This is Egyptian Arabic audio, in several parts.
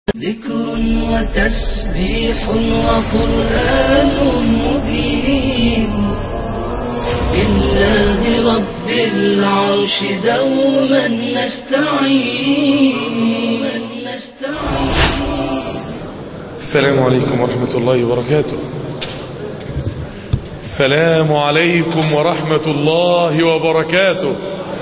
ذكر وتسبيح وقرآن مبين بالله رب العرش دوما نستعين نستعين السلام عليكم ورحمة الله وبركاته السلام عليكم ورحمة الله وبركاته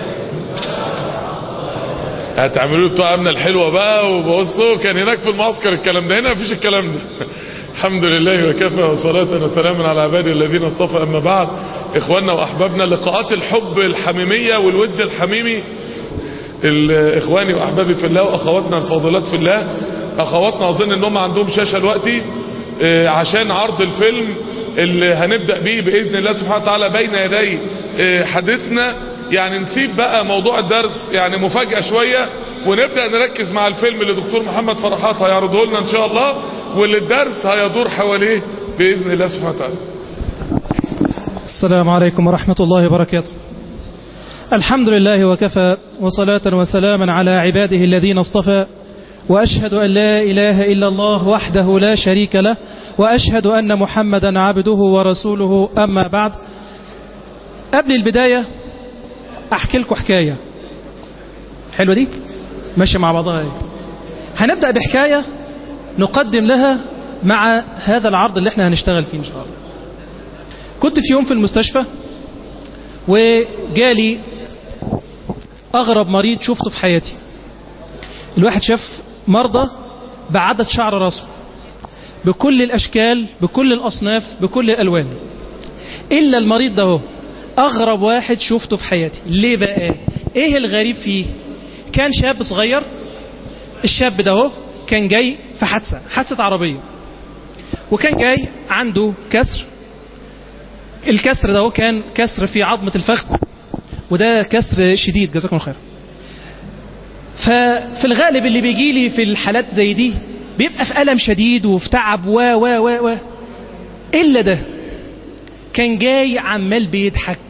هتعملوا بتوع امنا الحلوة بقى وبصوا كان هناك في المعسكر الكلام ده هنا مفيش الكلام ده الحمد لله وكفى وصلاة وسلاما على عباده الذين اصطفى اما بعد اخواننا واحبابنا لقاءات الحب الحميمية والود الحميمي اخواني واحبابي في الله واخواتنا الفاضلات في الله اخواتنا اظن انهم عندهم شاشة دلوقتي اه عشان عرض الفيلم اللي هنبدأ بيه بإذن الله سبحانه وتعالى بين يدي اه حديثنا يعني نسيب بقى موضوع الدرس يعني مفاجأة شوية ونبدأ نركز مع الفيلم اللي دكتور محمد فرحات هيعرضه لنا ان شاء الله واللي الدرس هيدور حواليه بإذن الله سبحانه وتعالى السلام عليكم ورحمة الله وبركاته الحمد لله وكفى وصلاة وسلاما على عباده الذين اصطفى وأشهد أن لا إله إلا الله وحده لا شريك له وأشهد أن محمدا عبده ورسوله أما بعد قبل البداية أحكي لكم حكاية حلوة دي ماشية مع بعضها ايه هنبدأ بحكاية نقدم لها مع هذا العرض اللي احنا هنشتغل فيه إن شاء الله كنت في يوم في المستشفى وجالي أغرب مريض شفته في حياتي الواحد شاف مرضى بعدد شعر راسه بكل الأشكال بكل الأصناف بكل الألوان إلا المريض ده هو أغرب واحد شفته في حياتي ليه بقى إيه الغريب فيه كان شاب صغير الشاب ده هو كان جاي في حادثة حادثة عربية وكان جاي عنده كسر الكسر ده هو كان كسر في عظمة الفخذ وده كسر شديد جزاكم الله خير ففي الغالب اللي بيجي لي في الحالات زي دي بيبقى في ألم شديد وفي تعب و و و و إلا ده كان جاي عمال بيضحك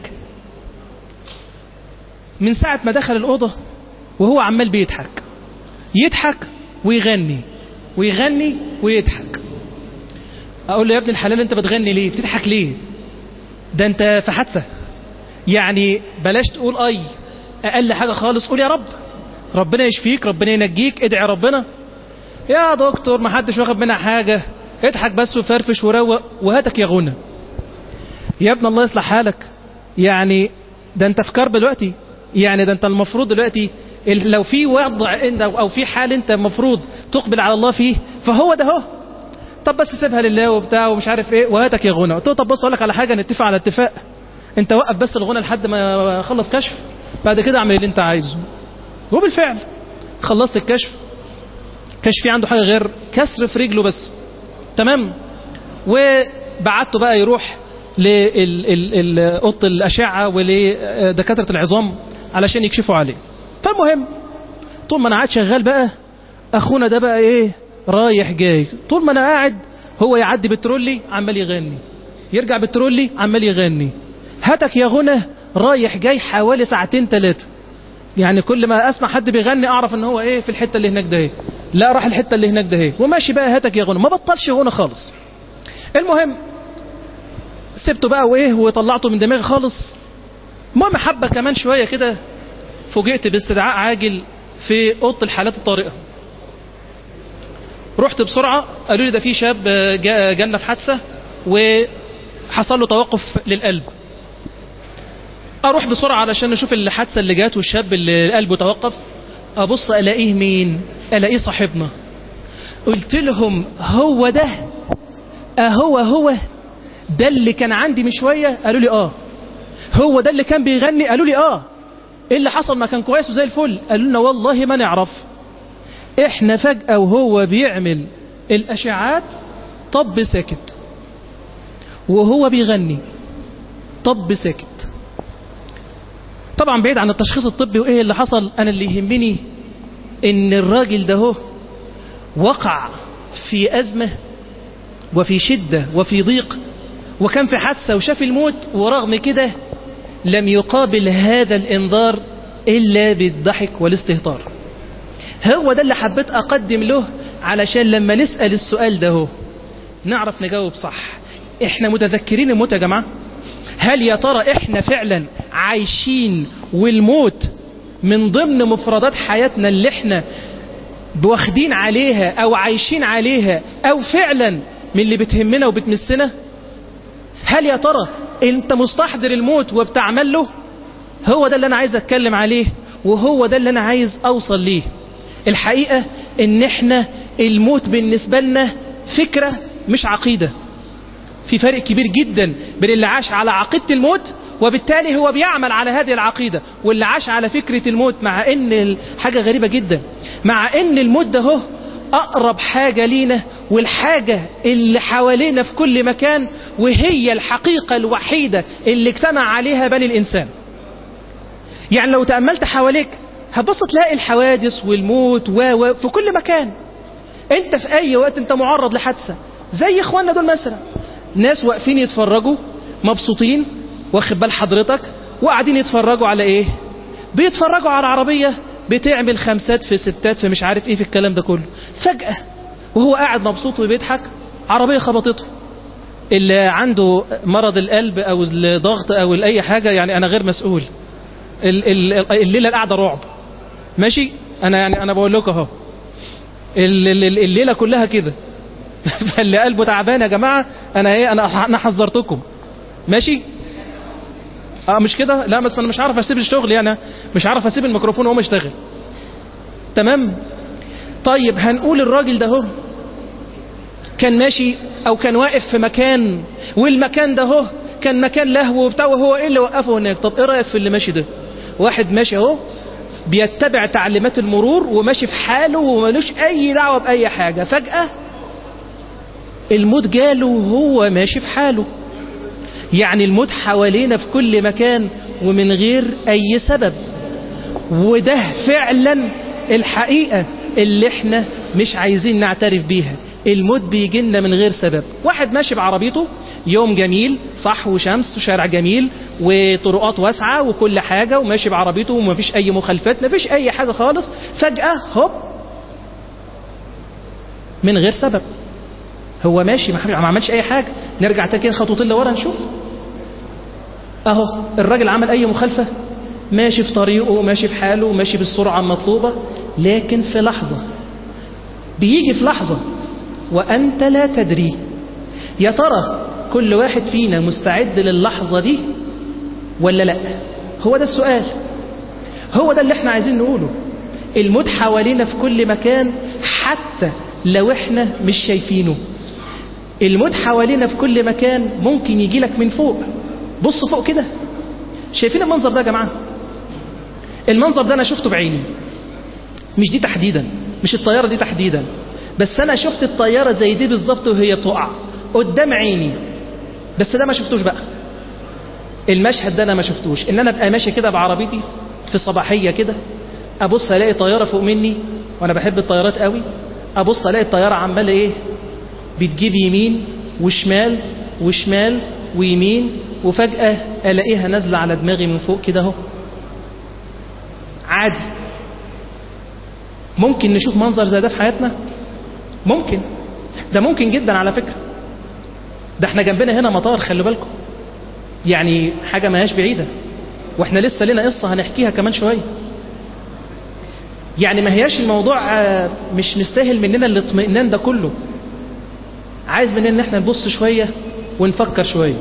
من ساعة ما دخل الأوضة وهو عمال بيضحك يضحك ويغني ويغني ويضحك أقول له يا ابن الحلال أنت بتغني ليه بتضحك ليه ده أنت في حادثة يعني بلاش تقول أي أقل حاجة خالص قول يا رب ربنا يشفيك ربنا ينجيك ادعي ربنا يا دكتور ما حدش واخد منها حاجة اضحك بس وفرفش وروق وهاتك يا غنى يا ابن الله يصلح حالك يعني ده انت في كرب دلوقتي يعني ده انت المفروض دلوقتي لو في وضع او في حال انت المفروض تقبل على الله فيه فهو ده هو طب بس سيبها لله وبتاع ومش عارف ايه وهاتك يا غنى قلت له طب بص اقول لك على حاجه نتفق على اتفاق انت وقف بس الغنى لحد ما اخلص كشف بعد كده اعمل اللي انت عايزه وبالفعل خلصت الكشف كشف في عنده حاجه غير كسر في رجله بس تمام وبعته بقى يروح لأوضة الأشعة ولدكاترة العظام علشان يكشفوا عليه فالمهم طول ما أنا قاعد شغال بقى أخونا ده بقى إيه رايح جاي طول ما أنا قاعد هو يعدي بالترولي عمال يغني يرجع بالترولي عمال يغني هاتك يا غنى رايح جاي حوالي ساعتين ثلاثة يعني كل ما اسمع حد بيغني اعرف ان هو ايه في الحته اللي هناك ده ايه لا راح الحته اللي هناك ده ايه وماشي بقى هاتك يا غنى ما بطلش غنى خالص المهم سبته بقى وايه وطلعته من دماغي خالص المهم حبه كمان شويه كده فوجئت باستدعاء عاجل في اوضه الحالات الطارئه رحت بسرعه قالوا لي ده في شاب جالنا في حادثه وحصل له توقف للقلب اروح بسرعه علشان نشوف الحادثه اللي جات والشاب اللي قلبه توقف ابص الاقيه مين الاقيه صاحبنا قلت لهم هو ده اهو هو ده اللي كان عندي من شويه قالوا لي اه هو ده اللي كان بيغني قالوا لي اه ايه اللي حصل ما كان كويس وزي الفل قالوا لنا والله ما نعرف احنا فجاه وهو بيعمل الاشعاعات طب ساكت وهو بيغني طب ساكت طبعا بعيد عن التشخيص الطبي وايه اللي حصل انا اللي يهمني ان الراجل ده هو وقع في ازمه وفي شده وفي ضيق وكان في حادثه وشاف الموت ورغم كده لم يقابل هذا الانذار الا بالضحك والاستهتار هو ده اللي حبيت اقدم له علشان لما نسأل السؤال ده هو نعرف نجاوب صح احنا متذكرين الموت يا جماعة هل يا ترى احنا فعلا عايشين والموت من ضمن مفردات حياتنا اللي احنا واخدين عليها او عايشين عليها او فعلا من اللي بتهمنا وبتمسنا هل يا ترى انت مستحضر الموت وبتعمل له هو ده اللي انا عايز اتكلم عليه وهو ده اللي انا عايز اوصل ليه الحقيقة ان احنا الموت بالنسبة لنا فكرة مش عقيدة في فرق كبير جدا بين اللي عاش على عقيدة الموت وبالتالي هو بيعمل على هذه العقيدة واللي عاش على فكرة الموت مع ان حاجة غريبة جدا مع ان الموت ده هو اقرب حاجة لينا والحاجة اللي حوالينا في كل مكان وهي الحقيقة الوحيدة اللي اجتمع عليها بني الانسان يعني لو تأملت حواليك هتبص تلاقي الحوادث والموت و و في كل مكان انت في اي وقت انت معرض لحادثة زي اخواننا دول مثلا ناس واقفين يتفرجوا مبسوطين واخد بال حضرتك وقاعدين يتفرجوا على ايه بيتفرجوا على عربية بتعمل خمسات في ستات في مش عارف ايه في الكلام ده كله فجأة وهو قاعد مبسوط وبيضحك عربية خبطته اللي عنده مرض القلب او الضغط او اي حاجة يعني انا غير مسؤول الليلة القعدة رعب ماشي انا يعني انا بقول لكم اهو الليلة كلها كده فاللي قلبه تعبان يا جماعة انا ايه انا انا حذرتكم ماشي اه مش كده لا بس انا مش عارف اسيب الشغل يعني مش عارف اسيب الميكروفون وهو يشتغل تمام طيب هنقول الراجل ده هو كان ماشي او كان واقف في مكان والمكان ده هو كان مكان لهو وبتاع وهو ايه اللي وقفه هناك طب ايه رايك في اللي ماشي ده واحد ماشي اهو بيتبع تعليمات المرور وماشي في حاله ومالوش اي دعوه باي حاجه فجاه الموت جاله وهو ماشي في حاله يعني الموت حوالينا في كل مكان ومن غير اي سبب وده فعلا الحقيقه اللي احنا مش عايزين نعترف بيها الموت بيجي لنا من غير سبب واحد ماشي بعربيته يوم جميل صح وشمس وشارع جميل وطرقات واسعة وكل حاجة وماشي بعربيته ومفيش أي مخالفات مفيش أي حاجة خالص فجأة هوب من غير سبب هو ماشي ما عملش أي حاجة نرجع تاني كده خطوتين لورا نشوف أهو الراجل عمل أي مخالفة ماشي في طريقه ماشي في حاله ماشي بالسرعة المطلوبة لكن في لحظة بيجي في لحظة وأنت لا تدري يا ترى كل واحد فينا مستعد للحظة دي ولا لا هو ده السؤال هو ده اللي احنا عايزين نقوله الموت حوالينا في كل مكان حتى لو احنا مش شايفينه الموت حوالينا في كل مكان ممكن يجي لك من فوق بص فوق كده شايفين المنظر ده يا جماعة المنظر ده انا شفته بعيني مش دي تحديدا مش الطيارة دي تحديدا بس انا شفت الطيارة زي دي بالظبط وهي بتقع قدام عيني بس ده ما شفتوش بقى المشهد ده انا ما شفتوش ان انا ابقى ماشي كده بعربيتي في صباحية كده ابص الاقي طيارة فوق مني وانا بحب الطيارات قوي ابص الاقي الطيارة عمالة ايه بتجيب يمين وشمال وشمال ويمين وفجأة الاقيها نازلة على دماغي من فوق كده اهو عادي ممكن نشوف منظر زي ده في حياتنا ممكن ده ممكن جدا على فكرة ده احنا جنبنا هنا مطار خلي بالكم يعني حاجة ما هياش بعيدة واحنا لسه لنا قصة هنحكيها كمان شوية يعني ما هياش الموضوع مش مستاهل مننا الاطمئنان ده كله عايز مننا ان احنا نبص شوية ونفكر شوية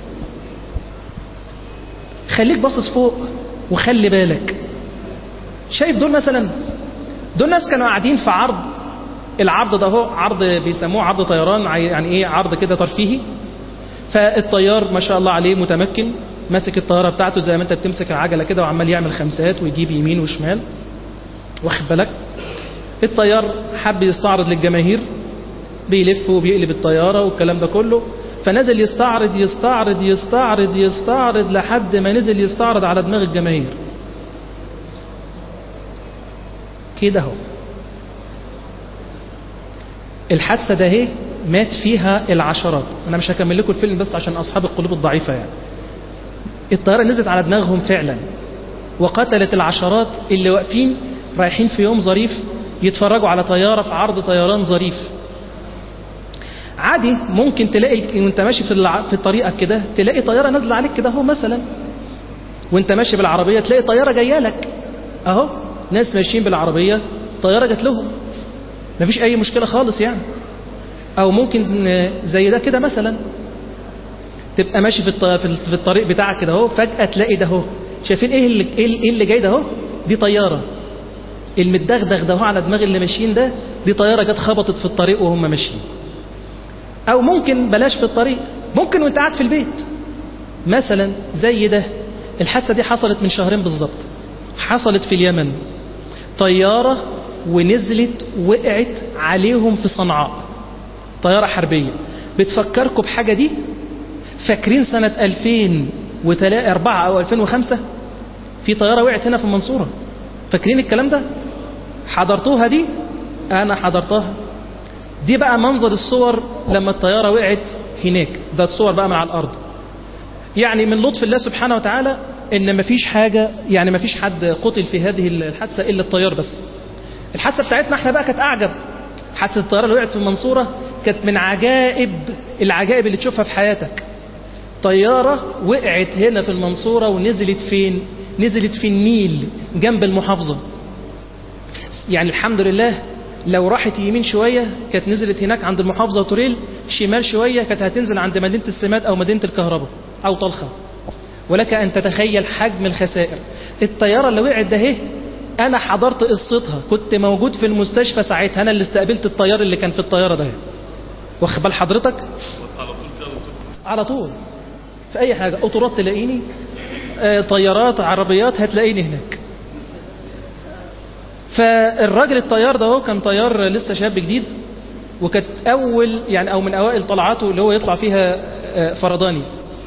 خليك باصص فوق وخلي بالك شايف دول مثلا دول ناس كانوا قاعدين في عرض العرض ده هو عرض بيسموه عرض طيران يعني ايه عرض كده ترفيهي فالطيار ما شاء الله عليه متمكن ماسك الطياره بتاعته زي ما انت بتمسك العجله كده وعمال يعمل خمسات ويجيب يمين وشمال واخد بالك الطيار حب يستعرض للجماهير بيلف وبيقلب الطياره والكلام ده كله فنزل يستعرض يستعرض يستعرض يستعرض لحد ما نزل يستعرض على دماغ الجماهير كده اهو الحادثه ده اهي مات فيها العشرات انا مش هكمل لكم الفيلم بس عشان اصحاب القلوب الضعيفه يعني الطياره نزلت على دماغهم فعلا وقتلت العشرات اللي واقفين رايحين في يوم ظريف يتفرجوا على طيارة في عرض طيران ظريف عادي ممكن تلاقي وانت ماشي في الع- في طريقك كده تلاقي طيارة نازلة عليك كده اهو مثلا وانت ماشي بالعربية تلاقي طيارة جاية لك اهو ناس ماشيين بالعربية طيارة جت لهم مفيش اي مشكلة خالص يعني او ممكن آه، زي ده كده مثلا تبقى ماشي في الط- في ال- في الطريق بتاعك كده اهو فجأة تلاقي ده اهو شايفين ايه اللي ايه اللي- إيه اللي جاي ده اهو دي طيارة المتدغدغ ده اهو على دماغ اللي ماشيين ده دي طيارة جت خبطت في الطريق وهم ماشيين او ممكن بلاش في الطريق ممكن وانت قاعد في البيت مثلا زي ده الحادثة دي حصلت من شهرين بالظبط حصلت في اليمن طيارة ونزلت وقعت عليهم في صنعاء طيارة حربية بتفكركم بحاجة دي فاكرين سنة 2004 أو 2005 في طيارة وقعت هنا في المنصورة فاكرين الكلام ده حضرتوها دي أنا حضرتها دي بقى منظر الصور لما الطيارة وقعت هناك ده الصور بقى مع الأرض يعني من لطف الله سبحانه وتعالى ان مفيش حاجة يعني مفيش حد قتل في هذه الحادثة الا الطيار بس الحادثة بتاعتنا احنا بقى كانت اعجب حادثة الطيارة اللي وقعت في المنصورة كانت من عجائب العجائب اللي تشوفها في حياتك طيارة وقعت هنا في المنصورة ونزلت فين نزلت في النيل جنب المحافظة يعني الحمد لله لو راحت يمين شوية كانت نزلت هناك عند المحافظة وتوريل شمال شوية كانت هتنزل عند مدينة السمات أو مدينة الكهرباء أو طلخة ولك أن تتخيل حجم الخسائر الطيارة اللي وقعت ده اهي أنا حضرت قصتها كنت موجود في المستشفى ساعتها أنا اللي استقبلت الطيار اللي كان في الطيارة ده واخد بال حضرتك على طول في أي حاجة قطورات تلاقيني آه، طيارات عربيات هتلاقيني هناك فالراجل الطيار ده هو كان طيار لسه شاب جديد وكانت اول يعني او من اوائل طلعاته اللي هو يطلع فيها آه، فرداني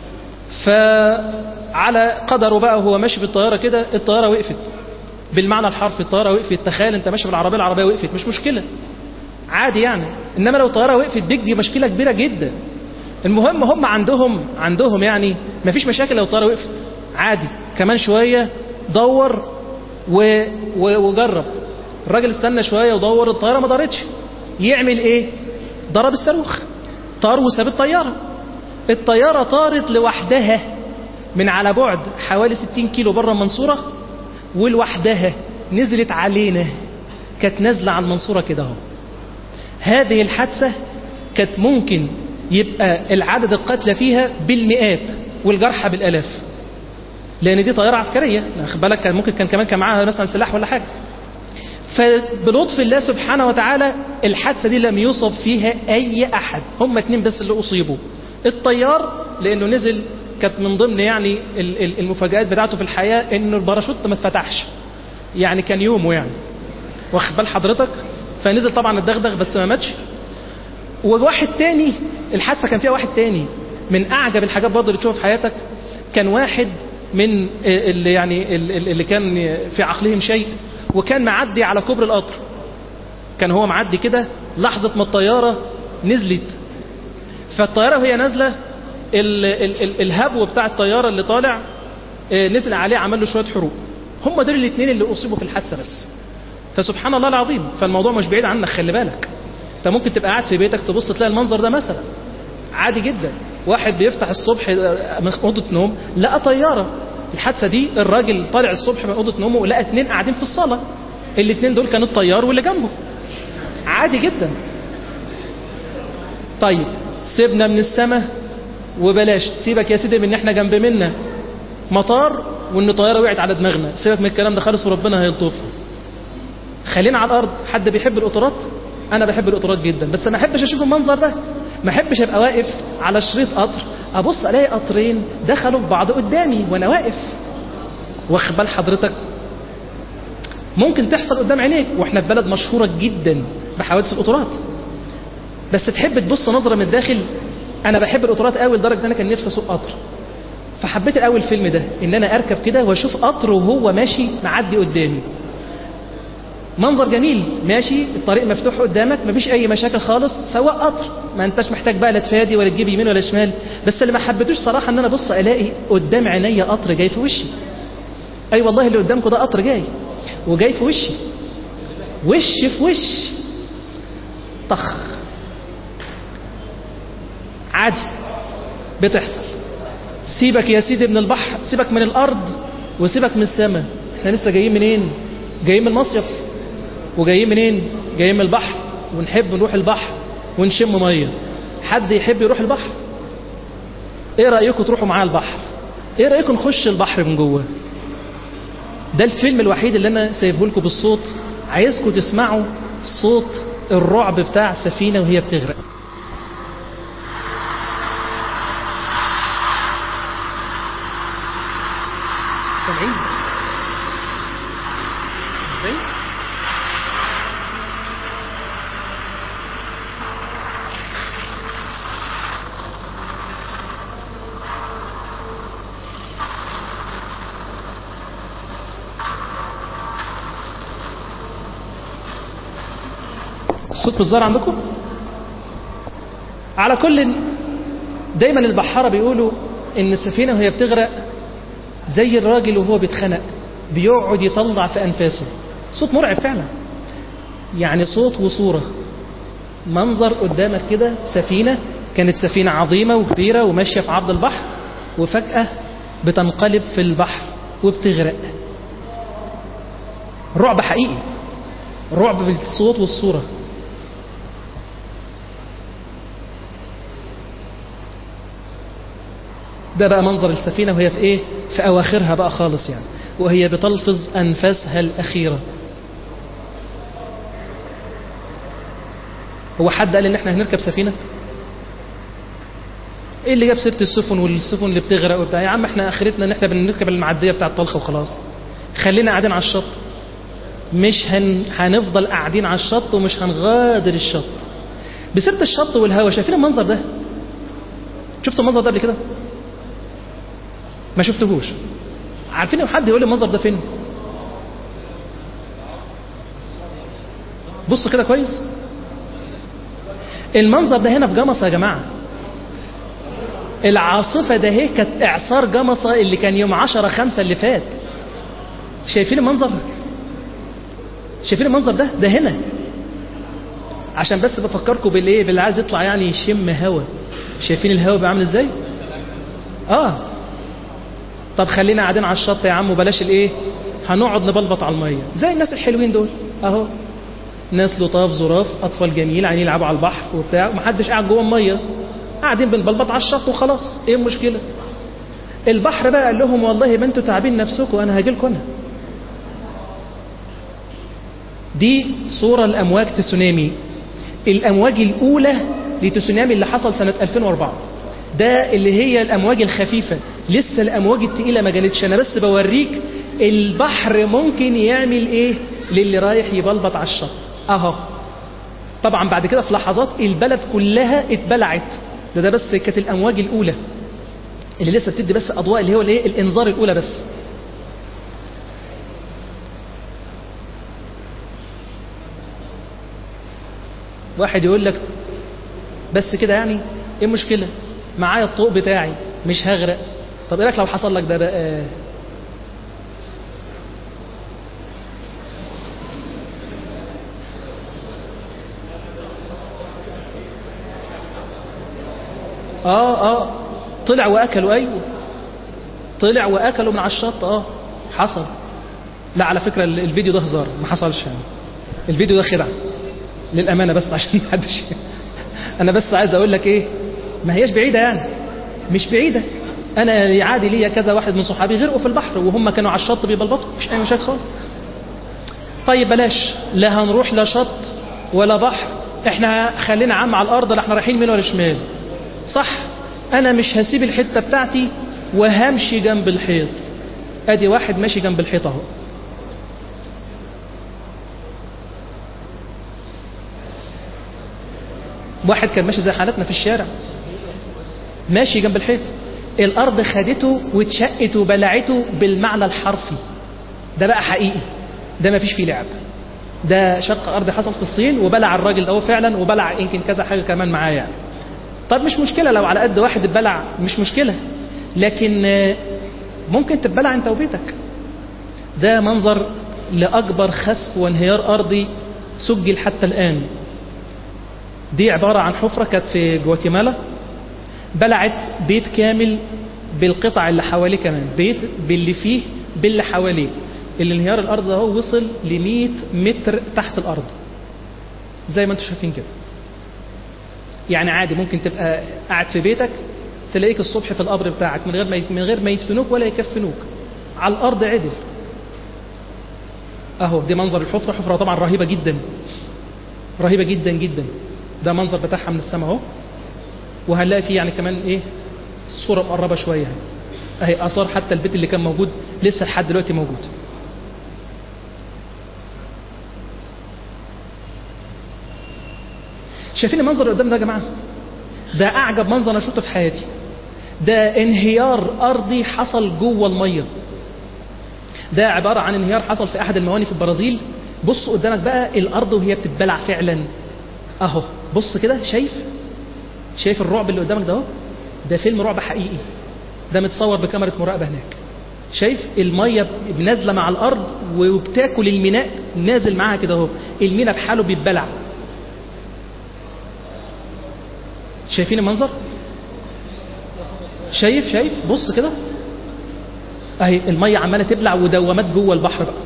فعلى قدره بقى وهو ماشي بالطياره كده الطياره وقفت بالمعنى الحرفي الطياره وقفت تخيل انت ماشي بالعربيه العربيه وقفت مش مشكله عادي يعني انما لو الطياره وقفت بيك دي مشكله كبيره جدا المهم هم عندهم عندهم يعني مفيش مشاكل لو الطياره وقفت عادي كمان شويه دور و... و... وجرب الراجل استنى شويه ودور الطياره ما دارتش يعمل ايه ضرب الصاروخ طار وساب الطياره الطياره طارت لوحدها من على بعد حوالي 60 كيلو بره المنصوره ولوحدها نزلت علينا كانت نازله على المنصوره كده اهو هذه الحادثه كانت ممكن يبقى العدد القتلى فيها بالمئات والجرحى بالالاف لان دي طياره عسكريه خد بالك كان ممكن كان كمان كان معاها مثلا سلاح ولا حاجه فبلطف الله سبحانه وتعالى الحادثه دي لم يصب فيها اي احد هم اتنين بس اللي اصيبوا الطيار لانه نزل كانت من ضمن يعني ال- ال- المفاجآت بتاعته في الحياه انه الباراشوت ما اتفتحش يعني كان يومه يعني واخد بال حضرتك فنزل طبعا الدغدغ بس ما ماتش وواحد تاني الحادثه كان فيها واحد تاني من اعجب الحاجات برضه اللي تشوفها في حياتك كان واحد من اللي يعني اللي كان في عقلهم شيء وكان معدي على كوبري القطر كان هو معدي كده لحظة ما الطيارة نزلت فالطيارة وهي نازلة ال ال ال الهبو بتاع الطيارة اللي طالع آه، نزل عليه عمل له شوية حروق هم دول الاثنين اللي أصيبوا في الحادثة بس فسبحان الله العظيم فالموضوع مش بعيد عنك خلي بالك انت ممكن تبقى قاعد في بيتك تبص تلاقي المنظر ده مثلا عادي جدا واحد بيفتح الصبح من اوضه نوم لقى طياره الحادثه دي الراجل طالع الصبح من اوضه نومه ولقى اتنين قاعدين في الصاله الاتنين دول كانوا الطيار واللي جنبه عادي جدا طيب سيبنا من السماء وبلاش سيبك يا سيدي من ان احنا جنب منا مطار وان طياره وقعت على دماغنا سيبك من الكلام ده خالص وربنا هيلطفها خلينا على الارض حد بيحب القطارات انا بحب القطارات جدا بس ما احبش اشوف المنظر ده ما احبش ابقى واقف على شريط قطر ابص الاقي قطرين دخلوا في بعض قدامي وانا واقف واخد بال حضرتك ممكن تحصل قدام عينيك واحنا في بلد مشهوره جدا بحوادث القطارات بس تحب تبص نظره من الداخل انا بحب القطارات قوي لدرجه ان انا كان نفسي اسوق قطر فحبيت الاول الفيلم ده ان انا اركب كده واشوف قطر وهو ماشي معدي قدامي منظر جميل ماشي الطريق مفتوح قدامك مفيش اي مشاكل خالص سواء قطر ما انتش محتاج بقى لا تفادي ولا تجيب يمين ولا شمال بس اللي ما حبيتوش صراحه ان انا ابص الاقي قدام عينيا قطر جاي في وشي اي والله اللي قدامكم ده قطر جاي وجاي في وشي وش في وش طخ عادي بتحصل سيبك يا سيدي من البحر سيبك من الارض وسيبك من السماء احنا لسه جايين منين جايين من المصيف وجايين منين جايين من البحر ونحب نروح البحر ونشم ميه حد يحب يروح البحر ايه رايكم تروحوا معايا البحر ايه رايكم نخش البحر من جوه ده الفيلم الوحيد اللي انا سايبه لكم بالصوت عايزكم تسمعوا صوت الرعب بتاع السفينه وهي بتغرق سامعين مش باين الصوت بالظاهر عندكم على كل دايما البحارة بيقولوا ان السفينة وهي بتغرق زي الراجل وهو بيتخنق بيقعد يطلع في انفاسه صوت مرعب فعلا يعني صوت وصورة منظر قدامك كده سفينة كانت سفينة عظيمة وكبيرة وماشية في عرض البحر وفجأة بتنقلب في البحر وبتغرق رعب حقيقي رعب بالصوت والصورة ده بقى منظر السفينة وهي في ايه في اواخرها بقى خالص يعني وهي بتلفظ انفاسها الاخيرة هو حد قال ان احنا هنركب سفينة ايه اللي جاب سيره السفن والسفن اللي بتغرق وبتاع يا عم احنا اخرتنا ان احنا بنركب المعديه بتاعه الطلخه وخلاص خلينا قاعدين على الشط مش هن... هنفضل قاعدين على الشط ومش هنغادر الشط بسيره الشط والهوا شايفين المنظر ده شفتوا المنظر ده قبل كده ما شفتهوش عارفين لو حد يقول لي المنظر ده فين بص كده كويس المنظر ده هنا في جمصة يا جماعة العاصفة ده هي كانت إعصار جمصة اللي كان يوم عشرة خمسة اللي فات شايفين المنظر شايفين المنظر ده ده هنا عشان بس بفكركم بالايه باللي عايز يطلع يعني يشم هوا شايفين الهوا بقى عامل ازاي اه طب خلينا قاعدين على الشط يا عم وبلاش الايه هنقعد نبلبط على الميه زي الناس الحلوين دول اهو ناس لطاف ظراف اطفال جميل عايزين يلعبوا على البحر وبتاع محدش قاعد جوه الميه قاعدين بنبلبط على الشط وخلاص ايه المشكله البحر بقى قال لهم والله ما انتوا تعبين نفسكم انا هاجي لكم انا دي صوره الامواج تسونامي الامواج الاولى لتسونامي اللي حصل سنه 2004 ده اللي هي الامواج الخفيفه لسه الامواج التقيله ما جالتش انا بس بوريك البحر ممكن يعمل ايه للي رايح يبلبط على الشط اهو طبعا بعد كده في لحظات البلد كلها اتبلعت ده ده بس كانت الامواج الاولى اللي لسه بتدي بس اضواء اللي هو الايه الانذار الاولى بس واحد يقول لك بس كده يعني ايه المشكله معايا الطوق بتاعي مش هغرق طب ايه رايك لو حصل لك ده بقى اه اه طلع واكلوا ايوه طلع واكلوا من على الشط اه حصل لا على فكره الفيديو ده هزار ما حصلش يعني الفيديو ده خدعه للامانه بس عشان محدش انا بس عايز اقول لك ايه ما هياش بعيده يعني مش بعيده انا عادي ليا كذا واحد من صحابي غرقوا في البحر وهم كانوا على الشط بيبلبطوا مش اي مشاكل خالص طيب بلاش لا هنروح لا شط ولا بحر احنا خلينا عام على الارض لا احنا رايحين يمين ولا شمال صح انا مش هسيب الحته بتاعتي وهمشي جنب الحيط ادي واحد ماشي جنب الحيط اهو واحد كان ماشي زي حالتنا في الشارع ماشي جنب الحيط الارض خدته واتشقت وبلعته بالمعنى الحرفي ده بقى حقيقي ده ما فيش فيه لعب ده شق ارض حصل في الصين وبلع الراجل ده فعلا وبلع يمكن كذا حاجه كمان معاه يعني طب مش مشكله لو على قد واحد اتبلع مش مشكله لكن ممكن تتبلع انت وبيتك ده منظر لاكبر خسف وانهيار ارضي سجل حتى الآن دي عبارة عن حفرة كانت في جواتيمالا بلعت بيت كامل بالقطع اللي حواليه كمان بيت باللي فيه باللي حواليه اللي انهيار الأرض ده هو وصل ل 100 متر تحت الأرض زي ما انتم شايفين كده يعني عادي ممكن تبقى قاعد في بيتك تلاقيك الصبح في القبر بتاعك من غير ما من غير ما يدفنوك ولا يكفنوك على الأرض عدل اهو دي منظر الحفرة حفرة طبعا رهيبة جدا رهيبة جدا جدا ده منظر بتاعها من السماء اهو وهنلاقي فيه يعني كمان ايه الصورة مقربة شوية اهي اثار حتى البيت اللي كان موجود لسه لحد دلوقتي موجود شايفين المنظر اللي قدام ده يا جماعة ده اعجب منظر انا شفته في حياتي ده انهيار ارضي حصل جوه الميه ده عبارة عن انهيار حصل في أحد المواني في البرازيل بص قدامك بقى الأرض وهي بتتبلع فعلا أهو بص كده شايف شايف الرعب اللي قدامك ده اهو ده فيلم رعب حقيقي ده متصور بكاميرا مراقبة هناك شايف المية نازلة مع الأرض وبتاكل الميناء نازل معاها كده اهو الميناء بحاله بيتبلع شايفين المنظر شايف شايف بص كده اهي الميه عماله تبلع ودوامات جوه البحر بقى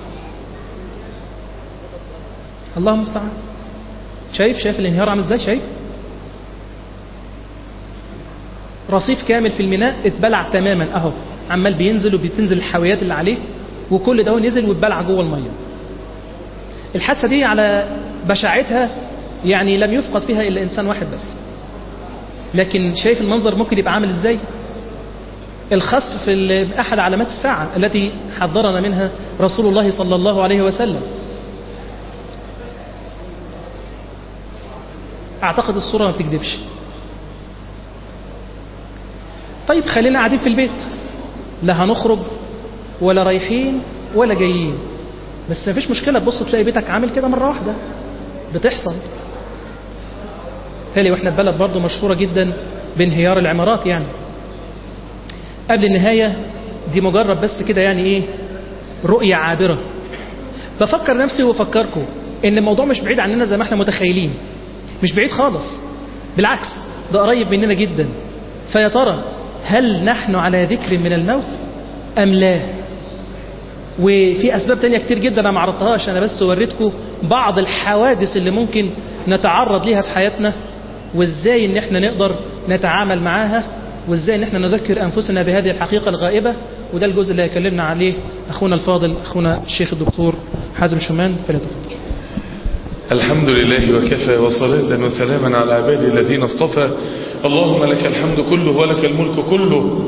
الله المستعان شايف شايف الانهيار عامل ازاي شايف رصيف كامل في الميناء اتبلع تماما اهو عمال بينزل وبتنزل الحاويات اللي عليه وكل ده نزل واتبلع جوه الميه الحادثه دي على بشاعتها يعني لم يفقد فيها الا انسان واحد بس لكن شايف المنظر ممكن يبقى عامل ازاي الخسف في أحد علامات الساعة التي حذرنا منها رسول الله صلى الله عليه وسلم أعتقد الصورة ما بتكذبش طيب خلينا قاعدين في البيت لا هنخرج ولا رايحين ولا جايين بس مفيش مشكلة تبص تلاقي بيتك عامل كده مرة واحدة بتحصل تالي واحنا في بلد برضه مشهورة جدا بانهيار العمارات يعني قبل النهاية دي مجرد بس كده يعني ايه رؤية عابرة بفكر نفسي وافكركم ان الموضوع مش بعيد عننا زي ما احنا متخيلين مش بعيد خالص بالعكس ده قريب مننا جدا فيا ترى هل نحن على ذكر من الموت ام لا وفي اسباب تانية كتير جدا انا ما عرضتهاش انا بس وريتكم بعض الحوادث اللي ممكن نتعرض ليها في حياتنا وازاي ان احنا نقدر نتعامل معاها وازاي ان احنا نذكر انفسنا بهذه الحقيقه الغائبه وده الجزء اللي هيكلمنا عليه اخونا الفاضل اخونا الشيخ الدكتور حازم شومان فليتفضل الحمد لله وكفى وصلاة وسلاما على عباده الذين اصطفى اللهم لك الحمد كله ولك الملك كله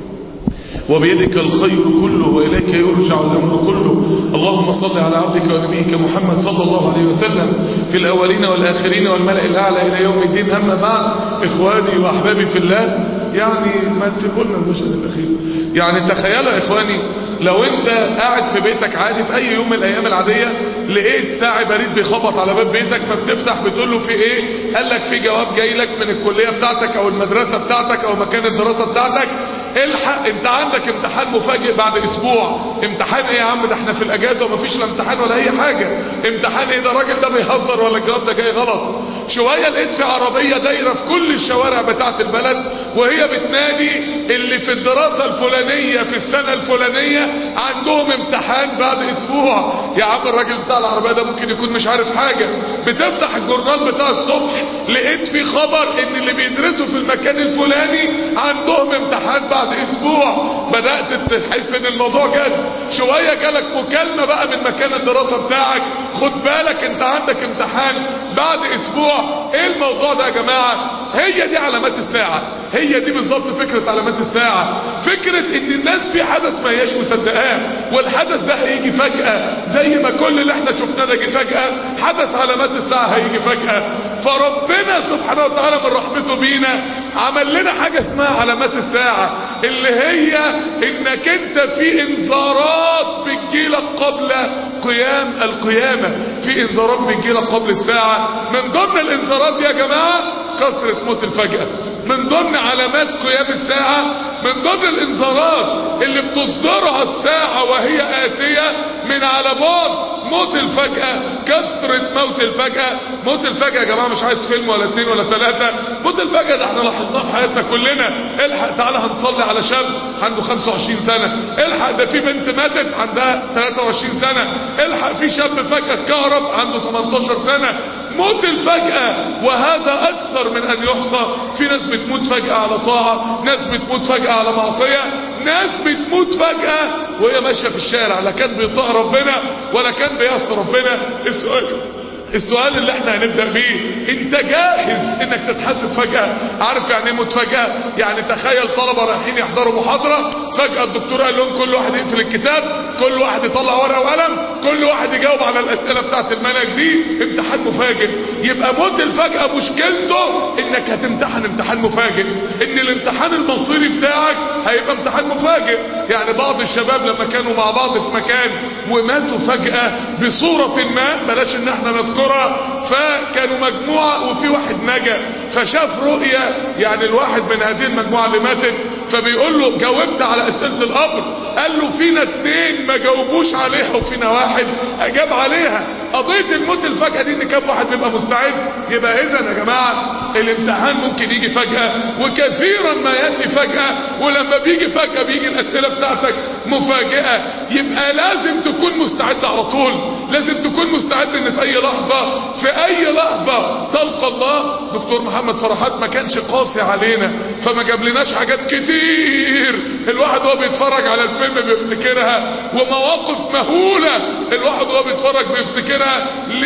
وبيدك الخير كله وإليك يرجع الأمر كله اللهم صل على عبدك ونبيك محمد صلى الله عليه وسلم في الأولين والآخرين والملأ الأعلى إلى يوم الدين أما بعد إخواني وأحبابي في الله يعني ما تسيبوا لنا المشهد الأخير يعني تخيلوا يا إخواني لو أنت قاعد في بيتك عادي في أي يوم من الأيام العادية لقيت ساعي بريد بيخبط على باب بيتك فبتفتح بتقول له في إيه قال لك في جواب جاي لك من الكلية بتاعتك أو المدرسة بتاعتك أو مكان الدراسة بتاعتك الحق انت عندك امتحان مفاجئ بعد اسبوع امتحان ايه يا عم ده احنا في الاجازه ومفيش لا امتحان ولا اي حاجه امتحان ايه ده الراجل ده بيهزر ولا الجواب ده جاي غلط شويه لقيت في عربيه دايره في كل الشوارع بتاعه البلد وهي بتنادي اللي في الدراسه الفلانيه في السنه الفلانيه عندهم امتحان بعد اسبوع يا عم الراجل بتاع العربيه ده ممكن يكون مش عارف حاجه بتفتح الجورنال بتاع الصبح لقيت في خبر ان اللي بيدرسوا في المكان الفلاني عندهم امتحان بعد بعد اسبوع بدأت تحس ان الموضوع جد شوية جالك مكالمة بقى من مكان الدراسة بتاعك خد بالك انت عندك امتحان بعد اسبوع ايه الموضوع ده يا جماعة هي دي علامات الساعة هي دي بالظبط فكرة علامات الساعة فكرة ان الناس في حدث ما هياش مصدقاه والحدث ده هيجي فجأة زي ما كل اللي احنا شفناه ده جه فجأة حدث علامات الساعة هيجي فجأة فربنا سبحانه وتعالى من رحمته بينا عمل لنا حاجة اسمها علامات الساعة اللي هي انك انت في انذارات بتجيلك قبل قيام القيامة في انذارات بتجيلك قبل الساعة من ضمن الانذارات دي يا جماعة كثرة موت الفجأة من ضمن علامات قيام الساعة من ضمن الانذارات اللي بتصدرها الساعة وهي آتية من على بعد موت الفجأة كثرة موت الفجأة موت الفجأة يا جماعة مش عايز فيلم ولا اتنين ولا ثلاثة موت الفجأة ده احنا لاحظناه في حياتنا كلنا الحق تعالى هنصلي على شاب عنده 25 سنة الحق ده في بنت ماتت عندها 23 سنة الحق في شاب فجأة اتكهرب عنده 18 سنة موت الفجأة وهذا أكثر من أن يحصى في ناس بتموت فجأة على طاعة ناس بتموت فجأة على معصية ناس بتموت فجأة وهي ماشية في الشارع لا كان بيطاع ربنا ولا كان بيعصي ربنا السؤال السؤال اللي احنا هنبدأ بيه انت جاهز انك تتحاسب فجأة عارف يعني ايه موت فجأة يعني تخيل طلبة رايحين يحضروا محاضرة فجأة الدكتور قال لهم كل واحد يقفل الكتاب كل واحد يطلع ورقة وقلم كل واحد يجاوب على الاسئلة بتاعت المنهج دي امتحان مفاجئ يبقى موت الفجأة مشكلته انك هتمتحن امتحان مفاجئ ان الامتحان المصيري بتاعك هيبقى امتحان مفاجئ يعني بعض الشباب لما كانوا مع بعض في مكان وماتوا فجأة بصورة ما بلاش ان احنا نذكرها فكانوا مجموعة وفي واحد نجا فشاف رؤية يعني الواحد من هذه المجموعة اللي ماتت فبيقول له جاوبت على اسئلة القبر قال له فينا اتنين ما جاوبوش عليها وفينا واحد اجاب عليها قضية الموت الفجأة دي ان كم واحد بيبقى مستعد يبقى اذا يا جماعة الامتحان ممكن يجي فجأة وكثيرا ما يأتي فجأة ولما بيجي فجأة بيجي الاسئلة بتاعتك مفاجئة يبقى لازم تكون مستعد على طول لازم تكون مستعد ان في اي لحظة في اي لحظة تلقى الله دكتور محمد فرحات ما كانش قاسي علينا فما جاب لناش حاجات كتير الواحد وهو بيتفرج على الفيلم بيفتكرها ومواقف مهولة الواحد وهو بيتفرج بيفتكرها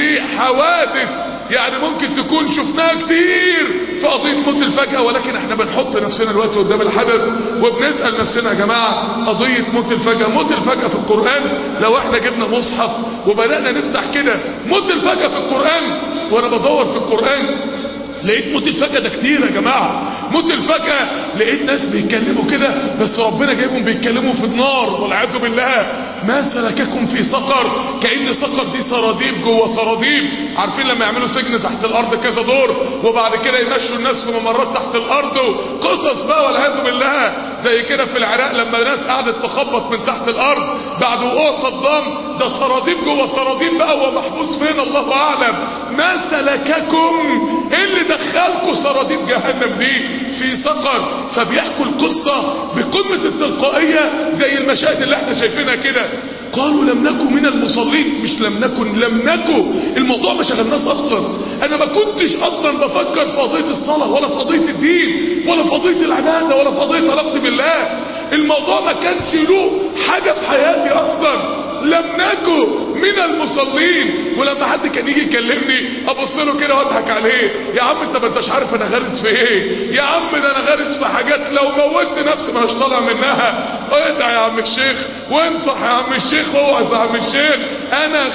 لحوادث يعني ممكن تكون شفناها كتير في قضية موت الفجأة ولكن احنا بنحط نفسنا الوقت قدام الحدث وبنسأل نفسنا يا جماعة قضية موت الفجأة موت الفجأة في القرآن لو احنا جبنا مصحف وبدأنا نفتح كده موت الفجأة في القرآن وانا بدور في القرآن لقيت موت الفجأة ده كتير يا جماعة موت الفجأة لقيت ناس بيتكلموا كده بس ربنا جايبهم بيتكلموا في النار والعياذ بالله ما سلككم في سقر كأن سقر دي سراديب جوه سراديب عارفين لما يعملوا سجن تحت الأرض كذا دور وبعد كده يمشوا الناس في ممرات تحت الأرض قصص بقى والعياذ بالله زي كده في العراق لما ناس قعدت تخبط من تحت الأرض بعد وقوع صدام ده سراديب جوه سراديب بقى هو محبوس فين الله أعلم ما سلككم ايه اللي دخلكوا سراديب جهنم دي في سقر فبيحكوا القصة بقمة التلقائية زي المشاهد اللي احنا شايفينها كده قالوا لم نكن من المصلين مش لم نكن لم نكن الموضوع ما شغلناش اصلا انا ما كنتش اصلا بفكر في قضية الصلاة ولا في قضية الدين ولا في قضية العبادة ولا في قضية علاقتي بالله الموضوع ما كانش له حاجة في حياتي اصلا لم نكن من المصلين ولما حد كان يجي يكلمني ابص له كده واضحك عليه يا عم انت ما انتش عارف انا غارس في ايه يا عم ده انا غارس في حاجات لو موتت نفسي ما هش طالع منها ادعي يا عم الشيخ وانصح يا عم الشيخ واوعظ يا عم الشيخ انا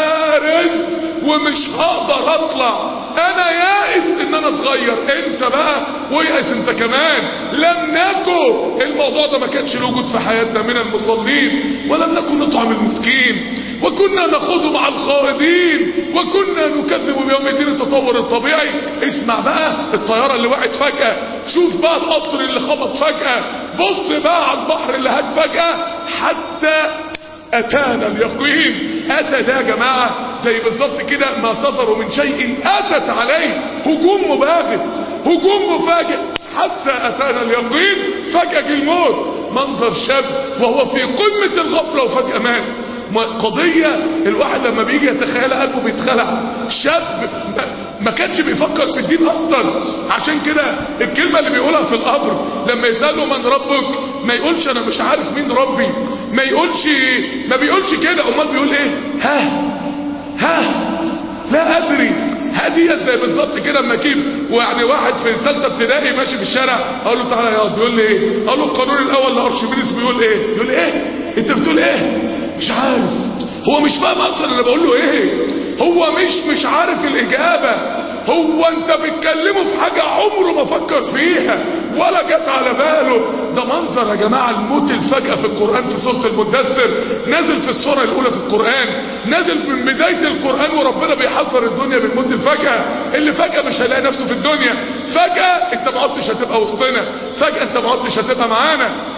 غارس ومش هقدر اطلع انا يائس ان انا اتغير انسى بقى ويأس انت كمان لم نكن الموضوع ده ما كانش له وجود في حياتنا من المصلين ولم نكن نطعم المسكين وكنا نخوض مع الخائضين وكنا نكذب بيوم الدين التطور الطبيعي اسمع بقى الطيارة اللي وقعت فجأة شوف بقى القطر اللي خبط فجأة بص بقى على البحر اللي هات فجأة حتى اتانا اليقين اتى ده يا جماعة زي بالظبط كده ما تظهر من شيء اتت عليه هجوم مباغت هجوم مفاجئ حتى اتانا اليقين فجأة الموت منظر شاب وهو في قمة الغفلة وفجأة مات قضية الواحد لما بيجي يتخيل قلبه بيتخلع شاب ما كانش بيفكر في الدين اصلا عشان كده الكلمة اللي بيقولها في القبر لما يتقال له من ربك ما يقولش انا مش عارف مين ربي ما يقولش ما بيقولش كده امال بيقول ايه ها ها لا ادري هديت زي بالظبط كده اما اجيب ويعني واحد في ثالثه ابتدائي ماشي في الشارع اقول له تعالى يا بيقول لي ايه اقول له القانون الاول لارشميدس بيقول ايه يقول لي ايه انت بتقول ايه مش عارف هو مش فاهم اصلا انا بقول له ايه هو مش مش عارف الاجابه هو انت بتكلمه في حاجة عمره ما فكر فيها ولا جت على باله ده منظر يا جماعة الموت الفجأة في القرآن في سورة المدثر نازل في السورة الاولى في القرآن نازل من بداية القرآن وربنا بيحذر الدنيا من موت الفجأة اللي فجأة مش هيلاقي نفسه في الدنيا فجأة انت ما عدتش هتبقى وسطنا فجأة انت ما عدتش هتبقى معانا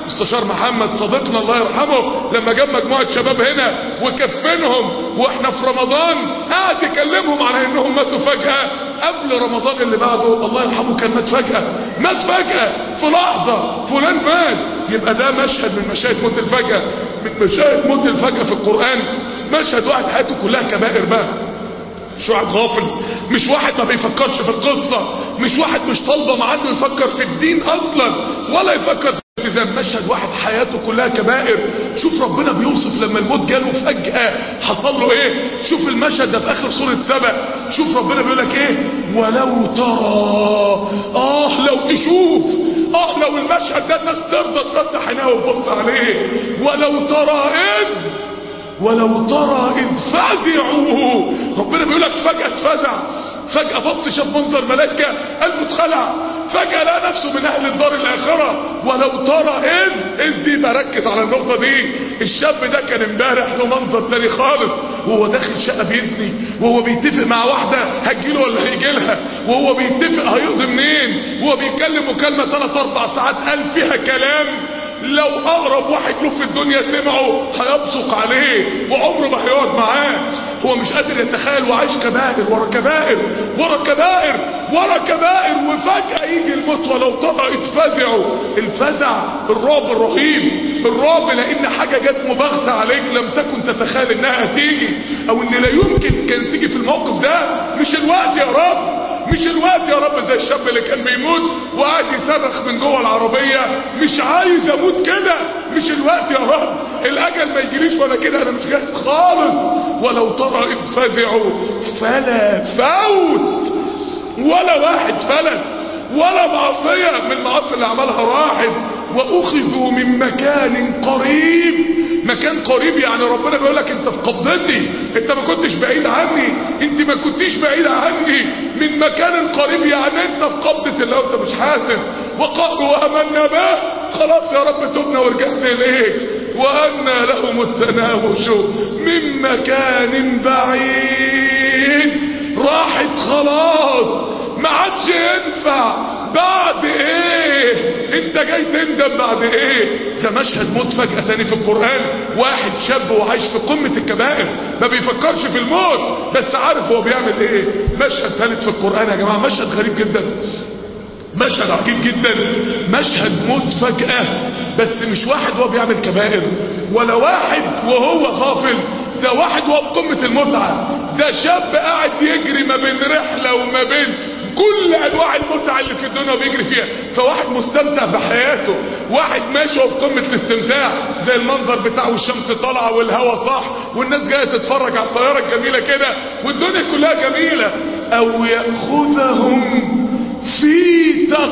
مستشار محمد صديقنا الله يرحمه لما جاب مجموعة شباب هنا وكفنهم واحنا في رمضان قعد يكلمهم على انهم ماتوا فجأة قبل رمضان اللي بعده الله يرحمه كان مات فجأة مات فجأة في لحظة فلان مات يبقى ده مشهد من مشاهد موت الفجأة من مشاهد موت الفجأة في القرآن مشهد واحد حياته كلها كبائر بقى مش واحد غافل مش واحد ما بيفكرش في القصة مش واحد مش طالبة مع انه يفكر في الدين اصلا ولا يفكر في الالتزام مشهد واحد حياته كلها كبائر شوف ربنا بيوصف لما الموت جاله فجأة حصل له ايه شوف المشهد ده في اخر سورة سبأ شوف ربنا بيقول لك ايه ولو ترى اه لو تشوف اه لو المشهد ده الناس ترضى تفتح عينيها وتبص عليه ولو ترى اذ ولو ترى إذ فزعوا ربنا بيقول لك فجأة اتفزع فجأة بص شاف منظر ملائكة قلبه اتخلع فجأة لقى نفسه من أهل الدار الآخرة ولو ترى إذ إذ دي بركز على النقطة دي الشاب ده كان امبارح له منظر تاني خالص وهو داخل شقة بيزني وهو بيتفق مع واحدة هتجيله ولا هيجيلها وهو بيتفق هيقضي منين وهو بيتكلم مكالمة 3 4 ساعات قال فيها كلام لو اقرب واحد له في الدنيا سمعه هيبصق عليه وعمره ما هيقعد معاه هو مش قادر يتخيل وعايش كبائر ورا كبائر ورا كبائر ورا كبائر وفجأة يجي الموت ولو ترى اتفزعوا الفزع الرعب الرهيب الرعب لان حاجة جت مباغتة عليك لم تكن تتخيل انها هتيجي او ان لا يمكن كانت تيجي في الموقف ده مش الوقت يا رب مش الوقت يا رب زي الشاب اللي كان بيموت وقاعد يصرخ من جوه العربية مش عايز اموت كده مش الوقت يا رب الاجل ما يجيليش وانا كده انا مش جاهز خالص ولو ترى اذ فزعوا فلا فوت ولا واحد فلت ولا معصية من المعاصي اللي عملها واحد واخذوا من مكان قريب مكان قريب يعني ربنا بيقول لك انت في قبضتي انت ما كنتش بعيد عني انت ما كنتش بعيد عني من مكان قريب يعني انت في قبضة الله وانت مش حاسس وقالوا وامنا به خلاص يا رب تبنا ورجعنا اليك وأن لهم التناوش من مكان بعيد راحت خلاص ما عادش ينفع بعد ايه انت جاي تندم بعد ايه ده مشهد موت فجأة تاني في القرآن واحد شاب وعايش في قمة الكبائر ما بيفكرش في الموت بس عارف هو بيعمل ايه مشهد ثالث في القرآن يا جماعة مشهد غريب جدا مشهد عجيب جدا مشهد موت فجأة بس مش واحد وهو بيعمل كبائر ولا واحد وهو غافل ده واحد وهو في قمة المتعة ده شاب قاعد يجري ما بين رحلة وما بين كل انواع المتعة اللي في الدنيا بيجري فيها فواحد مستمتع بحياته واحد ماشي وهو في قمة الاستمتاع زي المنظر بتاعه والشمس طالعة والهواء صح والناس جاية تتفرج على الطيارة الجميلة كده والدنيا كلها جميلة او يأخذهم في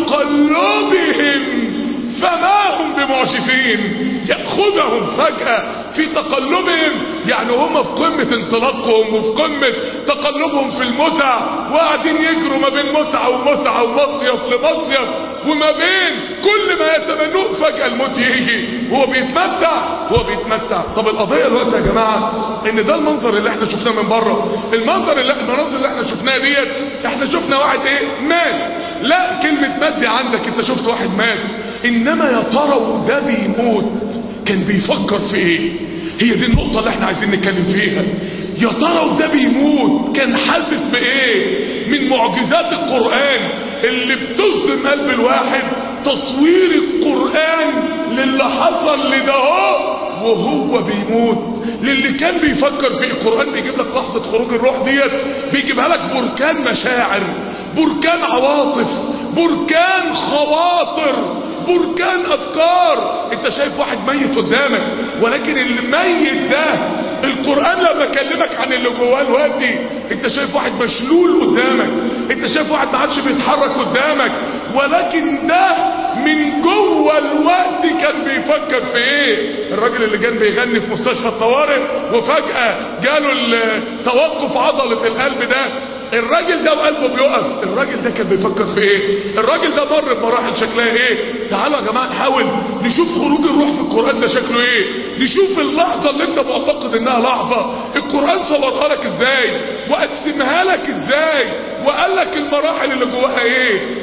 تقلبهم فما هم بمعجزين يأخذهم فجأة في تقلبهم يعني هم في قمة انطلاقهم وفي قمة تقلبهم في المتع وقاعدين يجروا ما بين متعة ومتعة ومصيف لمصيف وما بين كل ما يتمنوه فجأة الموت يجي وهو بيتمتع هو بيتمتع طب القضية الوقت يا جماعة ان ده المنظر اللي احنا شفناه من بره المنظر اللي المناظر اللي احنا شفناها ديت احنا شفنا واحد ايه مات لا كلمة مات دي عندك انت شفت واحد مات انما يا ترى وده بيموت كان بيفكر في ايه هي دي النقطة اللي احنا عايزين نتكلم فيها يا ترى وده بيموت كان حاسس بايه من معجزات القرآن اللي بتصدم قلب الواحد تصوير القرآن للي حصل لده وهو بيموت للي كان بيفكر في القرآن بيجيب لك لحظة خروج الروح ديت بيجيبها لك بركان مشاعر بركان عواطف بركان خواطر بركان افكار انت شايف واحد ميت قدامك ولكن الميت ده القرآن لما كلمك عن اللي جواه الوادي انت شايف واحد مشلول قدامك انت شايف واحد ما عادش بيتحرك قدامك ولكن ده من جوه الوقت كان بيفكر في ايه الراجل اللي كان بيغني في مستشفى الطوارئ وفجأة جاله توقف عضلة القلب ده الراجل ده وقلبه بيقف الراجل ده كان بيفكر في ايه الراجل ده مر بمراحل شكلها ايه تعالوا يا جماعه نحاول نشوف خروج الروح في القران ده شكله ايه نشوف اللحظه اللي انت معتقد انها لحظه القران صورها لك ازاي وقسمها لك ازاي وقال لك المراحل اللي جواها ايه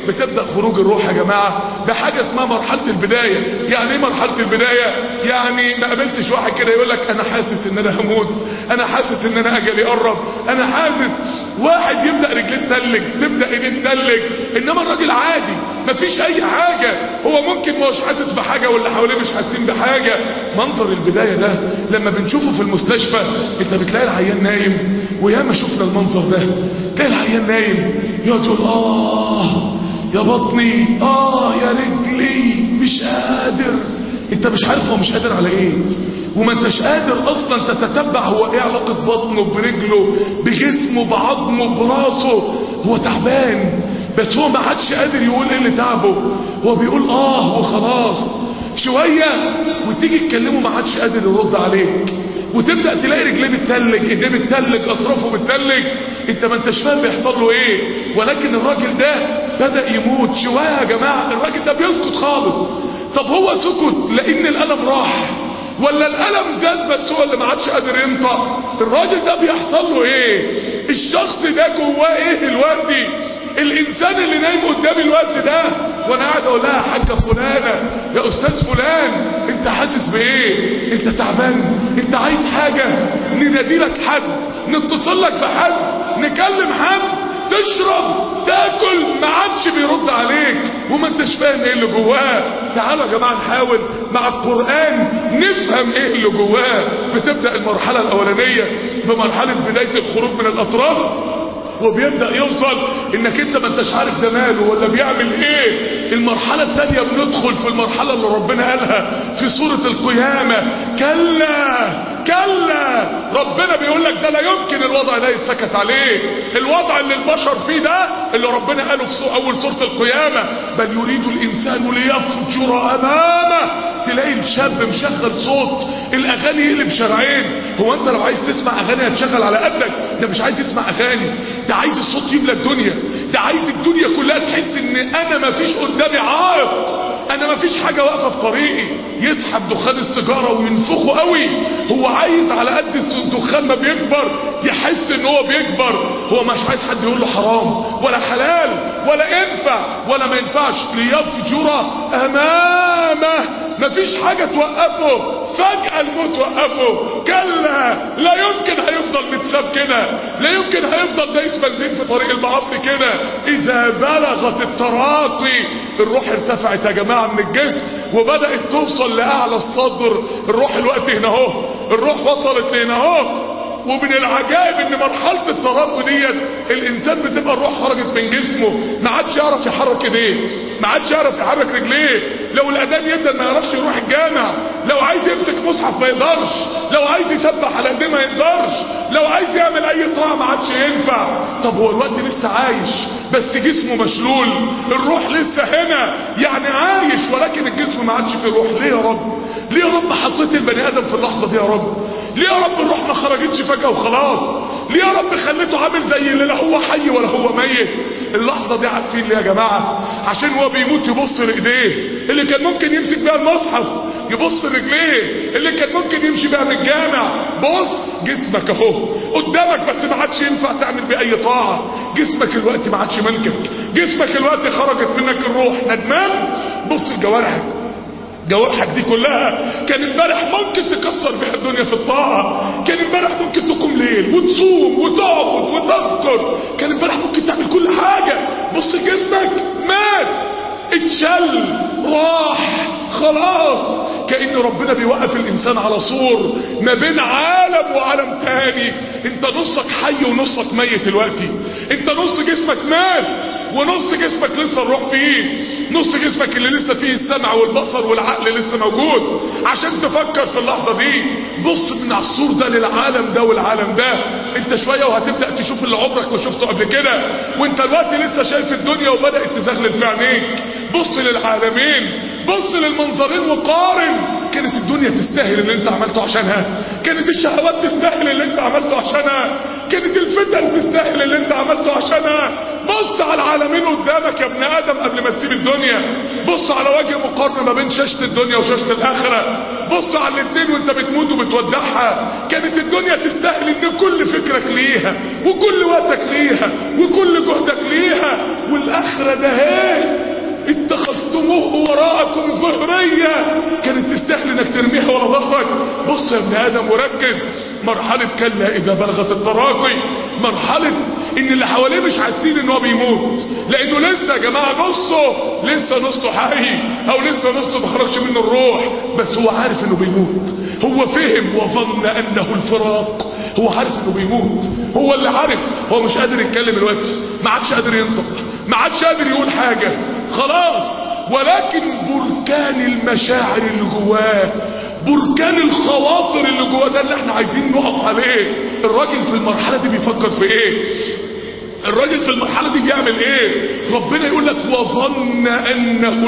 بتبدأ خروج الروح يا جماعة بحاجة اسمها مرحلة البداية يعني ايه مرحلة البداية يعني ما قابلتش واحد كده يقول لك انا حاسس ان انا هموت انا حاسس ان انا اجلي قرب انا حاسس واحد يبدأ رجليه تتلج تبدأ ايديه تتلج انما الراجل عادي مفيش اي حاجة هو ممكن ما هوش حاسس بحاجة واللي حواليه مش حاسين بحاجة منظر البداية ده لما بنشوفه في المستشفى انت بتلاقي العيان نايم وياما شفنا المنظر ده تلاقي العيان نايم يقعد يقول اه يا بطني اه يا رجلي مش قادر انت مش عارف هو مش قادر على ايه وما انتش قادر اصلا تتتبع هو ايه علاقة بطنه برجله بجسمه بعظمه براسه هو تعبان بس هو ما عادش قادر يقول ايه اللي تعبه هو بيقول اه وخلاص شوية وتيجي تكلمه ما عادش قادر يرد عليك وتبدأ تلاقي رجليه بتتلج ايديه بتتلج اطرافه بتتلج انت ما انتش فاهم بيحصل له ايه ولكن الراجل ده بدأ يموت شوية يا جماعة الراجل ده بيسكت خالص طب هو سكت لان الالم راح ولا الالم زاد بس هو اللي ما عادش قادر ينطق الراجل ده بيحصل له ايه الشخص ده جواه ايه دلوقتي الانسان اللي نايم قدامي الوقت ده وانا قاعد اقول لها يا حاجه فلانه يا استاذ فلان انت حاسس بايه انت تعبان انت عايز حاجه ننادي لك حد نتصل لك بحد نكلم حد تشرب تاكل ما عادش بيرد عليك وما انتش فاهم ايه اللي جواه تعالوا يا جماعه نحاول مع القران نفهم ايه اللي جواه بتبدا المرحله الاولانيه بمرحله بدايه الخروج من الاطراف وبيبدأ يوصل انك انت ما انتش عارف ده ماله ولا بيعمل ايه المرحلة التانية بندخل في المرحلة اللي ربنا قالها في سورة القيامة كلا كلا ربنا بيقول لك ده لا يمكن الوضع ده يتسكت عليه الوضع اللي البشر فيه ده اللي ربنا قاله في سو- اول سورة القيامة بل يريد الانسان ليفجر امامه تلاقي الشاب مشغل صوت الاغاني يقلب شرعين هو انت لو عايز تسمع اغاني هتشغل على قدك ده مش عايز يسمع اغاني ده عايز الصوت يملى الدنيا ده عايز الدنيا كلها تحس ان انا ما فيش قدامي عائق انا ما فيش حاجة واقفة في طريقي يسحب دخان السيجارة وينفخه قوي هو عايز على قد الدخان ما بيكبر يحس ان هو بيكبر هو مش عايز حد يقول له حرام ولا حلال ولا ينفع ولا ما ينفعش ليفجر امامه مفيش حاجة توقفه فجأة الموت وقفه كلا لا يمكن هيفضل متساب كده لا يمكن هيفضل دايس بنزين في طريق المعاصي كده اذا بلغت التراقي الروح ارتفعت يا جماعة من الجسم وبدأت توصل لأعلى الصدر الروح الوقت هنا اهو الروح وصلت لهنا اهو ومن العجائب ان مرحلة التراقي ديت الانسان بتبقى الروح خرجت من جسمه ما عادش يعرف يحرك ايديه ما عادش يعرف يحرك رجليه لو الاذان يدن ما يعرفش يروح الجامع لو عايز يمسك مصحف ما يقدرش لو عايز يسبح على ايديه ما يقدرش لو عايز يعمل اي طاعه ما عادش ينفع طب هو الوقت لسه عايش بس جسمه مشلول الروح لسه هنا يعني عايش ولكن الجسم ما عادش فيه روح ليه يا رب ليه يا رب حطيت البني ادم في اللحظه دي يا رب ليه يا رب الروح ما خرجتش فجاه وخلاص ليه يا رب خليته عامل زي اللي لا هو حي ولا هو ميت اللحظه دي عارفين ليه يا جماعه عشان هو بيموت يبص لايديه اللي كان ممكن يمسك بيها المصحف يبص رجليه اللي كان ممكن يمشي بيها من الجامع بص جسمك اهو قدامك بس ما عادش ينفع تعمل بيه اي طاعه جسمك الوقت ما عادش ملكك جسمك الوقت خرجت منك الروح ندمان بص لجوارحك جوارحك دي كلها كان امبارح ممكن تكسر بيها الدنيا في الطاعة كان امبارح ممكن تقوم ليل وتصوم وتعبد وتذكر كان امبارح ممكن تعمل كل حاجة بص جسمك مات اتشل راح خلاص كأن ربنا بيوقف الإنسان على صور ما بين عالم وعالم تاني انت نصك حي ونصك ميت دلوقتي انت نص جسمك مات ونص جسمك لسه الروح فيه نص جسمك اللي لسه فيه السمع والبصر والعقل لسه موجود عشان تفكر في اللحظة دي بص من على السور ده للعالم ده والعالم ده انت شوية وهتبدأ تشوف اللي عمرك ما شفته قبل كده وانت الوقت لسه شايف الدنيا وبدأت تزغلل في عينيك بص للعالمين بص للمنظرين وقارن كانت الدنيا تستاهل اللي انت عملته عشانها كانت الشهوات تستاهل اللي انت عملته عشانها كانت الفتن تستاهل اللي انت عملته عشانها بص على العالمين قدامك يا ابن ادم قبل ما تسيب الدنيا بص على وجه مقارنة ما بين شاشة الدنيا وشاشة الاخرة بص على الاتنين وانت بتموت وبتودعها كانت الدنيا تستاهل ان كل فكرك ليها وكل وقتك ليها وكل جهدك ليها والاخرة ده هي وراءكم ظهرية كانت تستاهل انك ترميها ورا ظهرك بص يا ابن ادم وركز مرحلة كلا اذا بلغت التراقي مرحلة ان اللي حواليه مش حاسين ان هو بيموت لانه لسه يا جماعة نصه لسه نصه حي او لسه نصه ما خرجش منه الروح بس هو عارف انه بيموت هو فهم وظن انه الفراق هو عارف انه بيموت هو اللي عارف هو مش قادر يتكلم الوقت ما عادش قادر ينطق ما عادش قادر يقول حاجة خلاص ولكن بركان المشاعر اللي جواه بركان الخواطر اللي جواه ده اللي احنا عايزين نقف عليه الراجل في المرحلة دي بيفكر في ايه الراجل في المرحلة دي بيعمل ايه ربنا يقول لك وظن انه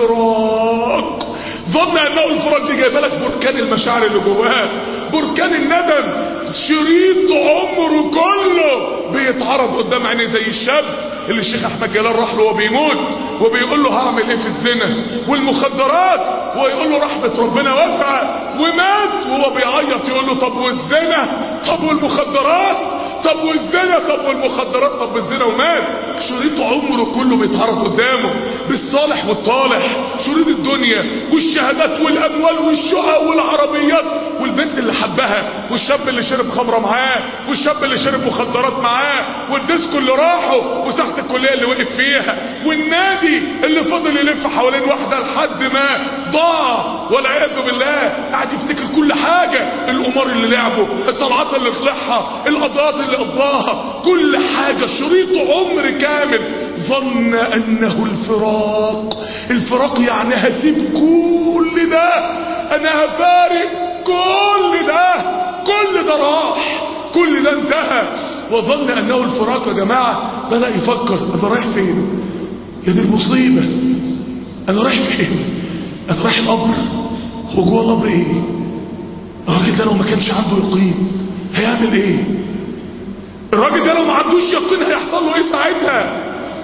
الفراق ظن انه الفراق دي جايبه لك بركان المشاعر اللي جواه بركان الندم شريط عمره كله بيتعرض قدام عينيه زي الشاب اللي الشيخ احمد جلال راح له وهو بيموت وبيقول له هعمل ايه في الزنا والمخدرات ويقول له رحمه ربنا واسعه ومات وهو بيعيط يقول له طب والزنا طب والمخدرات طب والزنا طب والمخدرات طب الزنا ومات شريط عمره كله بيتعرض قدامه بالصالح والطالح شريط الدنيا والشهادات والاموال والشقق والعربيات والبنت اللي حبها والشاب اللي شرب خمره معاه والشاب اللي شرب مخدرات معاه والديسكو اللي راحوا وساحه الكليه اللي وقف فيها والنادي اللي فضل يلف حوالين واحده لحد ما ضاع والعياذ بالله قاعد يفتكر كل حاجه القمار اللي لعبه الطلعات اللي طلعها القضاءات اللي قضاها كل حاجه شريط عمر كامل ظن انه الفراق الفراق يعني هسيب كل ده انا هفارق كل ده كل ده راح كل ده انتهى وظن انه الفراق يا جماعه بدا يفكر انا رايح فين يا دي المصيبه انا رايح فين انا رايح القبر هو جوه القبر ايه الراجل ده لو ما كانش عنده يقين هيعمل ايه الراجل ده لو ما عندوش يقين هيحصل له ايه ساعتها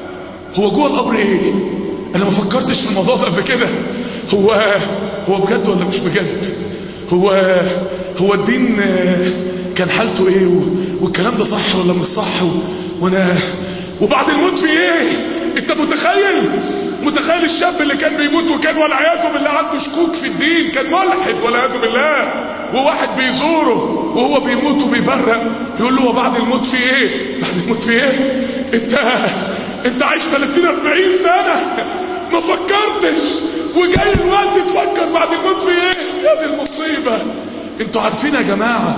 هو جوه القبر ايه انا ما فكرتش في الموضوع ده قبل كده هو هو بجد ولا مش بجد هو هو الدين كان حالته ايه والكلام ده صح ولا مش صح وانا وبعد الموت في ايه انت متخيل متخيل الشاب اللي كان بيموت وكان والعياذ بالله عنده شكوك في الدين كان ملحد والعياذ بالله وواحد بيزوره وهو بيموت وبيبرق يقول له وبعد الموت في ايه بعد الموت في ايه انت انت عايش 30 40 سنه ما فكرتش وجاي الوقت تفكر بعد الموت في ايه يا دي المصيبه انتوا عارفين يا جماعه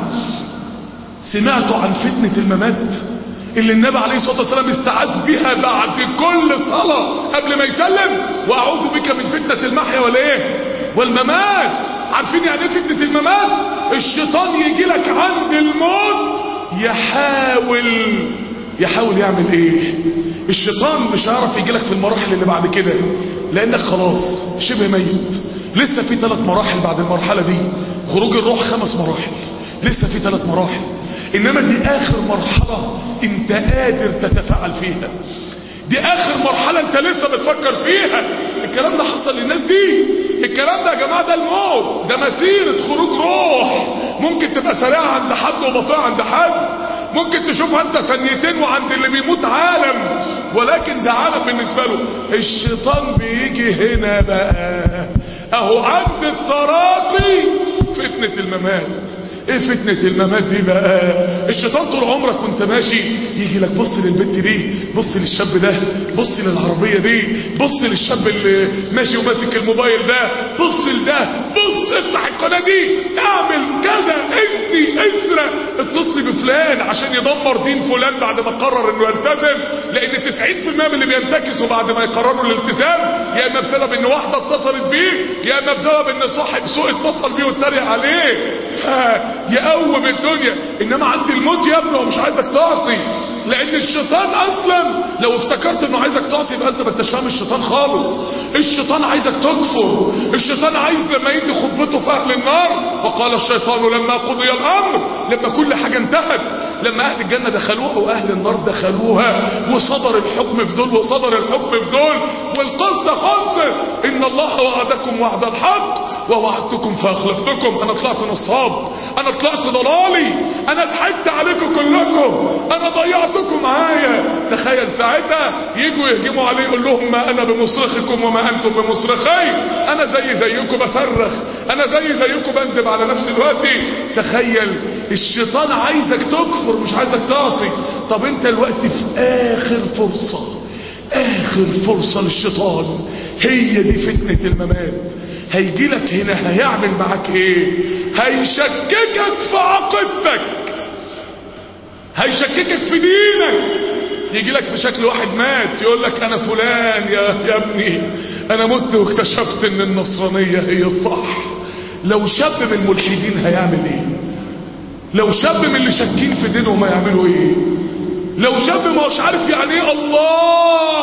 سمعتوا عن فتنه الممات اللي النبي عليه الصلاة والسلام استعاذ بها بعد كل صلاة قبل ما يسلم وأعوذ بك من فتنة المحيا والإيه والممات عارفين يعني ايه فتنة الممات الشيطان يجي لك عند الموت يحاول يحاول يعمل ايه الشيطان مش هيعرف يجي لك في المراحل اللي بعد كده لانك خلاص شبه ميت لسه في ثلاث مراحل بعد المرحلة دي خروج الروح خمس مراحل لسه في ثلاث مراحل انما دي اخر مرحلة انت قادر تتفاعل فيها دي اخر مرحلة انت لسه بتفكر فيها الكلام ده حصل للناس دي الكلام ده يا جماعة ده الموت ده مسيرة خروج روح ممكن تبقى سريعة عند حد وبطيئة عند حد ممكن تشوفها انت ثانيتين وعند اللي بيموت عالم ولكن ده عالم بالنسبة له الشيطان بيجي هنا بقى اهو عند التراقي فتنة الممات ايه فتنة الممات دي بقى الشيطان طول عمرك وانت ماشي يجي لك بص للبنت دي بص للشاب ده بص للعربية دي بص للشاب اللي ماشي وماسك الموبايل ده بص لده بص افتح القناة دي اعمل كذا اجني اسرق اتصلي بفلان عشان يدمر دين فلان بعد ما قرر انه يلتزم لان 90% من اللي بينتكسوا بعد ما يقرروا الالتزام يا اما بسبب ان واحدة اتصلت بيه يا اما بسبب ان صاحب سوء اتصل بيه واتريق عليه يقوم الدنيا انما عند الموت يا ابني هو مش عايزك تعصي لان الشيطان اصلا لو افتكرت انه عايزك تعصي يبقى انت ما انتش فاهم الشيطان خالص الشيطان عايزك تكفر الشيطان عايز لما يدي خطبته في اهل النار وقال الشيطان لما قضي الامر لما كل حاجه انتهت لما اهل الجنه دخلوها واهل النار دخلوها وصدر الحكم في دول وصدر الحكم في دول والقصه خلصت ان الله وعدكم وعد الحق ووعدتكم فاخلفتكم انا طلعت نصاب انا طلعت ضلالي انا ضحكت عليكم كلكم انا ضيعتكم معايا تخيل ساعتها يجوا يهجموا عليه يقول لهم ما انا بمصرخكم وما انتم بمصرخي انا زي زيكم بصرخ انا زي زيكم بندب على نفس الوقت تخيل الشيطان عايزك تكفر مش عايزك تعصي طب انت الوقت في اخر فرصة اخر فرصة للشيطان هي دي فتنة الممات هيجي لك هنا هيعمل معاك ايه هيشككك في عقيدتك هيشككك في دينك يجي لك في شكل واحد مات يقول لك انا فلان يا, يا ابني انا مت واكتشفت ان النصرانية هي الصح لو شاب من الملحدين هيعمل ايه لو شاب من اللي شاكين في دينهم هيعملوا ايه لو شاب ما مش عارف يعني ايه الله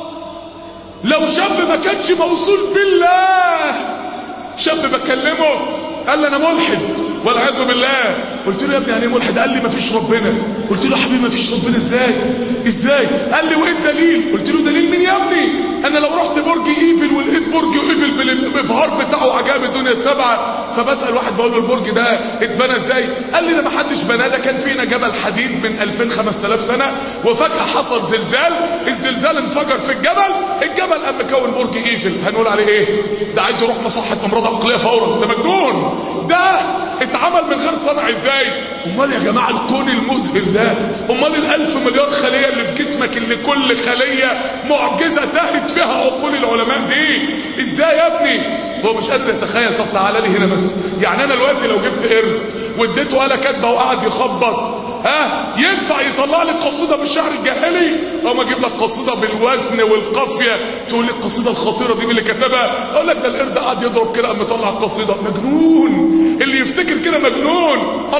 لو شاب ما كانش موصول بالله شاب بكلمه قال لي انا ملحد والعياذ بالله قلت له يا ابني يعني ايه ملحد قال لي ما فيش ربنا قلت له يا حبيبي ما فيش ربنا ازاي ازاي قال لي وايه الدليل قلت له دليل مين يا ابني انا لو رحت برج ايفل ولقيت برج ايفل بالابهار بتاعه عجائب الدنيا السبعه فبسال واحد بقول له البرج ده اتبنى ازاي قال لي ده ما حدش بناه ده كان فينا جبل حديد من 2000 5000 سنه وفجاه حصل زلزال الزلزال انفجر في الجبل الجبل قام مكون برج ايفل هنقول عليه ايه ده عايز يروح مصحه امراض عقليه فورا ده مجنون ده اتعمل من غير صنع ازاي امال يا جماعه الكون المذهل ده امال الالف مليار خليه اللي في جسمك اللي كل خليه معجزه تهت فيها عقول العلماء دي ازاي يا ابني هو مش قادر يتخيل طب تعالى لي هنا بس يعني انا دلوقتي لو جبت قرد واديته آلة كاتبه وقعد يخبط ها ينفع يطلع لي قصيده بالشعر الجاهلي او ما اجيب لك قصيده بالوزن والقافيه تقول لي القصيده الخطيره دي مين اللي كتبها اقول لك ده القرد قاعد يضرب كده قام مطلع القصيده مجنون اللي يفتكر كده مجنون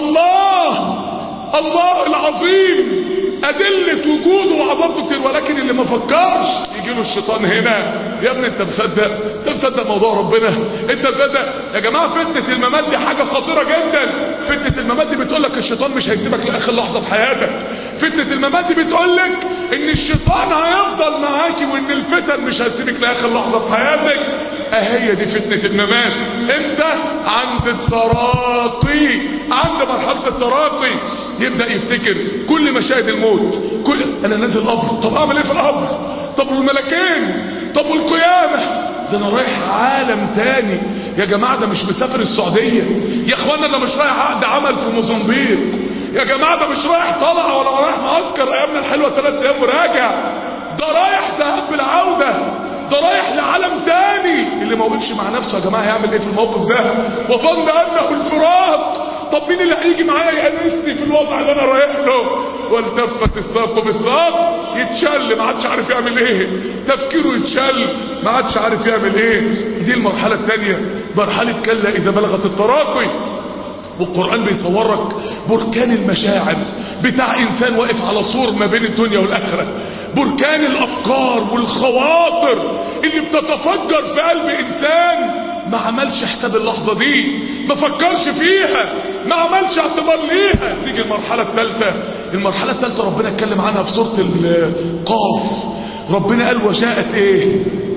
الله الله العظيم أدلة وجوده وعظمته كتير ولكن اللي ما فكرش يجي له الشيطان هنا يا ابني انت مصدق انت مصدق موضوع ربنا انت مصدق يا جماعة فتنة الممات دي حاجة خطيرة جدا فتنة الممات دي بتقول لك الشيطان مش هيسيبك لآخر لحظة في حياتك فتنة الممات دي بتقول لك ان الشيطان هيفضل معاكي وان الفتن مش هتسيبك لآخر لحظة في حياتك اهي دي فتنة الممات امتى عند التراقي عند مرحلة التراقي يبدأ يفتكر كل مشاهد الموت كل انا نازل القبر طب اعمل ايه في القبر طب والملكين طب والقيامة ده انا رايح عالم تاني يا جماعة ده مش مسافر السعودية يا اخوانا ده مش رايح عقد عمل في موزمبيق يا جماعة ده مش رايح طلعة ولا رايح معسكر ايامنا الحلوة ثلاث ايام وراجع ده رايح ذهاب بالعودة ده رايح لعالم تاني اللي ما وقفش مع نفسه يا جماعة هيعمل ايه في الموقف ده وظن انه الفراق طب مين اللي هيجي معايا يأنسني في الوضع اللي انا رايح له والتفت الساق بالساق يتشل ما عادش عارف يعمل ايه تفكيره يتشل ما عادش عارف يعمل ايه دي المرحلة التانية مرحلة كلا اذا بلغت التراقي والقرآن بيصورك بركان المشاعر بتاع انسان واقف على سور ما بين الدنيا والاخرة بركان الافكار والخواطر اللي بتتفجر في قلب انسان ما عملش حساب اللحظة دي ما فكرش فيها ما عملش اعتبار ليها تيجي المرحلة الثالثة المرحلة الثالثة ربنا اتكلم عنها في سورة القاف ربنا قال وجاءت ايه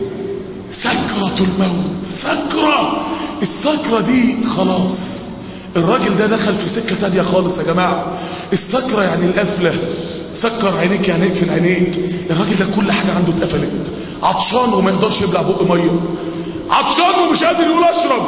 سكرة الموت سكرة السكرة دي خلاص الراجل ده دخل في سكة تانية خالص يا جماعة السكرة يعني القفلة سكر عينيك يعني اقفل عينيك الراجل ده كل حاجة عنده اتقفلت عطشان وما يقدرش يبلع بق ميه عطشان ومش قادر يقول اشرب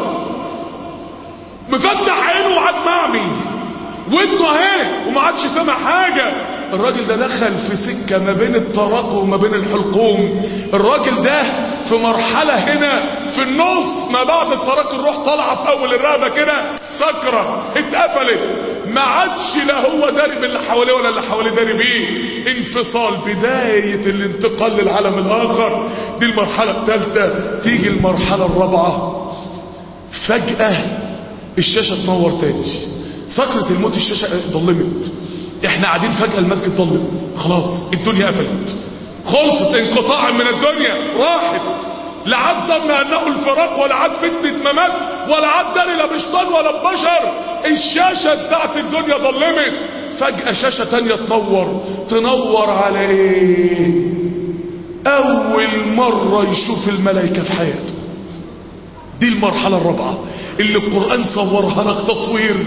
مفتح عينه وقعد معمي ودنه اهي وما عادش سامع حاجه الراجل ده دخل في سكة ما بين التراقي وما بين الحلقوم الراجل ده في مرحلة هنا في النص ما بعد التراقي الروح طالعة في اول الرقبة كده سكرة اتقفلت ما عادش لا هو داري باللي حواليه ولا اللي حواليه داري بيه انفصال بداية الانتقال للعالم الاخر دي المرحلة الثالثة تيجي المرحلة الرابعة فجأة الشاشة تنور تاني سكرة الموت الشاشة ضلمت احنا قاعدين فجأة المسجد ضلم خلاص الدنيا قفلت خلصت انقطاع من الدنيا راحت لا عاد ظن انه الفراق ولا عاد فتنة ممات ولا عاد داري لا بشطان ولا ببشر الشاشة بتاعت الدنيا ضلمت فجأة شاشة تانية تنور تنور على ايه اول مرة يشوف الملائكة في حياته دي المرحلة الرابعة اللي القرآن صورها لك تصوير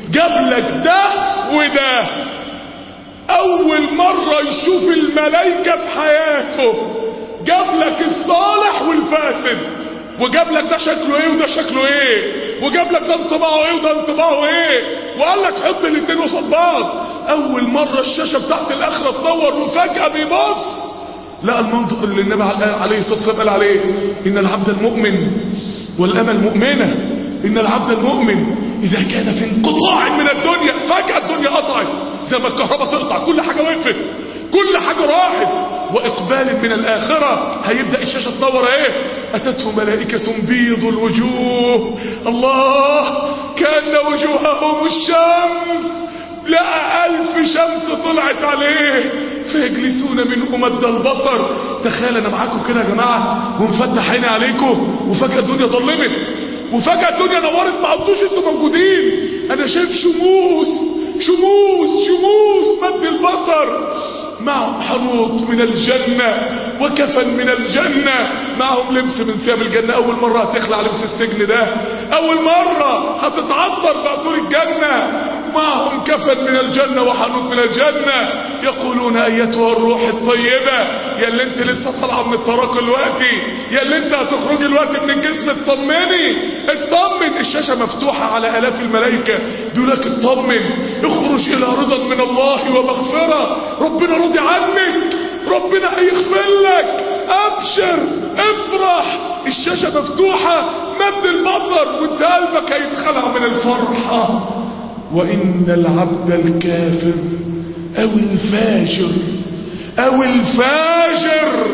جاب لك ده وده اول مرة يشوف الملائكة في حياته جاب لك الصالح والفاسد وجاب لك ده شكله ايه وده شكله ايه وجاب لك ده انطباعه ايه وده انطباعه ايه وقال لك حط الاتنين قصاد بعض اول مرة الشاشة بتاعت الاخرة تنور وفجأة بيبص لقى المنظر اللي النبي عليه الصلاة والسلام قال عليه ان العبد المؤمن والامة المؤمنة ان العبد المؤمن اذا كان في انقطاع من الدنيا فجأة الدنيا قطعت زي ما الكهرباء تقطع كل حاجة وقفت كل حاجة راحت واقبال من الاخرة هيبدأ الشاشة تنور ايه اتته ملائكة بيض الوجوه الله كأن وجوههم الشمس لقى ألف شمس طلعت عليه فيجلسون منه مد البصر تخيل أنا معاكم كده يا جماعة ومفتح عيني عليكم وفجأة الدنيا ظلمت وفجأة الدنيا نورت ما عدتوش انتوا موجودين أنا شايف شموس شموس شموس مد البصر معهم حنوط من الجنة وكفن من الجنة معهم لبس من ثياب الجنة أول مرة هتخلع لبس السجن ده أول مرة هتتعطر بعطور الجنة معهم كفن من الجنة وحنوط من الجنة يقولون أيتها الروح الطيبة يا اللي انت لسه طالعه من الطراق دلوقتي يا اللي انت هتخرجي دلوقتي من الجسم اطمني اطمن الشاشة مفتوحة على آلاف الملائكة بيقول لك اطمن اخرج إلى رضا من الله ومغفرة ربنا راضي عنك ربنا هيغفر لك ابشر افرح الشاشة مفتوحة مد البصر وانت قلبك هيتخلع من الفرحة وإن العبد الكافر أو الفاجر أو الفاجر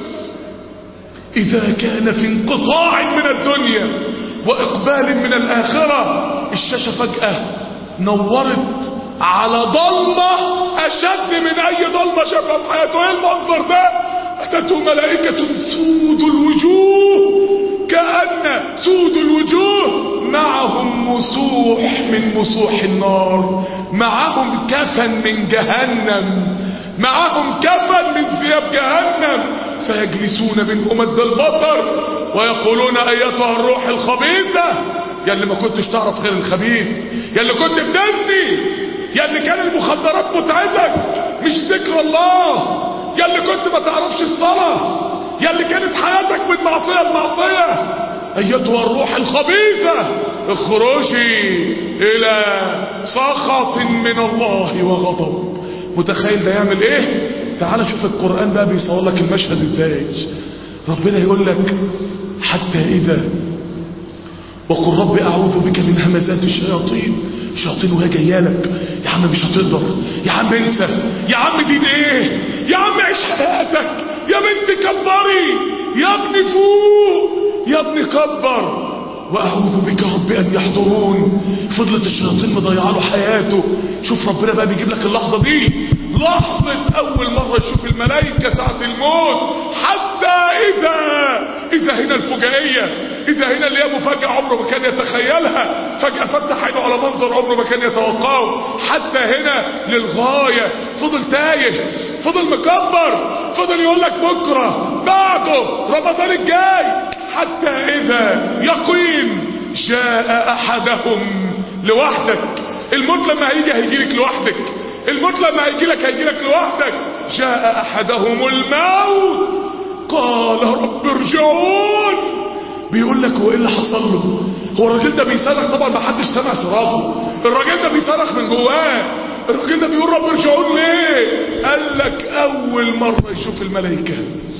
إذا كان في انقطاع من الدنيا وإقبال من الآخرة الشاشة فجأة نورت على ضلمة أشد من أي ضلمة شافها في حياته إيه المنظر ده أتته ملائكة سود الوجوه كأن سود الوجوه معهم مسوح من مسوح النار معهم كفن من جهنم معهم كفن من ثياب جهنم فيجلسون منه مد البصر ويقولون ايتها الروح الخبيثة يا اللي ما كنتش تعرف خير الخبيث يا اللي كنت بتزني يا اللي كان المخدرات متعتك مش ذكر الله يا اللي كنت ما تعرفش الصلاة يا اللي كانت حياتك من معصية لمعصية ايتها الروح الخبيثة اخرجي الى سخط من الله وغضب متخيل ده يعمل ايه تعال شوف القرآن بقى بيصور لك المشهد ازاي ربنا يقول لك حتى اذا وقل رب اعوذ بك من همزات الشياطين الشياطين وهي جايه لك يا عم مش هتقدر يا عم انسى يا عم دين ايه يا عم عيش حياتك يا بنت كبري يا ابني فوق يا ابني كبر واعوذ بك رب ان يحضرون فضلت الشياطين مضيعه له حياته شوف ربنا بقى بيجيب لك اللحظه دي لحظه اول مره يشوف الملائكه ساعه الموت حتى اذا اذا هنا الفجائيه اذا هنا اللي هي مفاجاه عمره ما كان يتخيلها فجاه فتح عينه على منظر عمره ما كان يتوقعه حتى هنا للغايه فضل تايه فضل مكبر فضل يقول لك بكره بعده رمضان الجاي حتى إذا يقين جاء أحدهم لوحدك الموت لما هيجي هيجيلك لوحدك الموت لما هيجيلك هيجيلك لوحدك جاء أحدهم الموت قال رب ارجعون بيقول لك هو ايه اللي حصل له هو الراجل ده بيصرخ طبعا ما حدش سمع صراخه الراجل ده بيصرخ من جواه الراجل ده بيقول رب ارجعون ليه قال لك اول مرة يشوف الملائكة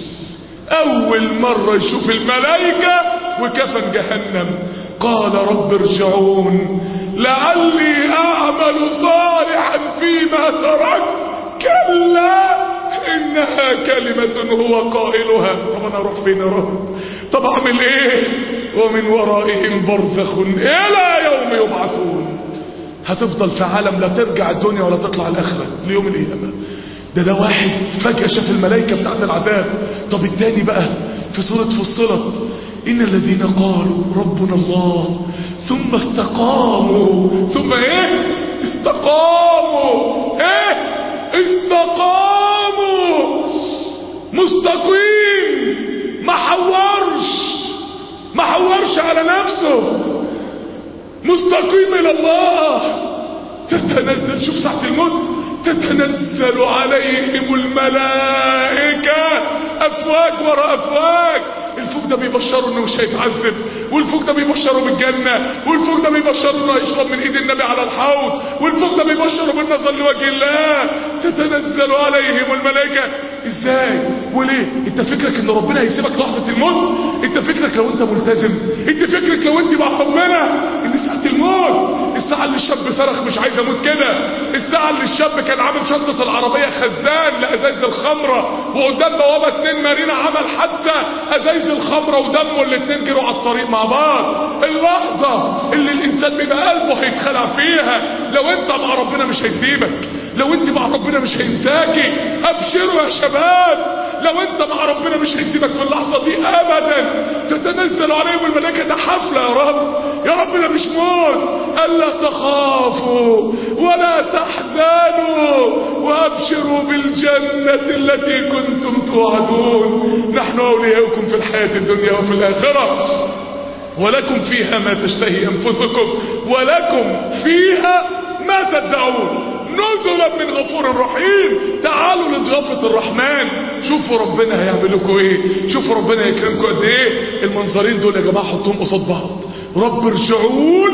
اول مرة يشوف الملائكة وكفن جهنم قال رب ارجعون لعلي اعمل صالحا فيما ترك كلا انها كلمة هو قائلها طب انا اروح فين يا رب طب اعمل ايه ومن ورائهم برزخ الى يوم يبعثون هتفضل في عالم لا ترجع الدنيا ولا تطلع الاخره ليوم القيامه ده ده واحد فجأة شاف الملائكة بتاعت العذاب طب التاني بقى في سورة فصلت إن الذين قالوا ربنا الله ثم استقاموا ثم ايه استقاموا ايه استقاموا مستقيم ما حورش ما حورش على نفسه مستقيم الى الله تتنزل شوف ساعة الموت تتنزل عليهم الملائكة افواج ورا افواج الفوق ده بيبشروا انه مش هيتعذب والفوق ده بيبشروا بالجنة والفوق ده بيبشروا انه هيشرب من ايد النبي على الحوض والفوق ده بيبشروا بالنظر لوجه الله تتنزل عليهم الملائكة ازاي وليه انت فكرك ان ربنا هيسيبك لحظة الموت انت فكرك لو انت ملتزم انت فكرك لو انت مع ربنا ان ساعة الموت الساعة اللي الشاب صرخ مش عايز اموت كده الساعة اللي الشاب كان عامل شنطة العربية خزان لازايز الخمرة وقدام بوابة اتنين مارينا عمل حادثة ازايز الخمرة ودمه الاتنين جروا على الطريق مع بعض اللحظة اللي الانسان بيبقى قلبه هيتخلع فيها لو انت مع ربنا مش هيسيبك لو انت مع ربنا مش هينساكي ابشروا يا شباب لو انت مع ربنا مش هيسيبك في اللحظة دي ابدا تتنزل عليهم الملائكة ده حفلة يا رب يا رب ده مش موت الا تخافوا ولا تحزنوا وابشروا بالجنة التي كنتم توعدون نحن اولياؤكم في الحياة الدنيا وفي الاخرة ولكم فيها ما تشتهي انفسكم ولكم فيها ما تدعون نزلا من غفور رحيم تعالوا لضيافة الرحمن شوفوا ربنا هيعمل لكم ايه شوفوا ربنا يكرمكم قد ايه المنظرين دول يا جماعة حطوهم قصاد بعض رب ارجعون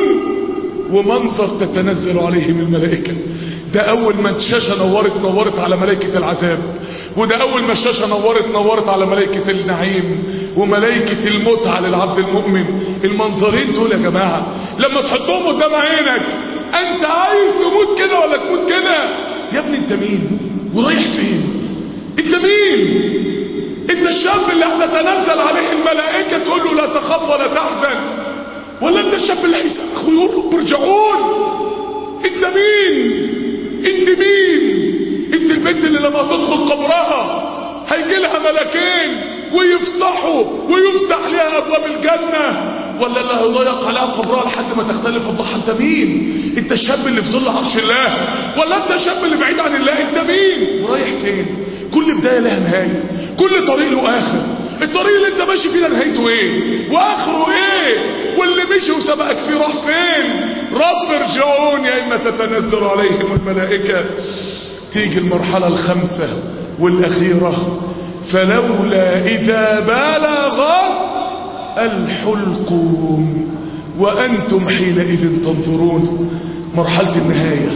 ومنظر تتنزل عليهم الملائكة ده اول ما الشاشة نورت نورت على ملائكة العذاب وده اول ما الشاشة نورت نورت على ملائكة النعيم وملائكة المتعة للعبد المؤمن المنظرين دول يا جماعة لما تحطهم قدام عينك انت عايز تموت كده ولا تموت كده يا ابني انت مين ورايح فين انت مين انت الشاب اللي هتتنزل عليه الملائكة تقول له لا تخاف ولا تحزن ولا انت الشاب اللي هيصرخ ويقول رب ارجعون انت مين انت مين انت البنت اللي لما تدخل قبرها هيجي لها ملكين ويفتحوا ويفتح لها ابواب الجنه ولا اللي هيضيق عليها قبرها لحد ما تختلف الضحى انت مين انت الشاب اللي في ظل عرش الله ولا انت الشاب اللي بعيد عن الله انت مين ورايح فين كل بدايه لها نهايه كل طريق له اخر الطريق اللي انت ماشي فيه ده نهايته ايه واخره ايه واللي مشي وسبقك فيه راح فين رب ارجعون يا اما تتنزل عليهم الملائكه تيجي المرحله الخامسه والاخيره فلولا اذا بلغت الحلقوم وأنتم حينئذ تنظرون مرحلة النهاية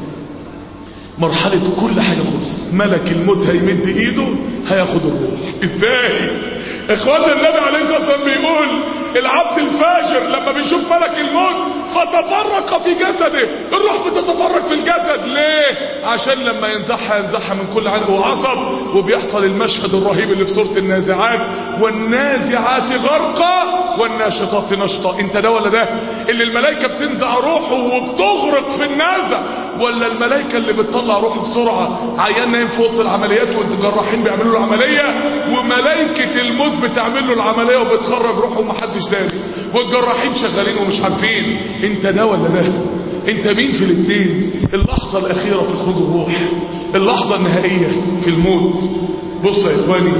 مرحلة كل حاجة خلصت ملك الموت هيمد ايده هياخد الروح ازاي اخوانا النبي عليه الصلاة والسلام بيقول العبد الفاجر لما بيشوف ملك الموت فتفرق في جسده الروح بتتفرق في الجسد ليه عشان لما ينزحها ينزحها من كل عنق وعصب وبيحصل المشهد الرهيب اللي في سورة النازعات والنازعات غرقا والناشطات نشطا انت ده ولا ده اللي الملائكة بتنزع روحه وبتغرق في النازع ولا الملائكة اللي بتطلع روحه بسرعة عيان نايم في اوضه العمليات والجراحين بيعملوا له عملية وملائكة الموت بتعمل له العملية وبتخرج روحه ومحدش داري والجراحين شغالين ومش عارفين انت ده ولا ده انت مين في الاثنين اللحظة الاخيرة في خروج الروح اللحظة النهائية في الموت بص يا اخواني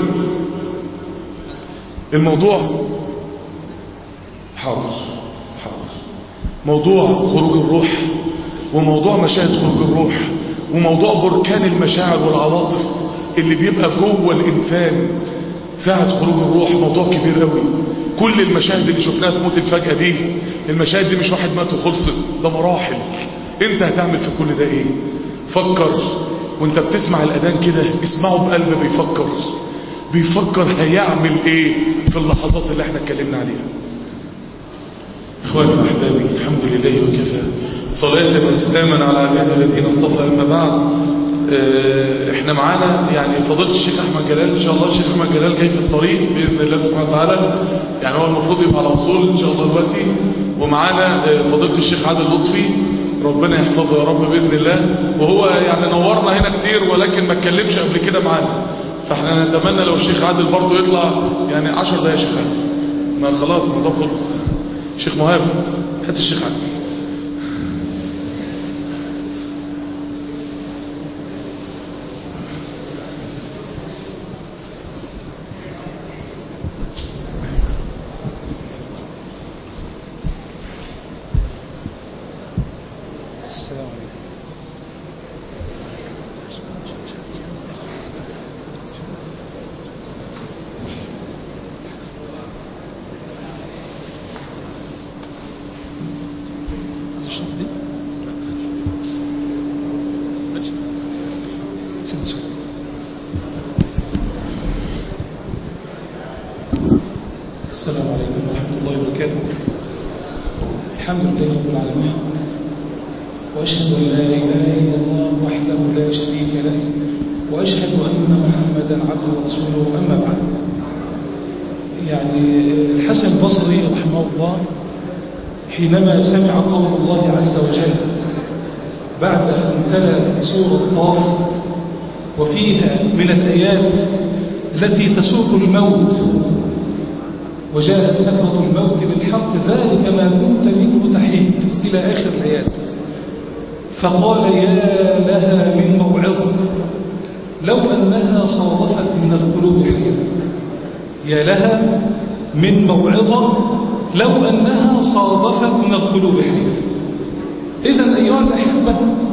الموضوع حاضر حاضر موضوع خروج الروح وموضوع مشاهد خروج الروح وموضوع بركان المشاعر والعواطف اللي بيبقى جوه الانسان ساعة خروج الروح موضوع كبير قوي كل المشاهد اللي شفناها في موت الفجأة دي المشاهد دي مش واحد مات وخلصت ده مراحل انت هتعمل في كل ده ايه فكر وانت بتسمع الاذان كده اسمعه بقلب بيفكر بيفكر هيعمل ايه في اللحظات اللي احنا اتكلمنا عليها اخواني واحبابي الحمد لله وكفى صلاة وسلاما على عباد الذين اصطفى اما بعد اه احنا معانا يعني فضيله الشيخ احمد جلال ان شاء الله الشيخ احمد جلال جاي في الطريق باذن الله سبحانه وتعالى يعني هو المفروض يبقى على وصول ان شاء الله دلوقتي ومعانا اه فضيله الشيخ عادل لطفي ربنا يحفظه يا رب باذن الله وهو يعني نورنا هنا كتير ولكن ما اتكلمش قبل كده معانا فاحنا نتمنى لو الشيخ عادل برضه يطلع يعني 10 دقايق يا شيخ عادل ما خلاص الموضوع خلص شيخ مهاب هات الشيخ عادل السلام عليكم السلام عليكم ورحمة الله وبركاته الحمد لله رب العالمين وأشهد أن لا إله إلا الله وحده لا شريك له وأشهد أن محمدا عبده ورسوله أما بعد يعني الحسن البصري رحمه الله حينما سمع قول الله عز وجل بعد أن تلا سورة طاف وفيها من الآيات التي تسوق الموت وجاءت سكرة الموت بالحق ذلك ما كنت منه تحيد إلى آخر الآيات فقال يا لها من موعظة لو أنها صادفت من القلوب حيا يا لها من موعظة لو أنها صادفت من القلوب حيا إذا أيها الأحبة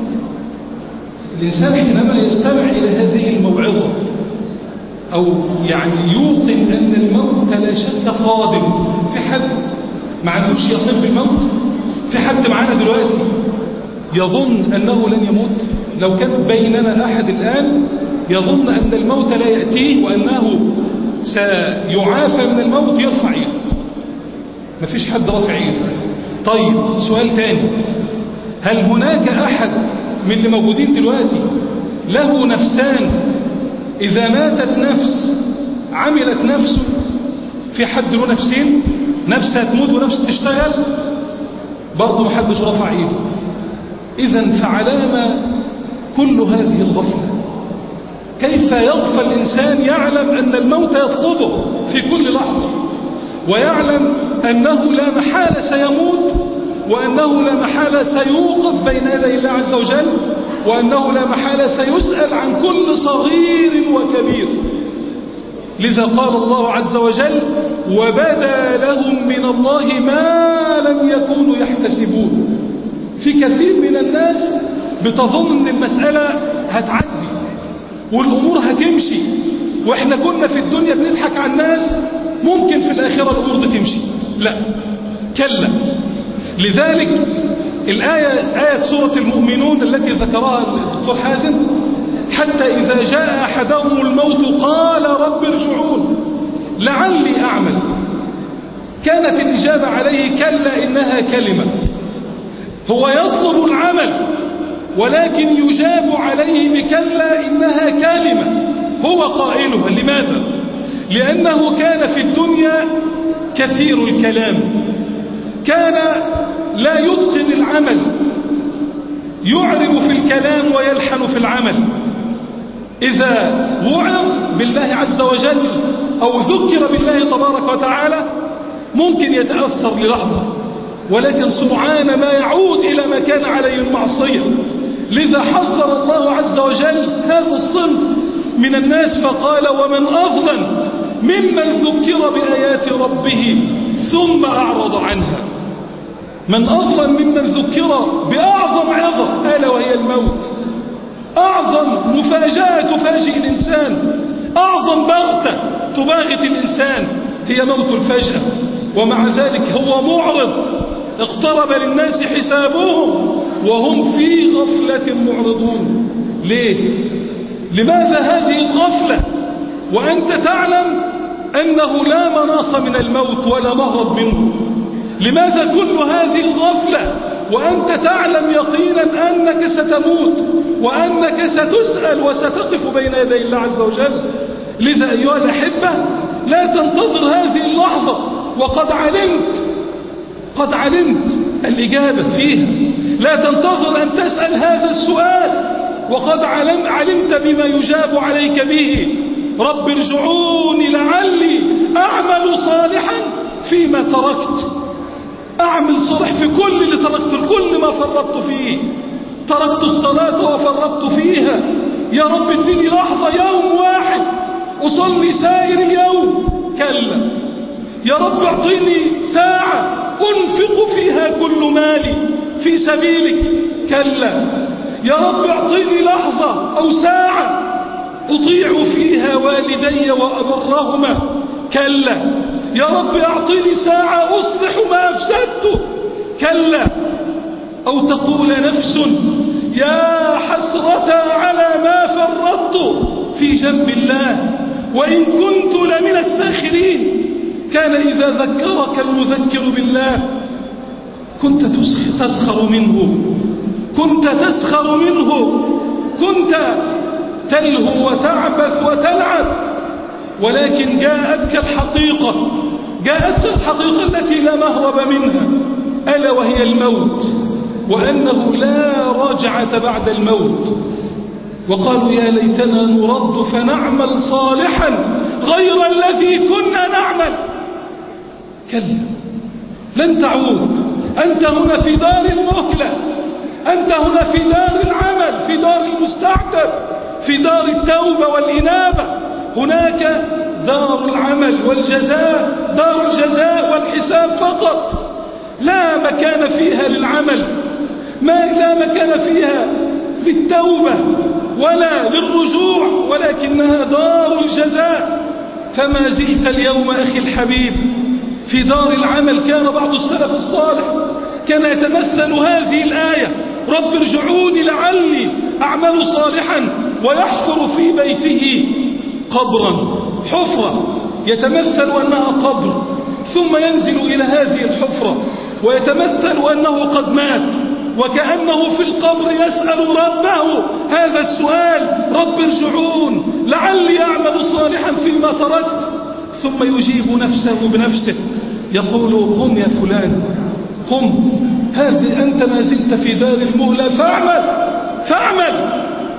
الإنسان حينما يستمع إلى هذه الموعظة أو يعني يوقن أن الموت لا شك قادم في حد ما عندوش يقين بالموت في حد معانا دلوقتي يظن أنه لن يموت لو كان بيننا أحد الآن يظن أن الموت لا يأتيه وأنه سيعافى من الموت يرفع يده ما فيش حد رافع يده طيب سؤال تاني هل هناك أحد من اللي موجودين دلوقتي له نفسان إذا ماتت نفس عملت نفسه في حد له نفسين نفس هتموت ونفس تشتغل برضه محدش رفع ايده إذا فعلام كل هذه الغفلة كيف يغفى الإنسان يعلم أن الموت يطلبه في كل لحظة ويعلم أنه لا محالة سيموت وأنه لا محالة سيوقف بين يدي الله عز وجل وأنه لا محالة سيسأل عن كل صغير وكبير لذا قال الله عز وجل وبدا لهم من الله ما لم يكونوا يحتسبون في كثير من الناس بتظن ان المسألة هتعدي والأمور هتمشي واحنا كنا في الدنيا بنضحك على الناس ممكن في الآخرة الأمور بتمشي لا كلا لذلك الآية آية سورة المؤمنون التي ذكرها الدكتور حازم حتى إذا جاء أحدهم الموت قال رب ارجعون لعلي أعمل كانت الإجابة عليه كلا إنها كلمة هو يطلب العمل ولكن يجاب عليه بكلا إنها كلمة هو قائلها لماذا؟ لأنه كان في الدنيا كثير الكلام كان لا يتقن العمل يعرب في الكلام ويلحن في العمل إذا وعظ بالله عز وجل أو ذكر بالله تبارك وتعالى ممكن يتأثر للحظة ولكن سرعان ما يعود إلى ما كان عليه المعصية لذا حذر الله عز وجل هذا الصنف من الناس فقال ومن أظلم ممن ذكر بآيات ربه ثم أعرض عنها من أظلم ممن ذكر بأعظم عظة ألا وهي الموت أعظم مفاجأة تفاجئ الإنسان أعظم بغتة تباغت الإنسان هي موت الفجأة ومع ذلك هو معرض اقترب للناس حسابهم وهم في غفلة معرضون ليه؟ لماذا هذه الغفلة وأنت تعلم أنه لا مناص من الموت ولا مهرب منه لماذا كل هذه الغفلة وأنت تعلم يقينا أنك ستموت وأنك ستسأل وستقف بين يدي الله عز وجل لذا أيها الأحبة لا تنتظر هذه اللحظة وقد علمت قد علمت الإجابة فيها لا تنتظر أن تسأل هذا السؤال وقد علم علمت بما يجاب عليك به رب ارجعوني لعلي أعمل صالحا فيما تركت أعمل صالح في كل اللي تركته كل ما فرطت فيه تركت الصلاة وفرطت فيها يا رب اديني لحظة يوم واحد أصلي سائر اليوم كلا يا رب اعطيني ساعة أنفق فيها كل مالي في سبيلك كلا يا رب اعطيني لحظة أو ساعة أطيع فيها والدي وأبرهما كلا يا رب اعطيني ساعة أصلح ما أفسدته كلا أو تقول نفس يا حسرة على ما فرطت في جنب الله وإن كنت لمن الساخرين كان إذا ذكرك المذكر بالله كنت تسخ- تسخر منه كنت تسخر منه كنت تلهو وتعبث وتلعب ولكن جاءتك الحقيقة جاءتك الحقيقة التي لا مهرب منها ألا وهي الموت وأنه لا رجعة بعد الموت وقالوا يا ليتنا نرد فنعمل صالحا غير الذي كنا نعمل كلا لن تعود أنت هنا في دار المهلة أنت هنا في دار العمل في دار المستعتب في دار التوبة والإنابة هناك دار العمل والجزاء دار الجزاء والحساب فقط لا مكان فيها للعمل ما لا مكان فيها للتوبة ولا للرجوع ولكنها دار الجزاء فما زلت اليوم أخي الحبيب في دار العمل كان بعض السلف الصالح كان يتمثل هذه الآية رب ارجعوني لعلي أعمل صالحا ويحفر في بيته قبرا حفرة يتمثل أنها قبر ثم ينزل إلى هذه الحفرة ويتمثل أنه قد مات وكأنه في القبر يسأل ربه هذا السؤال رب ارجعون لعلي أعمل صالحا فيما تركت ثم يجيب نفسه بنفسه يقول قم يا فلان قم هذه أنت ما زلت في دار المهلة فاعمل فاعمل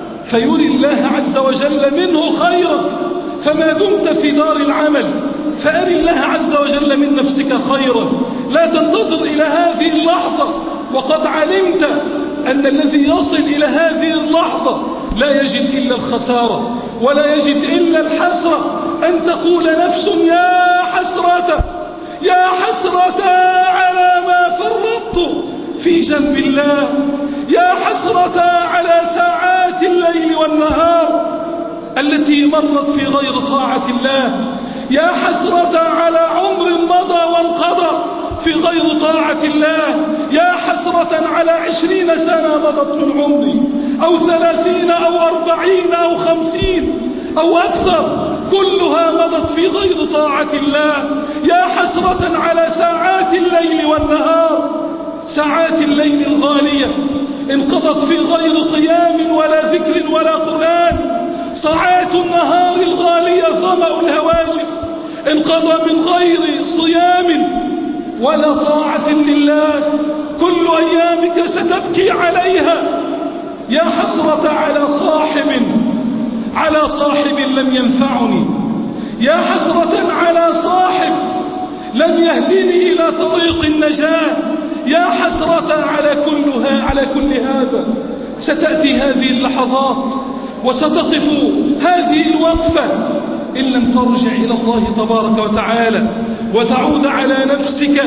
فيري الله عز وجل منه خيرا فما دمت في دار العمل فأري الله عز وجل من نفسك خيرا لا تنتظر إلى هذه اللحظة وقد علمت أن الذي يصل إلى هذه اللحظة لا يجد إلا الخسارة ولا يجد إلا الحسرة أن تقول نفس يا حسرة يا حسرة على ما فرطت في جنب الله يا حسرة على ساعات الليل والنهار التي مرت في غير طاعة الله يا حسرة على عمر مضى وانقضى في غير طاعة الله يا حسرة على عشرين سنة مضت من عمري أو ثلاثين أو أربعين أو خمسين أو أكثر كلها مضت في غير طاعة الله يا حسرة على ساعات الليل والنهار ساعات الليل الغالية انقضت في غير قيام ولا ذكر ولا قرآن ساعات النهار الغالية ظمأ الهواجر انقضى من غير صيام ولا طاعة لله كل أيامك ستبكي عليها يا حسرة على صاحب على صاحب لم ينفعني يا حسرة على صاحب لم يهدني إلى طريق النجاة يا حسرة على كلها على كل هذا ستأتي هذه اللحظات وستقف هذه الوقفة إن لم ترجع إلى الله تبارك وتعالى وتعود على نفسك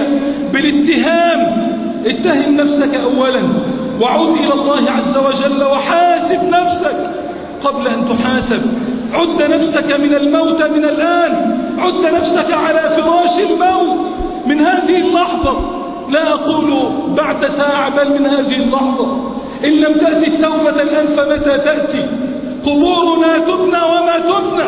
بالاتهام اتهم نفسك أولا وعود إلى الله عز وجل وحاسب نفسك قبل أن تحاسب عد نفسك من الموت من الآن عد نفسك على فراش الموت من هذه اللحظة لا أقول بعد ساعة بل من هذه اللحظة إن لم تأتي التوبة الآن فمتى تأتي قبورنا تبنى وما تبنى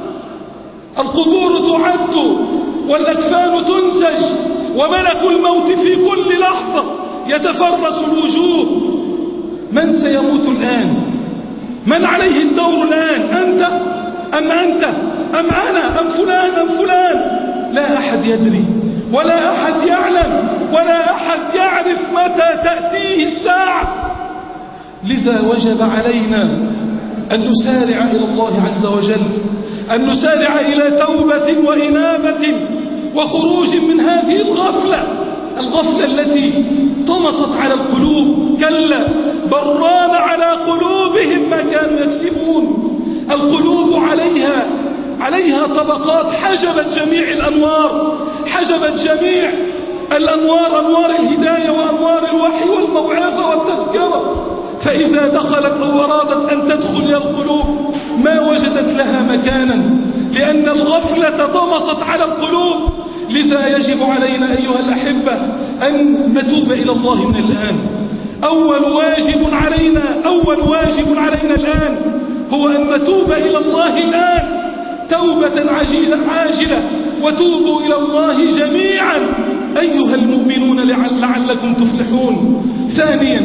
القبور تعد والأكفان تنسج وملك الموت في كل لحظة يتفرس الوجوه من سيموت الآن من عليه الدور الآن أنت أم أنت أم أنا أم فلان أم فلان لا أحد يدري ولا أحد يعلم ولا أحد يعرف متى تأتيه الساعة لذا وجب علينا أن نسارع إلى الله عز وجل أن نسارع إلى توبة وإنابة وخروج من هذه الغفلة الغفلة التي طمست على القلوب كلا بران على قلوبهم ما كانوا يكسبون القلوب عليها عليها طبقات حجبت جميع الأنوار حجبت جميع الأنوار أنوار الهداية وأنوار الوحي والموعظة والتذكرة فإذا دخلت أو أرادت أن تدخل إلى القلوب ما وجدت لها مكانا لأن الغفلة طمست على القلوب لذا يجب علينا أيها الأحبة أن نتوب إلى الله من الآن أول واجب علينا أول واجب علينا الآن هو أن نتوب إلى الله الآن توبة عجيلة عاجلة وتوبوا إلى الله جميعا أيها المؤمنون لعل لعلكم تفلحون ثانيا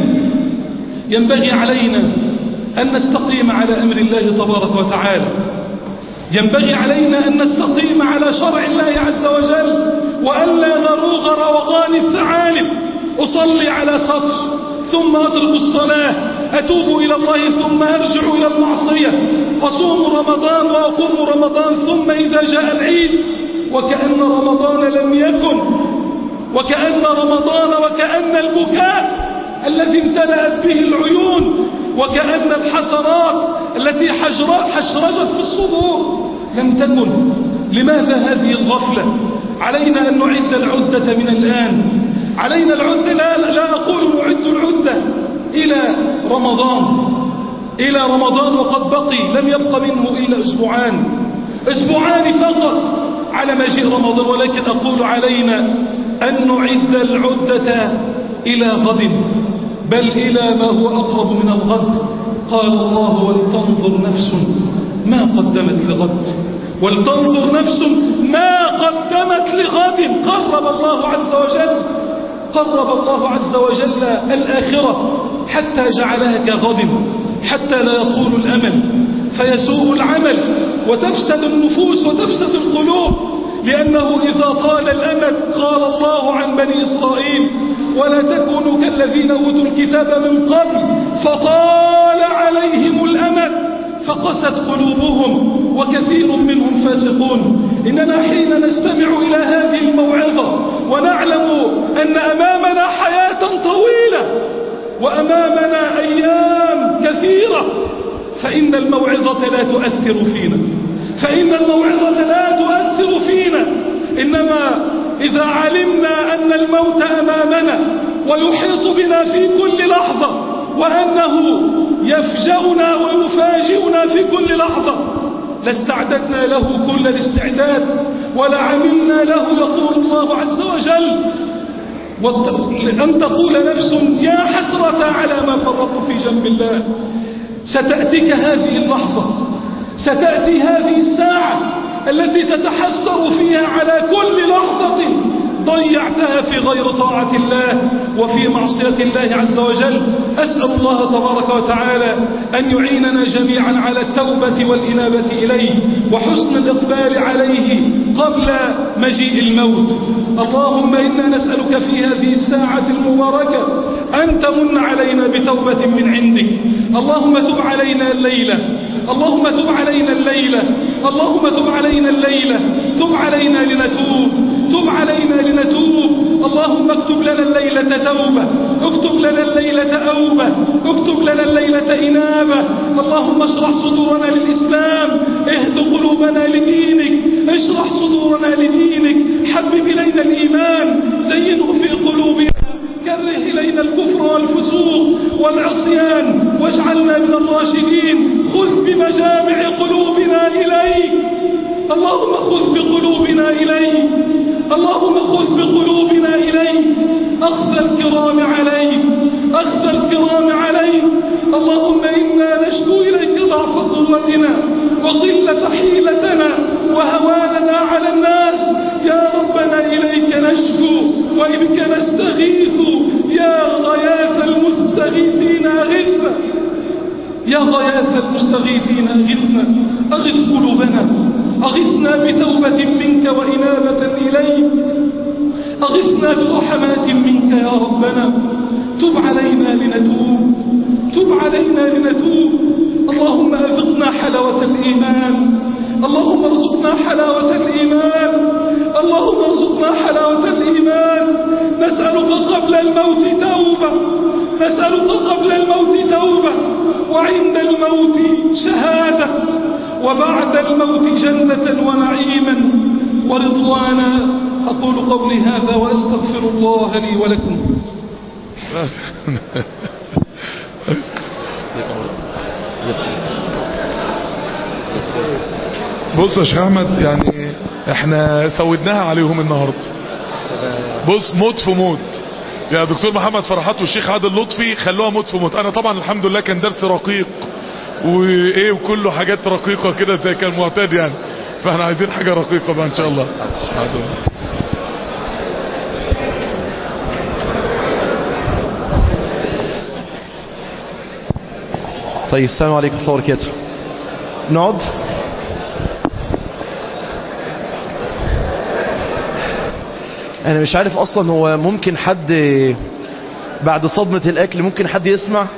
ينبغي علينا أن نستقيم على أمر الله تبارك وتعالى ينبغي علينا أن نستقيم على شرع الله عز وجل وألا نروغ روغان الثعالب أصلي على سطر ثم أترك الصلاة أتوب إلى الله ثم أرجع إلى المعصية أصوم رمضان وأقوم رمضان ثم إذا جاء العيد وكأن رمضان لم يكن وكأن رمضان وكأن البكاء الذي امتلأت به العيون وكأن الحسرات التي حجرت حشرجت في الصدور لم تكن لماذا هذه الغفلة علينا أن نعد العدة من الآن علينا العدة لا, لا أقول نعد العدة إلى رمضان إلى رمضان وقد بقي لم يبق منه إلا أسبوعان أسبوعان فقط على مجيء رمضان ولكن أقول علينا أن نعد العدة إلى غد بل إلى ما هو أقرب من الغد قال الله ولتنظر نفس ما قدمت لغد ولتنظر نفس ما قدمت لغد قرب الله عز وجل قرب الله عز وجل الآخرة حتى جعلها كغد حتى لا يطول الأمل فيسوء العمل وتفسد النفوس وتفسد القلوب لأنه إذا طال الأمد قال الله عن بني إسرائيل ولا تكونوا كالذين أوتوا الكتاب من قبل فطال عليهم الأمد فقست قلوبهم وكثير منهم فاسقون إننا حين نستمع إلى هذه الموعظة ونعلم أن أمامنا حياة طويلة وأمامنا أيام كثيرة فإن الموعظة لا تؤثر فينا فإن الموعظة لا تؤثر فينا إنما إذا علمنا أن الموت أمامنا ويحيط بنا في كل لحظة وأنه يفجأنا ويفاجئنا في كل لحظة لاستعددنا له كل الاستعداد ولعملنا له يقول الله عز وجل أن تقول نفس يا حسرة على ما فرطت في جنب الله ستأتيك هذه اللحظة ستأتي هذه الساعة التي تتحسر فيها على كل لحظة ضيعتها في غير طاعة الله وفي معصية الله عز وجل أسأل الله تبارك وتعالى أن يعيننا جميعا على التوبة والإنابة إليه وحسن الإقبال عليه قبل مجيء الموت اللهم إنا نسألك في هذه الساعة المباركة أن تمن علينا بتوبة من عندك اللهم تب علينا الليلة اللهم تب علينا الليلة اللهم تب علينا الليلة تب علينا لنتوب تب علينا لنتوب اللهم اكتب لنا الليلة توبة اكتب لنا الليلة أوبة اكتب لنا الليلة إنابة اللهم اشرح صدورنا للإسلام اهد قلوبنا لدينك اشرح صدورنا لدينك حبب إلينا الإيمان زينه في قلوبنا كره إلينا الكفر والفسوق والعصيان واجعلنا من الراشدين خذ بمجامع قلوبنا إليك اللهم خذ بقلوبنا إليك اللهم خذ بقلوبنا إليك أخذ الكرام عليك أخذ الكرام عليك اللهم إنا نشكو إليك ضعف قوتنا وقلة حيلتنا وهواننا على الناس يا ربنا إليك نشكو وإبك نستغيث يا غياث المستغيثين أغثنا يا غياث المستغيثين أغثنا أغث قلوبنا أغثنا بتوبة منك وإنابة إليك أغثنا برحمات منك يا ربنا تب علينا لنتوب تب علينا لنتوب اللهم أذقنا حلاوة الإيمان اللهم ارزقنا حلاوة الإيمان اللهم ارزقنا حلاوة الإيمان نسألك قبل الموت توبة نسألك قبل الموت توبة وعند الموت شهادة وبعد الموت جنة ونعيما ورضوانا أقول قولي هذا وأستغفر الله لي ولكم بص يا شيخ احمد يعني احنا سودناها عليهم النهارده بص موت في موت يا دكتور محمد فرحات والشيخ عادل لطفي خلوها موت في موت انا طبعا الحمد لله كان درس رقيق وايه وكله حاجات رقيقة كده زي كان معتاد يعني فاحنا عايزين حاجة رقيقة بقى ان شاء الله طيب السلام عليكم ورحمة الله وبركاته نقعد انا مش عارف اصلا هو ممكن حد بعد صدمة الاكل ممكن حد يسمع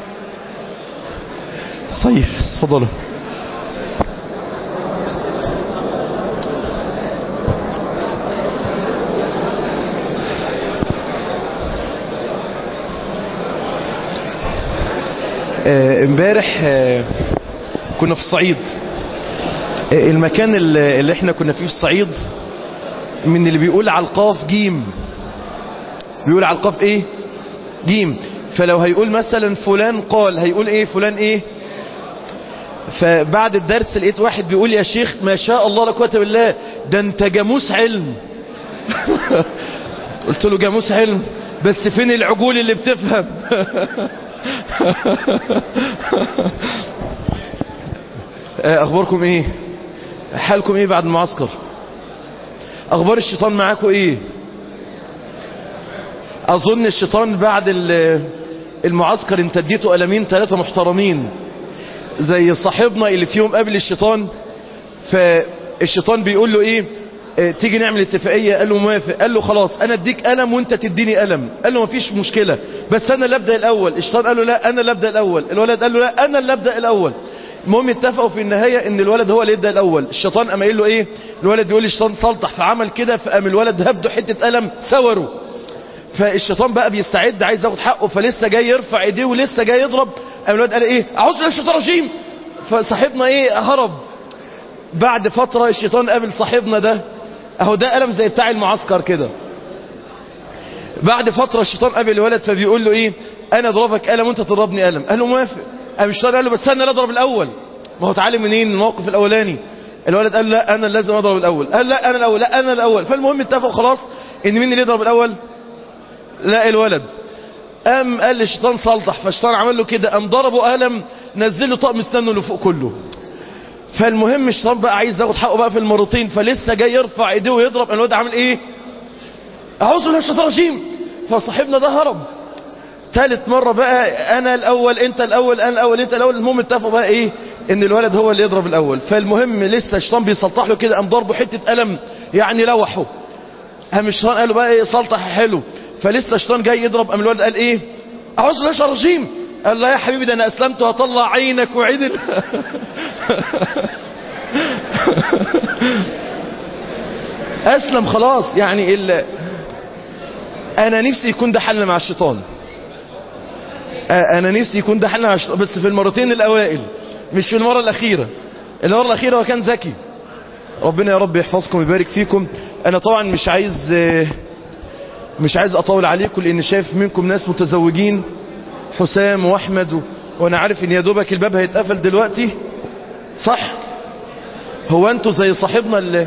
طيب اتفضلوا آه، امبارح آه، كنا في الصعيد آه، المكان اللي اللي احنا كنا فيه في الصعيد من اللي بيقول على القاف جيم بيقول على القاف ايه جيم فلو هيقول مثلا فلان قال هيقول ايه فلان ايه فبعد الدرس لقيت واحد بيقول يا شيخ ما شاء الله لا قوه الا بالله ده انت جاموس علم قلت له جاموس علم بس فين العجول اللي بتفهم آه، اخباركم ايه حالكم ايه بعد المعسكر اخبار الشيطان معاكم ايه اظن الشيطان بعد ال- المعسكر انت اديته قلمين ثلاثة محترمين زي صاحبنا اللي فيهم قبل الشيطان فالشيطان بيقول له ايه اه تيجي نعمل اتفاقية قال له موافق قال له خلاص انا اديك قلم وانت تديني قلم قال له مفيش مشكلة بس انا اللي ابدا الاول الشيطان قال له لا انا اللي ابدا الاول الولد قال له لا انا اللي ابدا الاول المهم اتفقوا في النهاية ان الولد هو اللي يبدا الاول الشيطان قام قايل له ايه الولد بيقول الشيطان سلطح فعمل كده فقام الولد هبده حتة قلم سوره فالشيطان بقى بيستعد عايز ياخد حقه فلسه جاي يرفع ايديه ولسه جاي يضرب قام الولد قال ايه اعوذ بالله من الشيطان الرجيم فصاحبنا ايه هرب بعد فترة الشيطان قابل صاحبنا ده اهو ده قلم زي بتاع المعسكر كده بعد فترة الشيطان قابل الولد فبيقول له ايه انا اضربك قلم وانت تضربني قلم قال له موافق قام الشيطان قال له بس انا اللي اضرب الاول ما هو اتعلم منين الموقف الاولاني الولد قال لا انا لازم اضرب الاول قال لا انا الاول لا انا الاول فالمهم اتفقوا خلاص ان مين اللي يضرب الاول لا الولد قام قال للشيطان سلطح فالشيطان عمل له كده قام ضربه قلم نزل له طقم استنه اللي فوق كله فالمهم الشيطان بقى عايز ياخد حقه بقى في المرتين فلسه جاي يرفع ايديه ويضرب الواد عامل ايه اعوذ بالله من الشيطان الرجيم فصاحبنا ده هرب ثالث مرة بقى انا الاول انت الاول انا الاول انت الاول المهم اتفقوا بقى ايه ان الولد هو اللي يضرب الاول فالمهم لسه الشيطان بيسلطح له كده قام ضربه حتة قلم يعني لوحه قام الشيطان قال له بقى ايه سلطح حلو فلسه الشيطان جاي يضرب قام الولد قال ايه اعوذ بالله من الشيطان الرجيم قال لا يا حبيبي ده انا اسلمت وهطلع عينك وعدل اسلم خلاص يعني ال... انا نفسي يكون ده حل مع الشيطان آه، انا نفسي يكون ده حل مع الشيطان بس في المرتين الاوائل مش في المرة الاخيرة المرة الاخيرة هو كان ذكي ربنا يا رب يحفظكم ويبارك فيكم انا طبعا مش عايز آه، مش عايز اطول عليكم لان شايف منكم ناس متزوجين حسام واحمد و... وانا عارف ان يا دوبك الباب هيتقفل دلوقتي صح هو انتوا زي صاحبنا اللي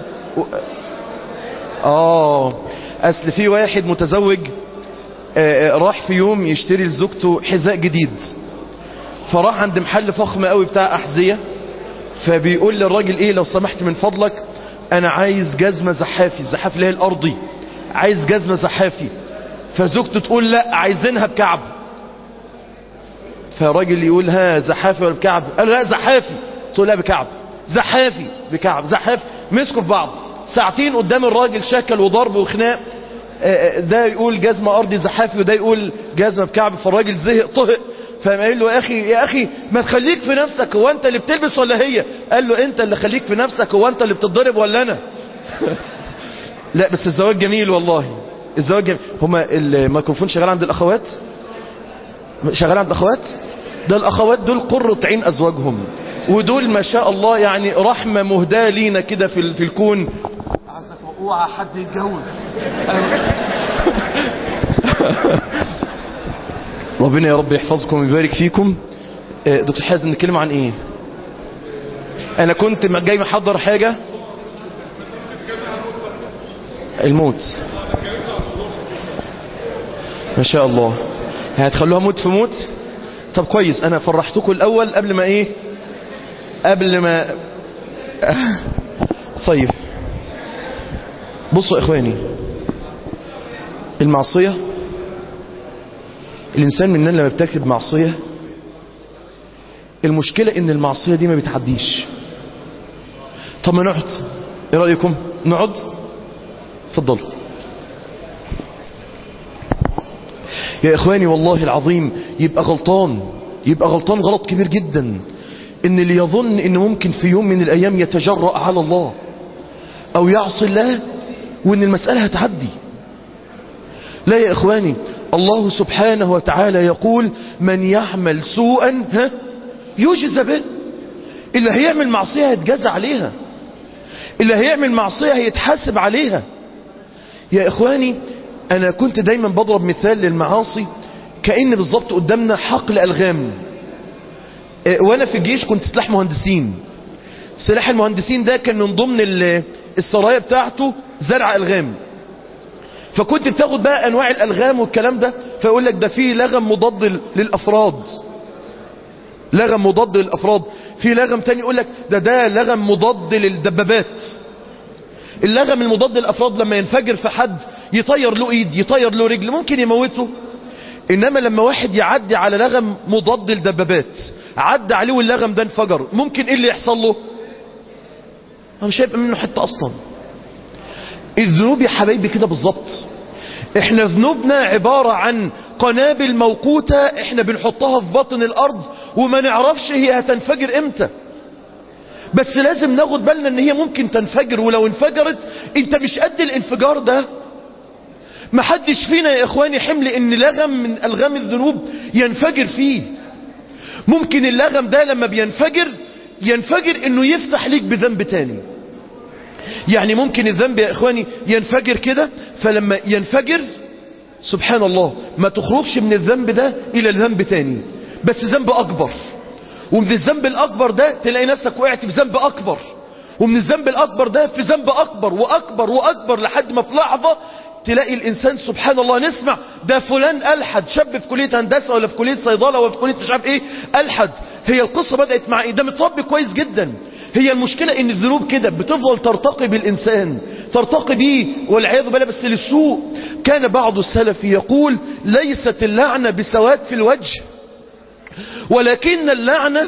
اه اصل في واحد متزوج آه، آه، راح في يوم يشتري لزوجته حذاء جديد فراح عند محل فخم قوي بتاع احذيه فبيقول للراجل ايه لو سمحت من فضلك انا عايز جزمه زحافي الزحاف اللي هي الارضي عايز جزمه زحافي فزوجته تقول لا عايزينها بكعب فالراجل يقول ها زحافي ولا بكعب قال له لا زحافي تقول لا بكعب زحافي بكعب زحاف مسكوا في بعض ساعتين قدام الراجل شكل وضرب وخناق آه، آه، ده يقول جزمة أرضي زحافي وده يقول جزمة بكعب فالراجل زهق طهق فقام قايل له يا أخي يا أخي ما تخليك في نفسك هو أنت اللي بتلبس ولا هي قال له أنت اللي خليك في نفسك هو أنت اللي بتتضرب ولا أنا لا بس الزواج جميل والله الزواج جميل هما الميكروفون شغال عند الأخوات شغال عند الأخوات ده الأخوات دول قرة عين أزواجهم ودول ما شاء الله يعني رحمة مهداة لينا كده في, ال- في الكون عزك اوعى حد يتجوز ربنا يا رب يحفظكم ويبارك فيكم آه، دكتور حازم نتكلم عن ايه انا كنت م- جاي محضر حاجة الموت ما شاء الله هتخلوها موت في موت طب كويس انا فرحتكم الاول قبل ما ايه قبل ما طيب بصوا يا اخواني المعصية الانسان مننا لما بيرتكب معصية المشكلة ان المعصية دي ما بتعديش طب ما نقعد ايه رأيكم نقعد اتفضلوا يا اخواني والله العظيم يبقى غلطان يبقى غلطان غلط كبير جدا ان اللي يظن ان ممكن في يوم من الايام يتجرأ على الله او يعصي الله وان المسألة هتعدي لا يا اخواني الله سبحانه وتعالى يقول من يعمل سوءا ها يجزى به اللي هيعمل معصية هيتجزى عليها اللي هيعمل معصية هيتحاسب عليها يا اخواني انا كنت دايما بضرب مثال للمعاصي كأن بالظبط قدامنا حقل ألغام اه، وانا في الجيش كنت سلاح مهندسين سلاح المهندسين ده كان من ضمن ال- السرايا بتاعته زرع ألغام فكنت بتاخد بقى انواع الالغام والكلام ده فيقول لك ده فيه لغم مضاد للافراد لغم مضاد للافراد في لغم تاني يقول لك ده ده لغم مضاد للدبابات اللغم المضاد للافراد لما ينفجر في حد يطير له ايد يطير له رجل ممكن يموته انما لما واحد يعدي على لغم مضاد للدبابات عدى عليه واللغم ده انفجر ممكن ايه اللي يحصل له هو مش هيبقى منه حته اصلا الذنوب يا حبايبي كده بالظبط احنا ذنوبنا عبارة عن قنابل موقوتة احنا بنحطها في باطن الارض وما نعرفش هي هتنفجر امتى بس لازم ناخد بالنا ان هي ممكن تنفجر ولو انفجرت انت مش قد الانفجار ده محدش فينا يا اخواني حمل ان لغم من الغام الذنوب ينفجر فيه ممكن اللغم ده لما بينفجر ينفجر انه يفتح ليك بذنب تاني يعني ممكن الذنب يا اخواني ينفجر كده فلما ينفجر سبحان الله ما تخرجش من الذنب ده الى الذنب تاني بس ذنب اكبر ومن الذنب الاكبر ده تلاقي نفسك وقعت في ذنب اكبر ومن الذنب الاكبر ده في ذنب اكبر واكبر واكبر لحد ما في لحظه تلاقي الانسان سبحان الله نسمع ده فلان الحد شاب في كليه هندسه ولا في كليه صيدله ولا في كليه مش عارف ايه الحد هي القصه بدات مع ايه ده متربي كويس جدا هي المشكله ان الذنوب كده بتفضل ترتقي بالانسان ترتقي بيه والعياذ بالله بس للسوء كان بعض السلف يقول ليست اللعنه بسواد في الوجه ولكن اللعنه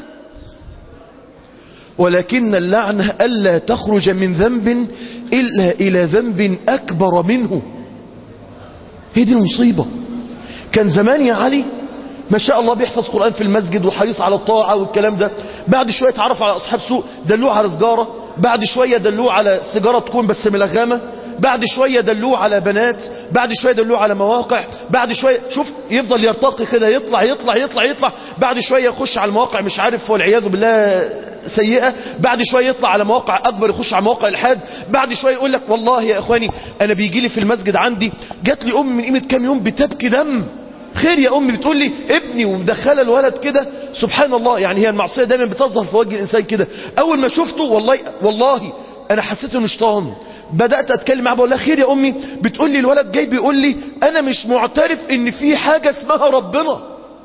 ولكن اللعنه الا تخرج من ذنب الا الى ذنب اكبر منه هي دي المصيبة كان زمان يا علي ما شاء الله بيحفظ قرآن في المسجد وحريص على الطاعة والكلام ده بعد شوية اتعرف على أصحاب سوء دلوه على سجارة بعد شوية دلوه على سيجارة تكون بس ملغمة بعد شوية دلوه على بنات بعد شوية دلوه على مواقع بعد شوية شوف يفضل يرتقي كده يطلع يطلع يطلع يطلع بعد شوية يخش على المواقع مش عارف والعياذ بالله سيئة بعد شوية يطلع على مواقع أكبر يخش على مواقع الحاد بعد شوية يقول لك والله يا إخواني أنا بيجي لي في المسجد عندي جات لي أم من قيمة كام يوم بتبكي دم خير يا أمي بتقول لي ابني ومدخله الولد كده سبحان الله يعني هي المعصية دايما بتظهر في وجه الإنسان كده أول ما شفته والله والله أنا حسيت إنه شيطان بدأت أتكلم معاه بقول لها خير يا أمي بتقول لي الولد جاي بيقول لي أنا مش معترف إن في حاجة اسمها ربنا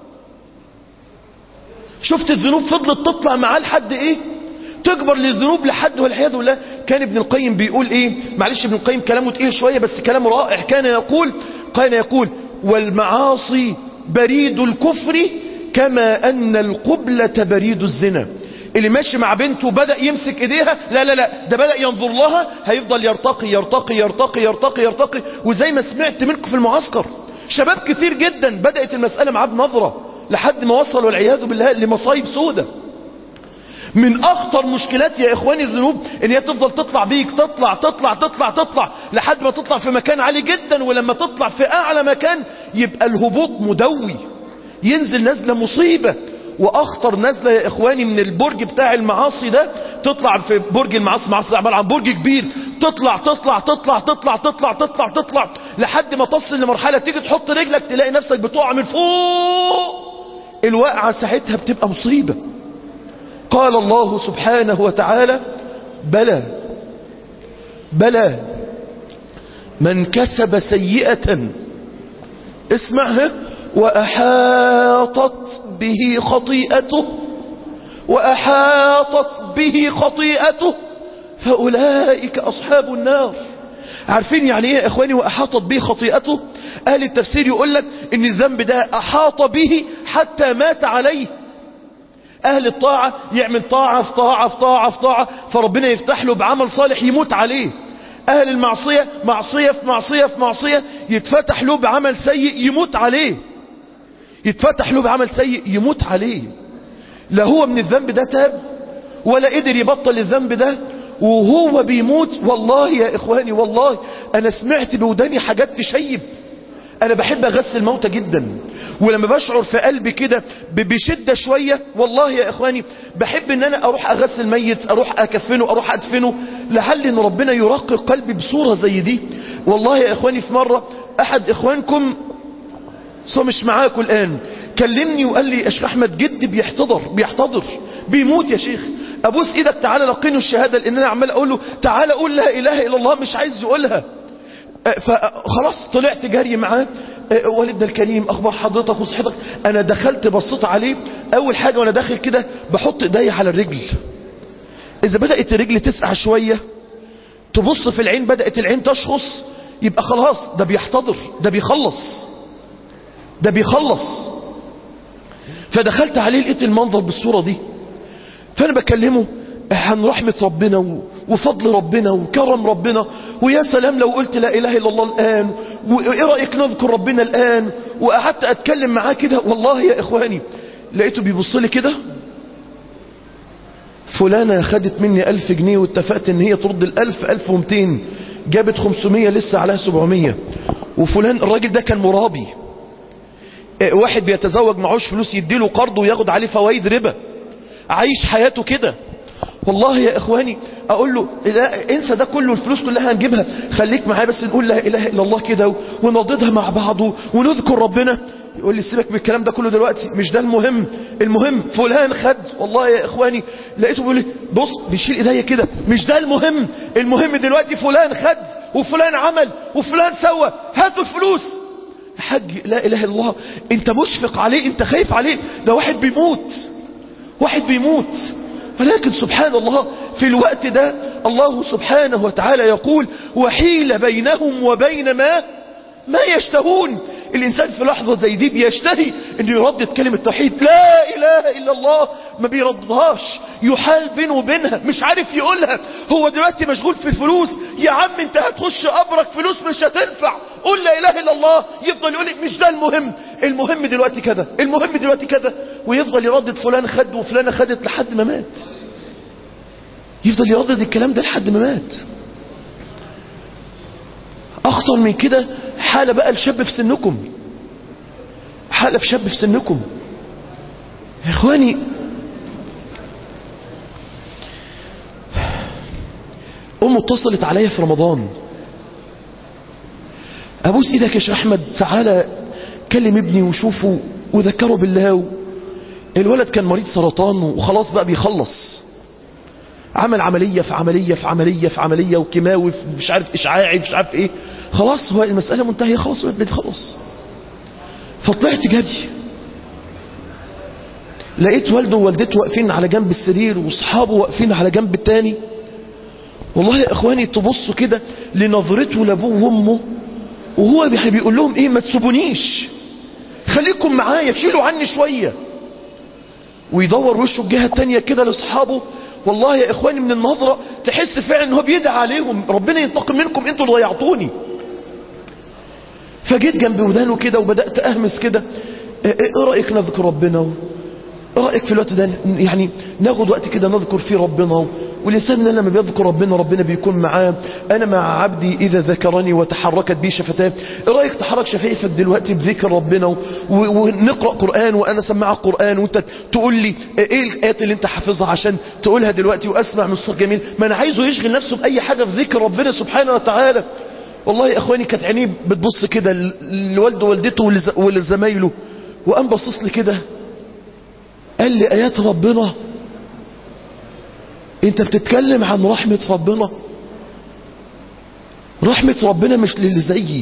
شفت الذنوب فضلت تطلع معاه لحد إيه تكبر للذنوب لحد والعياذ بالله كان ابن القيم بيقول ايه معلش ابن القيم كلامه تقيل شوية بس كلامه رائع كان يقول كان يقول والمعاصي بريد الكفر كما ان القبلة بريد الزنا اللي ماشي مع بنته بدأ يمسك ايديها لا لا لا ده بدأ ينظر لها هيفضل يرتقي يرتقي يرتقي يرتقي يرتقي وزي ما سمعت منكم في المعسكر شباب كتير جدا بدأت المسألة معاه بنظرة لحد ما وصل والعياذ بالله لمصايب سودة من اخطر مشكلات يا اخواني الذنوب ان هي تفضل تطلع بيك تطلع تطلع تطلع تطلع لحد ما تطلع في مكان عالي جدا ولما تطلع في اعلى مكان يبقى الهبوط مدوي ينزل نزلة مصيبة واخطر نزلة يا اخواني من البرج بتاع المعاصي ده تطلع في برج المعاصي معاصي عبارة عن برج كبير تطلع تطلع تطلع تطلع تطلع تطلع تطلع لحد ما تصل لمرحلة تيجي تحط رجلك تلاقي نفسك بتقع من فوق الوقعة ساعتها بتبقى مصيبة قال الله سبحانه وتعالى بلى بلى من كسب سيئة اسمعها وأحاطت به خطيئته وأحاطت به خطيئته فأولئك أصحاب النار عارفين يعني ايه يا اخواني واحاطت به خطيئته اهل التفسير يقول لك ان الذنب ده احاط به حتى مات عليه اهل الطاعة يعمل طاعة في طاعة في طاعة في طاعة فربنا يفتح له بعمل صالح يموت عليه اهل المعصية معصية في معصية في معصية يتفتح له بعمل سيء يموت عليه يتفتح له بعمل سيء يموت عليه لا هو من الذنب ده تاب ولا قدر يبطل الذنب ده وهو بيموت والله يا إخواني والله أنا سمعت بوداني حاجات تشيب أنا بحب أغسل الموتى جدا ولما بشعر في قلبي كده ب- بشدة شوية والله يا إخواني بحب أن أنا أروح أغسل ميت أروح أكفنه أروح أدفنه لعل أن ربنا يرقق قلبي بصورة زي دي والله يا إخواني في مرة أحد إخوانكم صو مش معاكم الآن كلمني وقال لي يا شيخ أحمد جدي بيحتضر بيحتضر بيموت يا شيخ أبوس إيدك تعالى لقينه الشهادة لأن أنا عمال أقول له تعالى قول لا إله إلا الله مش عايز يقولها أه، فخلاص طلعت جري معاه أه، والدنا الكريم أخبار حضرتك وصحتك أنا دخلت بصيت عليه أول حاجة وأنا داخل كده بحط إيدي على الرجل إذا بدأت الرجل تسقع شوية تبص في العين بدأت العين تشخص يبقى خلاص ده بيحتضر ده بيخلص ده بيخلص فدخلت عليه لقيت المنظر بالصورة دي فأنا بكلمه عن رحمة ربنا و- وفضل ربنا وكرم ربنا ويا سلام لو قلت لا إله إلا الله الآن وإيه رأيك نذكر ربنا الآن وقعدت أتكلم معاه كده والله يا إخواني لقيته بيبص لي كده فلانة خدت مني ألف جنيه واتفقت ان هي ترد الألف ألف ومتين جابت خمسمية لسه عليها سبعمية وفلان الراجل ده كان مرابي اه، واحد بيتزوج معوش فلوس يديله قرض وياخد عليه فوائد ربا عايش حياته كده والله يا اخواني اقول له لا انسى ده كله الفلوس كلها هنجيبها خليك معايا بس نقول لا اله الا الله كده ونرددها مع بعض ونذكر ربنا يقول لي سيبك من الكلام ده كله دلوقتي مش ده المهم المهم فلان خد والله يا اخواني لقيته بيقول لي بص بيشيل ايديا كده مش ده المهم المهم دلوقتي فلان خد وفلان عمل وفلان سوى هاتوا الفلوس يا حاج لا اله الا الله انت مشفق عليه انت خايف عليه ده واحد بيموت واحد بيموت ولكن سبحان الله في الوقت ده الله سبحانه وتعالى يقول وحيل بينهم وبين ما ما يشتهون الإنسان في لحظة زي دي بيشتهي انه يردد كلمة توحيد لا إله إلا الله ما بيرددهاش يحال بينه وبينها مش عارف يقولها هو دلوقتي مشغول في الفلوس يا عم انت هتخش قبرك فلوس مش هتنفع قول لا إله إلا الله يفضل يقول لك مش ده المهم المهم دلوقتي كذا المهم دلوقتي كذا ويفضل يردد فلان خد وفلانة خدت لحد ما مات يفضل يردد الكلام ده لحد ما مات اخطر من كده حالة بقى الشاب في سنكم حالة في شاب في سنكم يا اخواني ام اتصلت عليا في رمضان ابوس ايدك يا شيخ احمد تعالى كلم ابني وشوفه وذكره بالله و... الولد كان مريض سرطان وخلاص بقى بيخلص عمل عملية في عملية في عملية في عملية وكيماوي في مش عارف إشعاعي مش عارف إيه خلاص هو المسألة منتهية خلاص يا ابني خلاص فطلعت جري لقيت والده ووالدته واقفين على جنب السرير واصحابه واقفين على جنب التاني والله يا اخواني تبصوا كده لنظرته لابوه وامه وهو يعني بيقول لهم ايه ما تسيبونيش خليكم معايا شيلوا عني شويه ويدور وشه الجهه التانيه كده لاصحابه والله يا اخواني من النظرة تحس فعلا ان هو بيدعي عليهم ربنا ينتقم منكم انتوا اللي ضيعتوني فجيت جنب ودانه كده وبدأت اهمس كده ايه إيه رأيك نذكر ربنا ايه رأيك في الوقت ده يعني ناخد وقت كده نذكر فيه ربنا والإنسان لما بيذكر ربنا ربنا بيكون معاه أنا مع عبدي إذا ذكرني وتحركت بي شفتاه إيه رأيك تحرك شفايفك دلوقتي بذكر ربنا و- ونقرأ قرآن وأنا سمعك قرآن وأنت تقول لي إيه الآيات اللي أنت حافظها عشان تقولها دلوقتي وأسمع من صوت جميل ما أنا عايزه يشغل نفسه بأي حاجة في ذكر ربنا سبحانه وتعالى والله يا إخواني كانت عينيه بتبص كده ل- لوالده ووالدته ولز- ولزمايله وقام باصص لي كده قال لي آيات ربنا انت بتتكلم عن رحمة ربنا رحمة ربنا مش للي زيي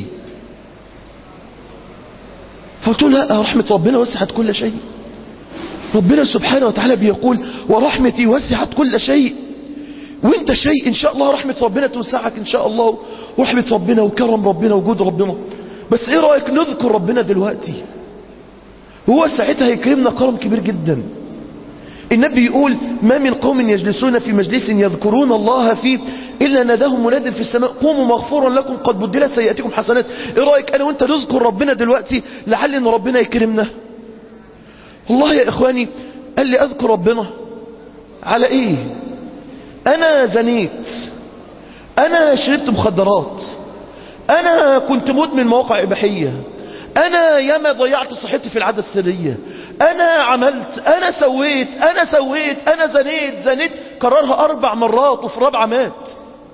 فقلت له لا رحمة ربنا وسعت كل شيء ربنا سبحانه وتعالى بيقول ورحمتي وسعت كل شيء وانت شيء ان شاء الله رحمة ربنا توسعك ان شاء الله ورحمة ربنا وكرم ربنا وجود ربنا بس ايه رأيك نذكر ربنا دلوقتي هو ساعتها هيكرمنا كرم كبير جدا النبي يقول ما من قوم يجلسون في مجلس يذكرون الله فيه إلا ناداهم مناد في السماء قوموا مغفورا لكم قد بدلت سيئاتكم حسنات ايه رأيك انا وانت نذكر ربنا دلوقتي لعل ان ربنا يكرمنا والله يا اخواني قال لي اذكر ربنا على ايه انا زنيت انا شربت مخدرات انا كنت مدمن مواقع اباحيه انا ياما ضيعت صحتي في العاده السريه انا عملت انا سويت انا سويت انا زنيت زنيت كررها اربع مرات وفي رابعه مات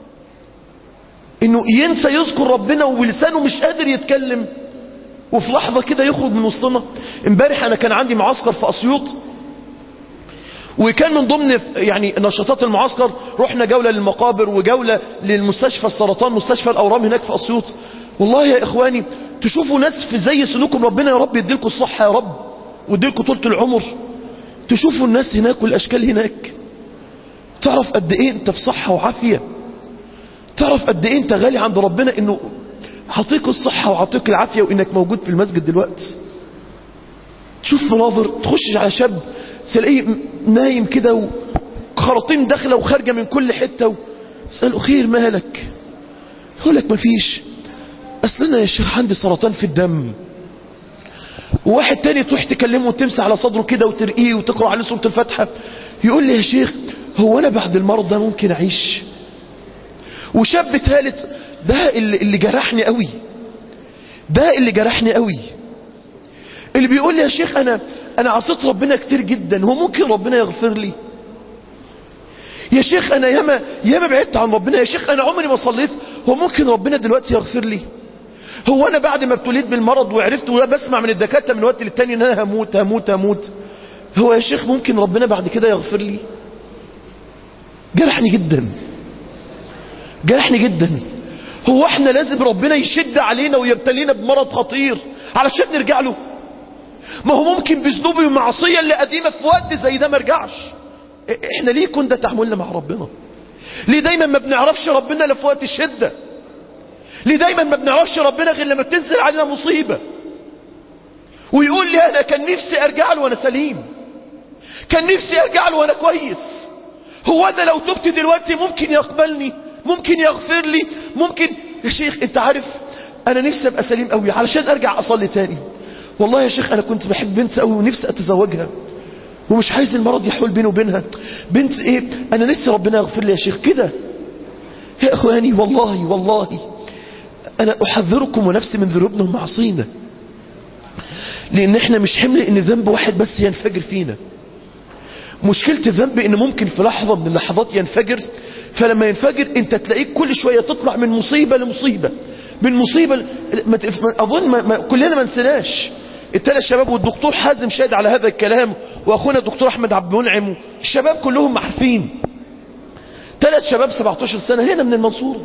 انه ينسى يذكر ربنا ولسانه مش قادر يتكلم وفي لحظه كده يخرج من وسطنا امبارح انا كان عندي معسكر في اسيوط وكان من ضمن يعني نشاطات المعسكر رحنا جولة للمقابر وجولة للمستشفى السرطان مستشفى الأورام هناك في أسيوط والله يا إخواني تشوفوا ناس في زي سلوكم ربنا يا رب يديلكم الصحة يا رب ويديلكم طولة العمر تشوفوا الناس هناك والأشكال هناك تعرف قد إيه أنت في صحة وعافية تعرف قد إيه أنت غالي عند ربنا إنه عطيك الصحة وعطيك العافية وإنك موجود في المسجد دلوقتي تشوف مناظر تخش على شاب تلاقيه نايم كده وخراطيم داخله وخارجه من كل حته تساله خير مالك يقول لك مفيش اصل انا يا شيخ عندي سرطان في الدم وواحد تاني تروح تكلمه وتمسح على صدره كده وترقيه وتقرا عليه سوره الفاتحه يقول لي يا شيخ هو انا بعد المرض ده ممكن اعيش وشاب ثالث ده اللي, اللي جرحني قوي ده اللي جرحني قوي اللي بيقول لي يا شيخ انا انا عصيت ربنا كتير جدا هو ممكن ربنا يغفر لي يا شيخ انا ياما ياما بعدت عن ربنا يا شيخ انا عمري ما صليت هو ممكن ربنا دلوقتي يغفر لي هو انا بعد ما ابتليت بالمرض وعرفت وبسمع من الدكاتره من وقت للتاني ان انا هموت هموت هموت هو يا شيخ ممكن ربنا بعد كده يغفر لي جرحني جدا جرحني جدا هو احنا لازم ربنا يشد علينا ويبتلينا بمرض خطير علشان نرجع له ما هو ممكن بذنوبي ومعصيه اللي قديمه في وقت زي ده ما ارجعش احنا ليه كنا تحملنا مع ربنا ليه دايما ما بنعرفش ربنا الا في وقت الشده ليه دايما ما بنعرفش ربنا غير لما تنزل علينا مصيبه ويقول لي انا كان نفسي ارجع له وانا سليم كان نفسي ارجع له وانا كويس هو انا لو تبت دلوقتي ممكن يقبلني ممكن يغفر لي ممكن يا شيخ انت عارف انا نفسي ابقى سليم قوي علشان ارجع اصلي تاني والله يا شيخ انا كنت بحب بنت قوي ونفسي اتزوجها ومش عايز المرض يحول بيني وبينها بنت ايه انا نفسي ربنا يغفر لي يا شيخ كده يا اخواني والله والله انا احذركم ونفسي من ذنوبنا ومعصينا لان احنا مش حمل ان ذنب واحد بس ينفجر فينا مشكلة الذنب ان ممكن في لحظة من اللحظات ينفجر فلما ينفجر انت تلاقيك كل شوية تطلع من مصيبة لمصيبة من مصيبة ل... ما ت... اظن ما... ما... كلنا ما نسيناش الثلاث شباب والدكتور حازم شاهد على هذا الكلام واخونا الدكتور احمد عبد المنعم الشباب كلهم عارفين ثلاث شباب 17 سنة هنا من المنصورة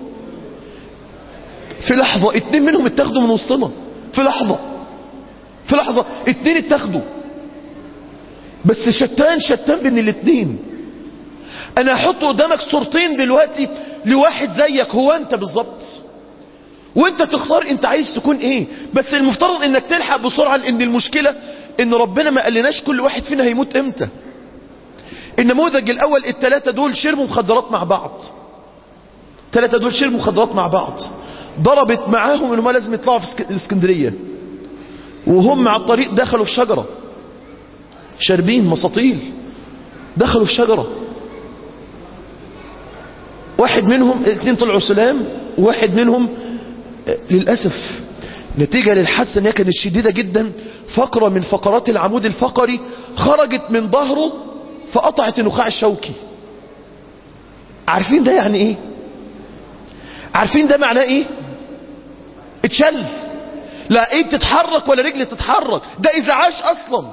في لحظة اتنين منهم اتاخدوا من وسطنا في لحظة في لحظة اتنين اتاخدوا بس شتان شتان بين الاتنين انا هحط قدامك صورتين دلوقتي لواحد زيك هو انت بالظبط وانت تختار انت عايز تكون ايه بس المفترض انك تلحق بسرعة لان المشكلة ان ربنا ما قالناش كل واحد فينا هيموت امتى النموذج الاول التلاتة دول شربوا مخدرات مع بعض التلاتة دول شربوا مخدرات مع بعض ضربت معاهم انهم لازم يطلعوا في الاسكندرية وهم على الطريق دخلوا في شجرة شاربين مساطيل دخلوا في شجرة واحد منهم الاثنين طلعوا سلام وواحد منهم للأسف نتيجة للحادثة ان هي كانت شديدة جدا فقرة من فقرات العمود الفقري خرجت من ظهره فقطعت النخاع الشوكي عارفين ده يعني ايه عارفين ده معناه ايه اتشل لا ايه تتحرك ولا رجل تتحرك ده ازعاج اصلا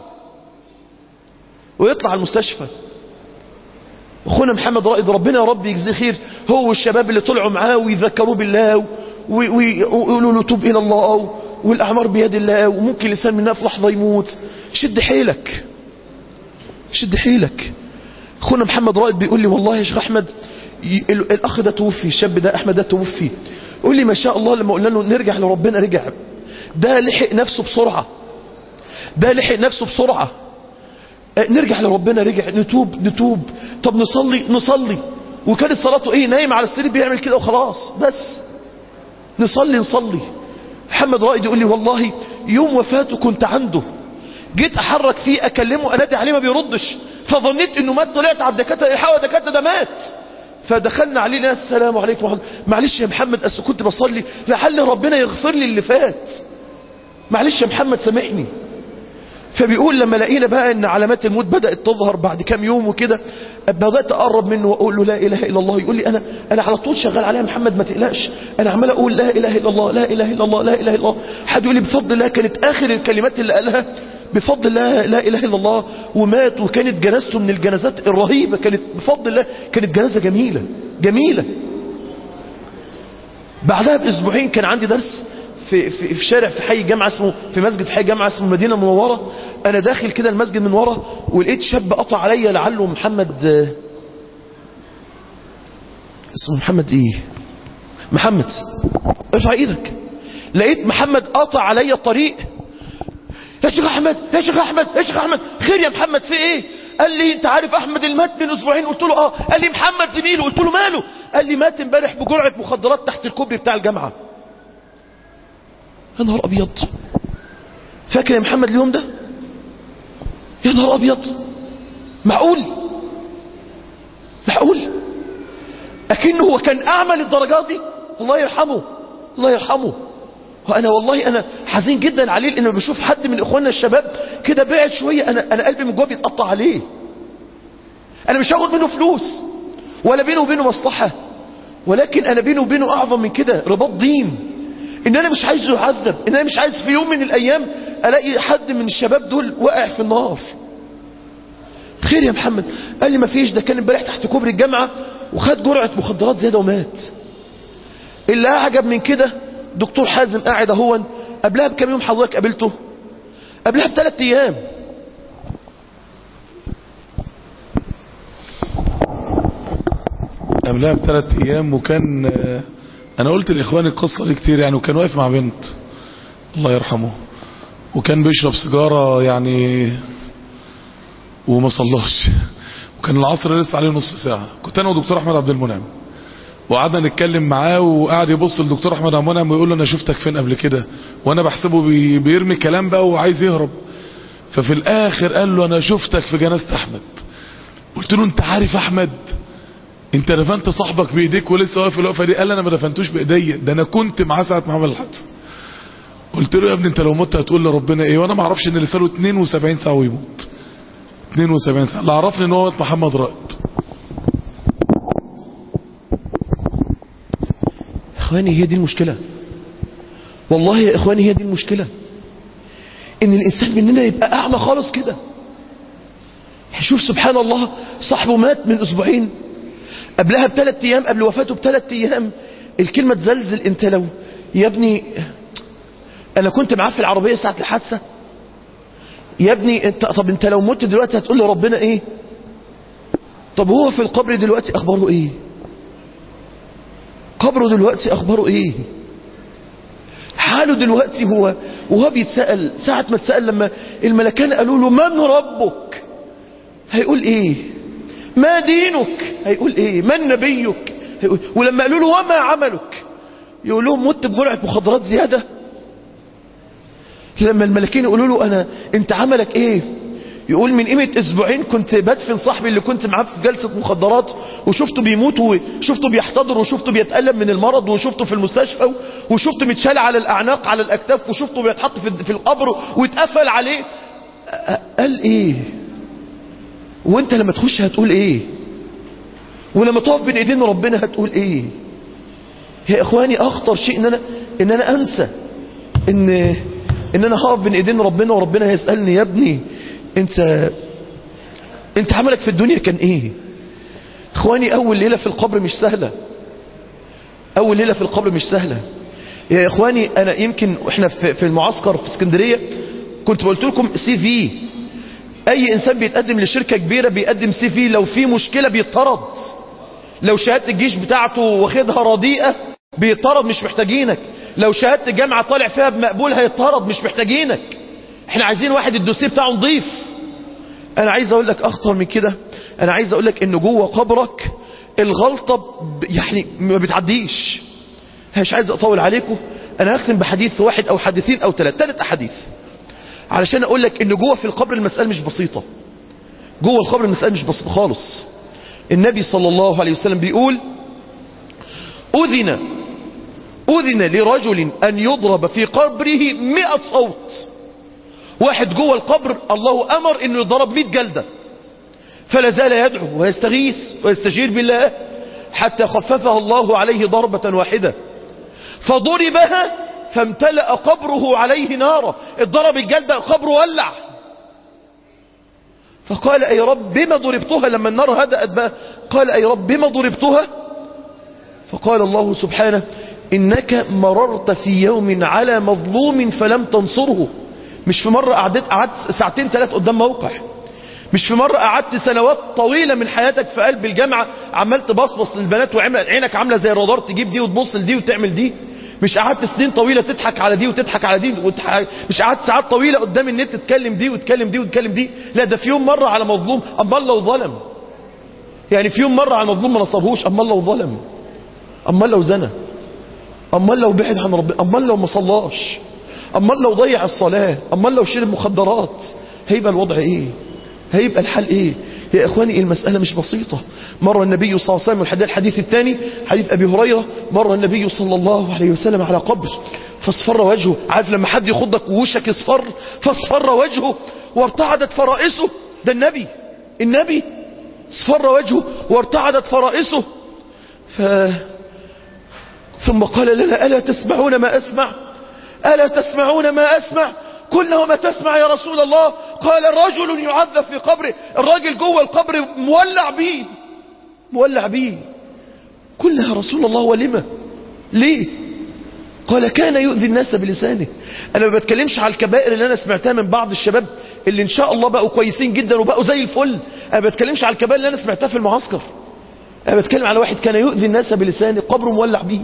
ويطلع المستشفى اخونا محمد رائد ربنا يا رب يجزيه خير هو والشباب اللي طلعوا معاه ويذكروه بالله ويقولوا له توب الى الله والاعمار بيد الله وممكن الانسان منها في لحظه يموت شد حيلك شد حيلك اخونا محمد رائد بيقول لي والله يا شيخ احمد ي- ال- الاخ ده توفي الشاب ده احمد ده توفي يقول لي ما شاء الله لما قلنا له نرجع لربنا رجع ده لحق نفسه بسرعه ده لحق نفسه بسرعه آه، نرجع لربنا رجع نتوب نتوب طب نصلي نصلي وكانت صلاته ايه نايم على السرير بيعمل كده وخلاص بس نصلي نصلي محمد رائد يقول لي والله يوم وفاته كنت عنده جيت احرك فيه اكلمه انادي عليه ما بيردش فظنيت انه مات طلعت على الدكاتره الحقوا يا دكاتره ده مات فدخلنا عليه ناس السلام عليكم ورحمة الله. معلش يا محمد اصل كنت بصلي لعل ربنا يغفر لي اللي فات معلش يا محمد سامحني فبيقول لما لقينا بقى ان علامات الموت بدأت تظهر بعد كام يوم وكده بدأت اقرب منه واقول له لا اله الا الله يقول لي انا انا على طول شغال عليها يا محمد ما تقلقش انا عمال اقول لا اله الا الله لا اله الا الله لا اله الا الله حد يقول لي بفضل الله كانت اخر الكلمات اللي قالها بفضل الله لا اله الا الله ومات وكانت جنازته من الجنازات الرهيبه كانت بفضل الله كانت جنازه جميله جميله بعدها باسبوعين كان عندي درس في في في شارع في حي جامعه اسمه في مسجد في حي جامعه اسمه مدينه منوره انا داخل كده المسجد من ورا ولقيت شاب قطع عليا لعله محمد آه، اسمه محمد ايه محمد ارفع ايدك لقيت محمد قاطع عليا الطريق يا شيخ احمد يا شيخ احمد يا شيخ احمد خير يا محمد في ايه قال لي انت عارف احمد المات من اسبوعين قلت له اه قال لي محمد زميله قلت له ماله قال لي مات امبارح بجرعه مخدرات تحت الكوبري بتاع الجامعه يا نهار ابيض فاكر يا محمد اليوم ده يا نهار ابيض معقول معقول اكنه هو كان اعمى للدرجات دي الله يرحمه الله يرحمه وانا والله انا حزين جدا عليه لان بشوف حد من اخواننا الشباب كده بعد شويه انا انا قلبي من جوه بيتقطع عليه انا مش هاخد منه فلوس ولا بينه وبينه مصلحه ولكن انا بينه وبينه اعظم من كده رباط دين ان انا مش عايزه يعذب ان انا مش عايز في يوم من الايام الاقي حد من الشباب دول واقع في النار خير يا محمد قال لي ما فيش ده كان امبارح تحت كوبري الجامعه وخد جرعه مخدرات زياده ومات اللي اعجب من كده دكتور حازم قاعد اهون قبلها بكام يوم حضرتك قابلته قبلها بثلاث ايام قبلها بثلاث ايام وكان آه، انا قلت لاخواني القصه دي كتير يعني وكان واقف مع بنت الله يرحمه وكان بيشرب سيجاره يعني وما صلاش وكان العصر لسه عليه نص ساعه كنت انا ودكتور احمد عبد المنعم وقعدنا نتكلم معاه وقعد يبص للدكتور احمد عبد المنعم ويقول له انا شفتك فين قبل كده وانا بحسبه بي- بيرمي كلام بقى وعايز يهرب ففي الاخر قال له انا شفتك في جنازه احمد قلت له انت عارف احمد انت دفنت صاحبك بايديك ولسه واقف الوقفه دي قال لي انا ما دفنتوش بايديا ده انا كنت معاه ساعه ما عمل الحادثه قلت له يا ابني انت لو مت هتقول لربنا ايه وانا ما اعرفش ان لسانه 72 ساعه ويموت 72 ساعه اللي عرفني ان هو مات محمد رائد اخواني هي دي المشكله والله يا اخواني هي دي المشكله ان الانسان مننا يبقى اعمى خالص كده شوف سبحان الله صاحبه مات من اسبوعين قبلها بثلاث ايام قبل وفاته بثلاث ايام الكلمه تزلزل انت لو يا ابني انا كنت معاه في العربيه ساعه الحادثه يا ابني انت طب انت لو مت دلوقتي هتقول لربنا ايه طب هو في القبر دلوقتي اخباره ايه قبره دلوقتي اخباره ايه حاله دلوقتي هو وهو بيتسأل ساعة ما اتسأل لما الملكان قالوا له من ربك هيقول ايه ما دينك هيقول ايه من نبيك هيقول ولما قالوا له وما عملك يقول لهم مت بجرعة مخدرات زيادة لما الملكين يقولوا له انا انت عملك ايه يقول من قيمة اسبوعين كنت بدفن صاحبي اللي كنت معاه في جلسة مخدرات وشفته بيموت وشفته بيحتضر وشفته بيتألم من المرض وشفته في المستشفى وشفته متشال على الاعناق على الاكتاف وشفته بيتحط في في القبر واتقفل عليه أ- قال ايه وانت لما تخش هتقول ايه ولما تقف بين ايدين ربنا هتقول ايه يا اخواني اخطر شيء ان انا ان انا انسى ان ان انا هقف بين ايدين ربنا وربنا هيسالني يا ابني انت انت عملك في الدنيا كان ايه اخواني اول ليله في القبر مش سهله اول ليله في القبر مش سهله يا اخواني انا يمكن واحنا في في المعسكر في اسكندريه كنت قلت لكم سي في اي انسان بيتقدم لشركه كبيره بيقدم سي في لو في مشكله بيطرد لو شهادة الجيش بتاعته واخدها رديئة بيطرد مش محتاجينك لو شهادة الجامعة طالع فيها بمقبول هيطرد مش محتاجينك احنا عايزين واحد الدوسيه بتاعه نضيف انا عايز اقول لك اخطر من كده انا عايز اقول لك ان جوه قبرك الغلطة ب- يعني ما بتعديش مش عايز اطول عليكم انا هختم بحديث واحد او حديثين او ثلاث ثلاث احاديث علشان اقول لك ان جوه في القبر المسألة مش بسيطة جوه القبر المسألة مش بسيطة خالص النبي صلى الله عليه وسلم بيقول أذن أذن لرجل أن يضرب في قبره مئة صوت واحد جوه القبر الله أمر أنه يضرب مئة جلدة فلا زال يدعو ويستغيث ويستجير بالله حتى خففها الله عليه ضربة واحدة فضربها فامتلأ قبره عليه نارا الضرب الجلدة قبره ولع فقال أي رب بما ضربتها لما النار هدأت بقى قال أي رب بما ضربتها فقال الله سبحانه إنك مررت في يوم على مظلوم فلم تنصره مش في مرة قعدت قعدت ساعتين ثلاث قدام موقع مش في مرة قعدت سنوات طويلة من حياتك في قلب الجامعة عمال تبصبص للبنات وعمل عينك عاملة زي الرادار تجيب دي وتبص لدي وتعمل دي مش قعدت سنين طويلة تضحك على دي وتضحك على دي وتح... مش قعدت ساعات طويلة قدام النت تتكلم دي وتكلم دي وتكلم دي لا ده في يوم مرة على مظلوم أمال لو ظلم يعني في يوم مرة على مظلوم ما نصرهوش أمال لو ظلم أمال لو زنى أمال لو بعد عن ربنا أمال لو ما صلاش أمال لو ضيع الصلاة أمال لو شرب مخدرات هيبقى الوضع إيه هيبقى الحال إيه يا إخواني المسألة مش بسيطة مر النبي صلى الله عليه وسلم الحديث الحديث الثاني حديث أبي هريرة مر النبي صلى الله عليه وسلم على قبر فاصفر وجهه عارف لما حد يخضك ووشك يصفر فاصفر وجهه وارتعدت فرائسه ده النبي النبي اصفر وجهه وارتعدت فرائسه ف... ثم قال لنا ألا تسمعون ما أسمع ألا تسمعون ما أسمع قلنا وما تسمع يا رسول الله قال رجل يعذب في قبره الراجل جوه القبر مولع بيه مولع بيه قلنا يا رسول الله ولما ليه قال كان يؤذي الناس بلسانه انا ما بتكلمش على الكبائر اللي انا سمعتها من بعض الشباب اللي ان شاء الله بقوا كويسين جدا وبقوا زي الفل انا ما بتكلمش على الكبائر اللي انا سمعتها في المعسكر انا بتكلم على واحد كان يؤذي الناس بلسانه قبره مولع بيه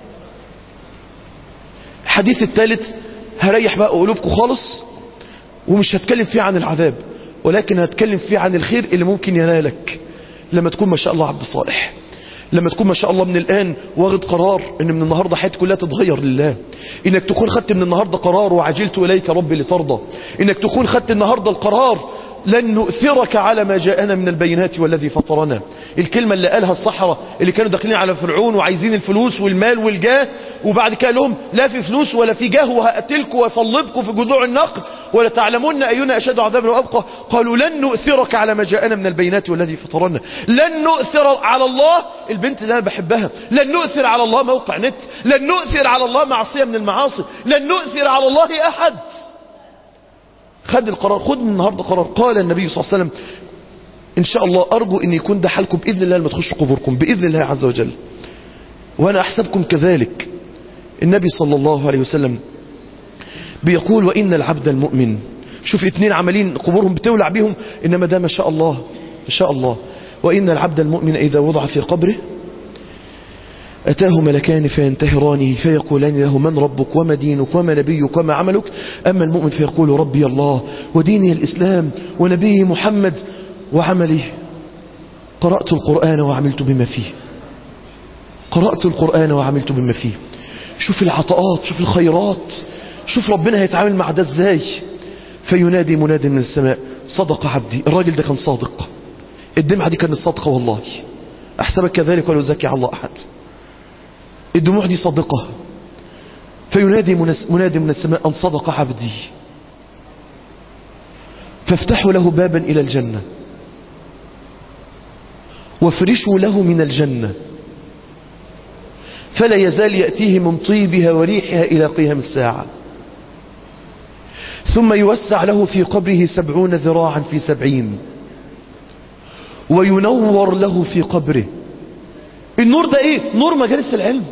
الحديث الثالث هريح بقى قلوبكم خالص ومش هتكلم فيه عن العذاب ولكن هتكلم فيه عن الخير اللي ممكن ينالك لما تكون ما شاء الله عبد صالح لما تكون ما شاء الله من الآن واخد قرار ان من النهاردة حياتك كلها تتغير لله انك تكون خدت من النهاردة قرار وعجلت اليك ربي لترضى انك تكون خدت النهاردة القرار لن نؤثرك على ما جاءنا من البينات والذي فطرنا الكلمة اللي قالها الصحراء اللي كانوا داخلين على فرعون وعايزين الفلوس والمال والجاه وبعد كده لهم لا في فلوس ولا في جاه وهقتلكم واصلبكم في جذوع النخل ولا تعلمون أينا أشد عذابا وأبقى قالوا لن نؤثرك على ما جاءنا من البينات والذي فطرنا لن نؤثر على الله البنت اللي أنا بحبها لن نؤثر على الله موقع نت لن نؤثر على الله معصية من المعاصي لن نؤثر على الله أحد خد القرار خد من النهاردة قرار قال النبي صلى الله عليه وسلم إن شاء الله أرجو أن يكون ده حالكم بإذن الله لما تخشوا قبوركم بإذن الله عز وجل وأنا أحسبكم كذلك النبي صلى الله عليه وسلم بيقول وإن العبد المؤمن شوف اتنين عمالين قبورهم بتولع بيهم إنما ده ما شاء الله ما شاء الله وإن العبد المؤمن إذا وضع في قبره أتاه ملكان فينتهرانه فيقولان له من ربك وما دينك وما نبيك وما عملك أما المؤمن فيقول ربي الله وديني الإسلام ونبيه محمد وعمله قرأت القرآن وعملت بما فيه قرأت القرآن وعملت بما فيه شوف العطاءات شوف الخيرات شوف ربنا هيتعامل مع ده ازاي فينادي مناد من السماء صدق عبدي الراجل ده كان صادق الدمعة دي كانت صادقة والله أحسبك كذلك ولا يزكي على الله أحد الدموع دي صادقة فينادي منادي من السماء أن صدق عبدي فافتحوا له بابا إلى الجنة وافرشوا له من الجنة فلا يزال يأتيه من طيبها وريحها إلى قيام الساعة ثم يوسع له في قبره سبعون ذراعا في سبعين وينور له في قبره النور ده ايه نور مجالس العلم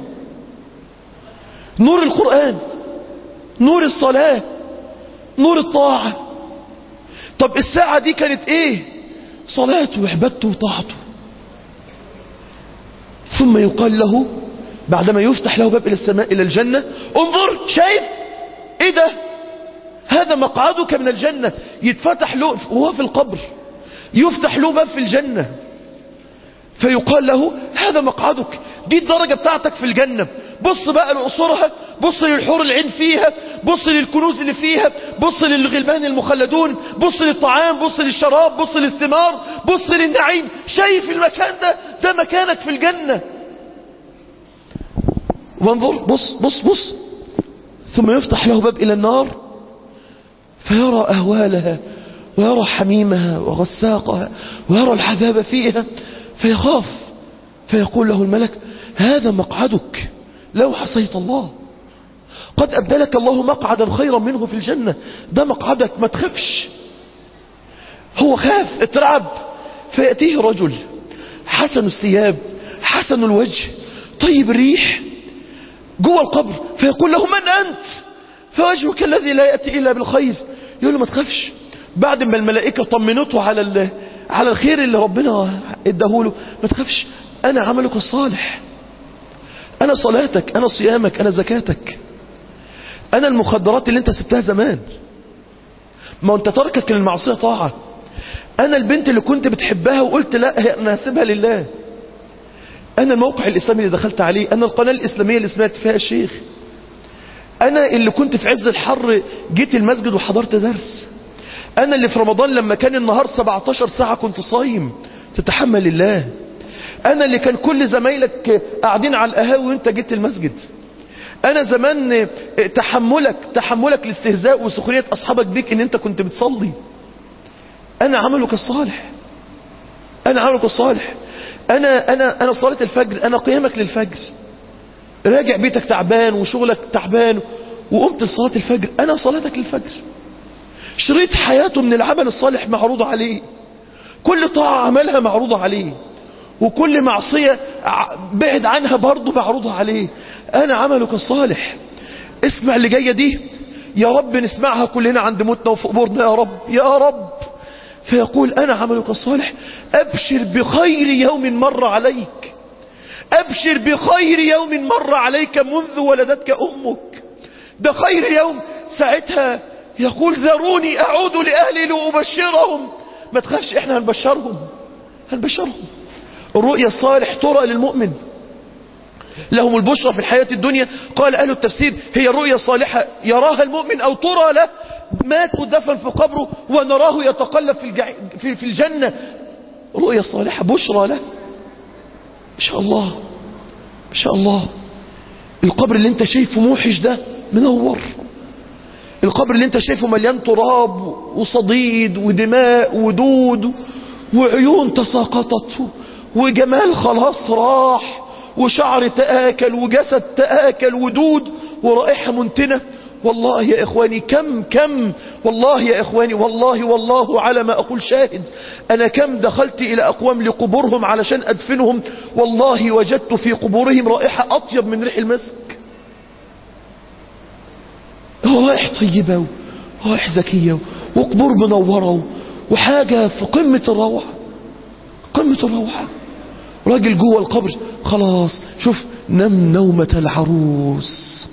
نور القرآن نور الصلاة نور الطاعة طب الساعة دي كانت ايه صلاته وعبادته وطاعته ثم يقال له بعدما يفتح له باب إلى السماء إلى الجنة انظر شايف ايه ده هذا مقعدك من الجنة يتفتح له وهو في القبر يفتح له باب في الجنة فيقال له هذا مقعدك دي الدرجة بتاعتك في الجنة بص بقى لقصورها بص للحور العين فيها بص للكنوز اللي فيها بص للغلمان المخلدون بص للطعام بص للشراب بص للثمار بص للنعيم شايف المكان ده ده مكانك في الجنة وانظر بص بص بص ثم يفتح له باب إلى النار فيرى أهوالها ويرى حميمها وغساقها ويرى العذاب فيها فيخاف فيقول له الملك هذا مقعدك لو حصيت الله قد أبدلك الله مقعدا خيرا منه في الجنة ده مقعدك ما تخافش هو خاف اترعب فيأتيه رجل حسن الثياب حسن الوجه طيب الريح جوه القبر فيقول له من أنت فوجهك الذي لا يأتي إلا بالخير يقول له ما تخافش بعد ما الملائكة طمنته على ال- على الخير اللي ربنا اداهوله ما تخافش أنا عملك الصالح أنا صلاتك أنا صيامك أنا زكاتك أنا المخدرات اللي أنت سبتها زمان ما أنت تركك للمعصية طاعة أنا البنت اللي كنت بتحبها وقلت لا هي- أنا هسيبها لله أنا الموقع الإسلامي اللي دخلت عليه أنا القناة الإسلامية اللي سمعت فيها الشيخ أنا اللي كنت في عز الحر جيت المسجد وحضرت درس أنا اللي في رمضان لما كان النهار 17 ساعة كنت صايم تتحمل الله أنا اللي كان كل زمايلك قاعدين على القهاوي وانت جيت المسجد أنا زمان تحملك تحملك الاستهزاء وسخرية أصحابك بيك إن أنت كنت بتصلي أنا عملك الصالح أنا عملك الصالح أنا أنا أنا صلاة الفجر أنا قيامك للفجر راجع بيتك تعبان وشغلك تعبان وقمت لصلاة الفجر أنا صلاتك للفجر شريط حياته من العمل الصالح معروض عليه كل طاعة عملها معروضة عليه وكل معصية ع- بعد عنها برضه معروضة عليه أنا عملك الصالح اسمع اللي جاية دي يا رب نسمعها كلنا عند موتنا وفي قبورنا يا رب يا رب فيقول أنا عملك الصالح أبشر بخير يوم مر عليك أبشر بخير يوم مر عليك منذ ولدتك أمك ده خير يوم ساعتها يقول ذروني أعود لأهلي لأبشرهم ما تخافش احنا هنبشرهم هنبشرهم الرؤيا الصالح ترى للمؤمن لهم البشرى في الحياة الدنيا قال أهل التفسير هي الرؤيا الصالحة يراها المؤمن أو ترى له مات ودفن في قبره ونراه يتقلب في, الجع... في, في الجنة رؤيا صالحة بشرى له إن شاء الله إن شاء الله القبر اللي انت شايفه موحش ده منور القبر اللي انت شايفه مليان تراب وصديد ودماء ودود وعيون تساقطت وجمال خلاص راح وشعر تآكل وجسد تآكل ودود ورائحة منتنة والله يا إخواني كم كم والله يا إخواني والله والله على ما أقول شاهد أنا كم دخلت إلى أقوام لقبورهم علشان أدفنهم والله وجدت في قبورهم رائحة أطيب من ريح المسك روائح طيبة وروائح زكية وقبور منورة وحاجة في قمة الروعة قمة الروعة راجل جوه القبر خلاص شوف نم نومة العروس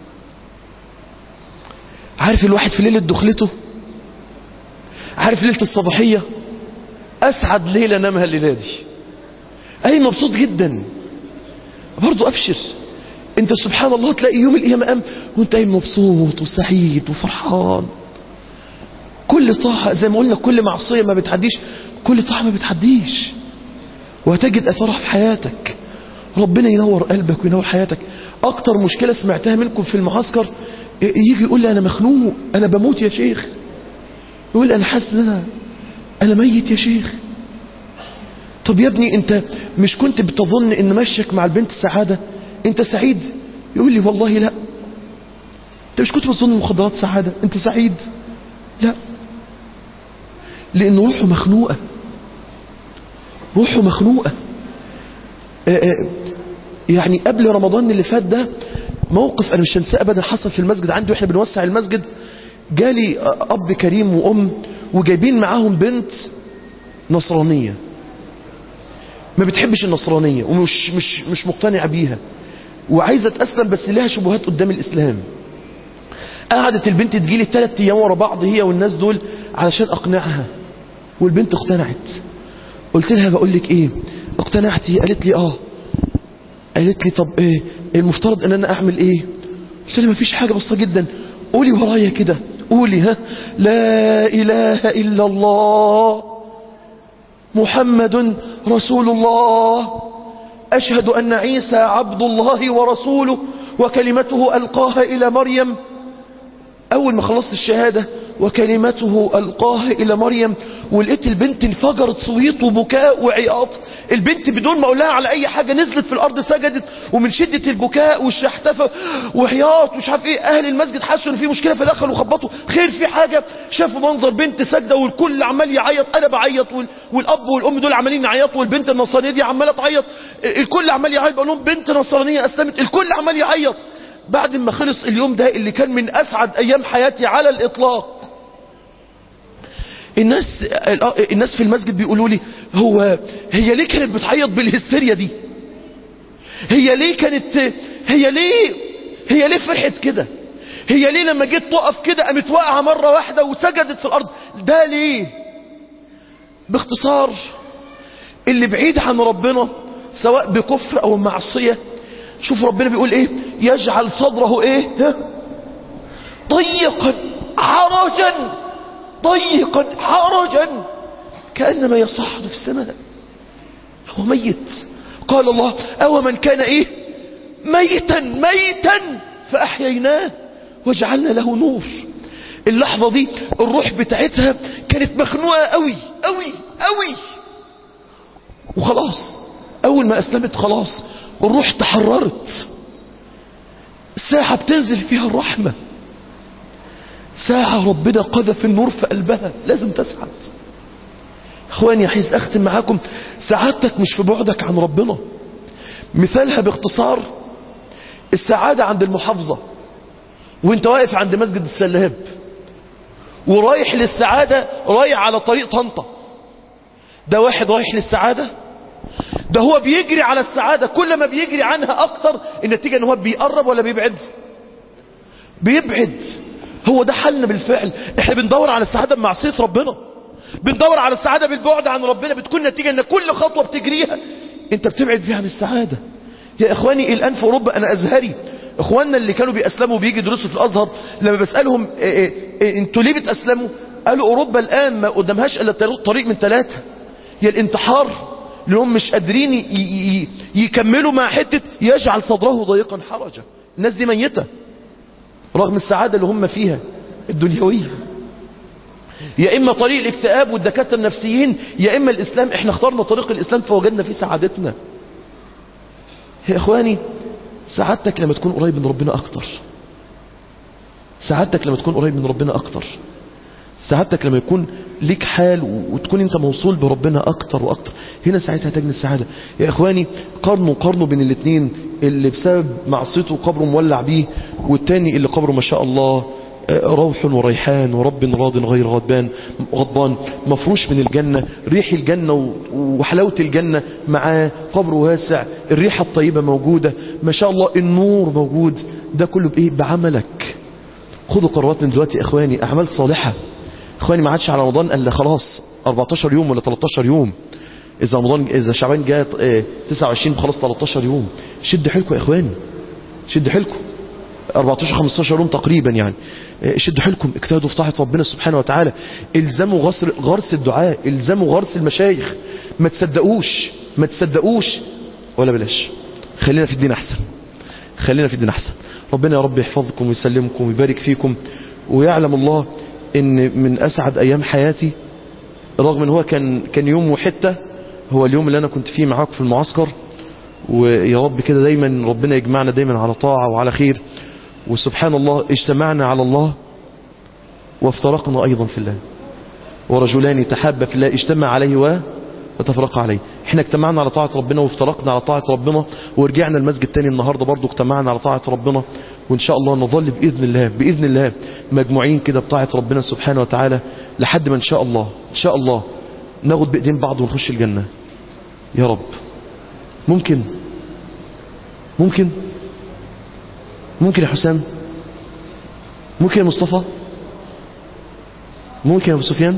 عارف الواحد في ليلة دخلته عارف ليلة الصباحية أسعد ليلة نامها الليلة دي أي مبسوط جدا برضو أبشر انت سبحان الله تلاقي يوم القيامة قام وانت قايم مبسوط وسعيد وفرحان كل طاعة زي ما قلنا كل معصية ما بتعديش كل طاعة ما بتعديش وهتجد أثرها في حياتك ربنا ينور قلبك وينور حياتك أكتر مشكلة سمعتها منكم في المعسكر يجي يقول لي أنا مخنوق أنا بموت يا شيخ يقول لي أنا حاسس إن أنا أنا ميت يا شيخ طب يا ابني أنت مش كنت بتظن إن مشيك مع البنت سعادة أنت سعيد يقول لي والله لا أنت مش كنت بتظن المخدرات سعادة أنت سعيد لا لأن روحه مخنوقة روحه مخنوقة آآ آآ يعني قبل رمضان اللي فات ده موقف أنا مش هنساه أبدا حصل في المسجد عندي وإحنا بنوسع المسجد جالي أب كريم وأم وجايبين معاهم بنت نصرانية ما بتحبش النصرانية ومش مش مش مقتنعة بيها وعايزة تأسلم بس لها شبهات قدام الإسلام قعدت البنت تجيلي ثلاث أيام ورا بعض هي والناس دول علشان أقنعها والبنت اقتنعت قلت لها بقول لك إيه اقتنعتي قالت لي آه قالت لي طب إيه المفترض ان انا اعمل ايه قلت لها مفيش حاجة بسيطة جدا قولي ورايا كده قولي ها لا اله الا الله محمد رسول الله اشهد ان عيسى عبد الله ورسوله وكلمته القاها الى مريم اول ما خلصت الشهادة وكلمته القاها الى مريم ولقيت البنت انفجرت صويت وبكاء وعياط البنت بدون ما اقول لها على اي حاجة نزلت في الارض سجدت ومن شدة البكاء والشحتفة وعياط ومش عارف ايه اهل المسجد حسوا ان في مشكلة فدخلوا وخبطوا خير في حاجة شافوا منظر بنت ساجدة والكل عمال يعيط انا بعيط وال- والاب والام دول عمالين يعيطوا والبنت النصرانية دي عمالة تعيط الكل عمال يعيط بقول لهم بنت نصرانية اسلمت الكل عمال يعيط بعد ما خلص اليوم ده اللي كان من اسعد ايام حياتي على الاطلاق الناس الناس في المسجد بيقولوا لي هو هي ليه كانت بتعيط بالهستيريا دي هي ليه كانت هي ليه هي ليه فرحت كده هي ليه لما جيت تقف كده قامت واقعه مره واحده وسجدت في الارض ده ليه باختصار اللي بعيد عن ربنا سواء بكفر او معصيه شوف ربنا بيقول ايه يجعل صدره ايه ها؟ ضيقا حرجا ضيقا حرجا كأنما يصعد في السماء هو ميت قال الله أو من كان إيه ميتا ميتا فأحييناه وجعلنا له نور اللحظة دي الروح بتاعتها كانت مخنوقة قوي قوي قوي وخلاص أول ما أسلمت خلاص الروح تحررت ساعة بتنزل فيها الرحمة ساعة ربنا قذف النور في قلبها لازم تسعد اخواني عايز اختم معاكم سعادتك مش في بعدك عن ربنا مثالها باختصار السعادة عند المحافظة وانت واقف عند مسجد السلاب ورايح للسعادة رايح على طريق طنطا ده واحد رايح للسعادة ده هو بيجري على السعادة كل ما بيجري عنها اكتر النتيجة ان هو بيقرب ولا بيبعد بيبعد هو ده حلنا بالفعل احنا بندور على السعادة بمعصية ربنا بندور على السعادة بالبعد عن ربنا بتكون نتيجة ان كل خطوة بتجريها انت بتبعد فيها عن السعادة يا اخواني الان في اوروبا انا ازهري اخواننا اللي كانوا بيأسلموا وبيجي يدرسوا في الازهر لما بسألهم إيه إيه إيه انتوا ليه بتأسلموا قالوا اوروبا الان ما قدامهاش الا طريق من ثلاثة يا الانتحار لهم مش قادرين ي- ي- يكملوا مع حتة يجعل صدره ضيقا حرجا الناس دي ميتة رغم السعادة اللي هم فيها الدنيوية يا إما طريق الاكتئاب والدكاترة النفسيين يا إما الإسلام إحنا اخترنا طريق الإسلام فوجدنا فيه سعادتنا يا إخواني سعادتك لما تكون قريب من ربنا أكتر سعادتك لما تكون قريب من ربنا أكتر سعادتك لما يكون ليك حال وتكون انت موصول بربنا اكتر واكتر هنا ساعتها تجني السعادة يا اخواني قارنوا قارنوا بين الاثنين اللي بسبب معصيته قبره مولع بيه والتاني اللي قبره ما شاء الله آه، روح وريحان ورب راض غير غضبان غضبان مفروش من الجنة ريح الجنة و- وحلاوة الجنة معاه قبره واسع الريحة الطيبة موجودة ما شاء الله النور موجود ده كله بإيه بعملك خدوا قرارات من دلوقتي يا اخواني اعمال صالحة اخواني ما عادش على رمضان الا خلاص 14 يوم ولا 13 يوم اذا رمضان اذا شعبان جاء آه، 29 خلاص 13 يوم شد حيلكم يا اخواني شد حيلكم 14 15 يوم تقريبا يعني آه، شدوا حيلكم اجتهدوا في طاعة ربنا سبحانه وتعالى الزموا غرس غرس الدعاء الزموا غرس المشايخ ما تصدقوش ما تصدقوش ولا بلاش خلينا في الدين احسن خلينا في الدين احسن ربنا يا رب يحفظكم ويسلمكم ويبارك فيكم ويعلم الله ان من اسعد ايام حياتي رغم ان هو كان كان يوم وحته هو اليوم اللي انا كنت فيه معاكم في المعسكر ويا رب كده دايما ربنا يجمعنا دايما على طاعه وعلى خير وسبحان الله اجتمعنا على الله وافترقنا ايضا في الله ورجلان تحابا في الله اجتمع عليه و وتفرقا عليه احنا اجتمعنا على طاعة ربنا وافترقنا على طاعة ربنا ورجعنا المسجد تاني النهاردة برضو اجتمعنا على طاعة ربنا وان شاء الله نظل بإذن الله بإذن الله مجموعين كده بطاعة ربنا سبحانه وتعالى لحد ما ان شاء الله ان شاء الله ناخد بإيدين بعض ونخش الجنة يا رب ممكن ممكن ممكن يا حسام ممكن يا مصطفى ممكن يا ابو سفيان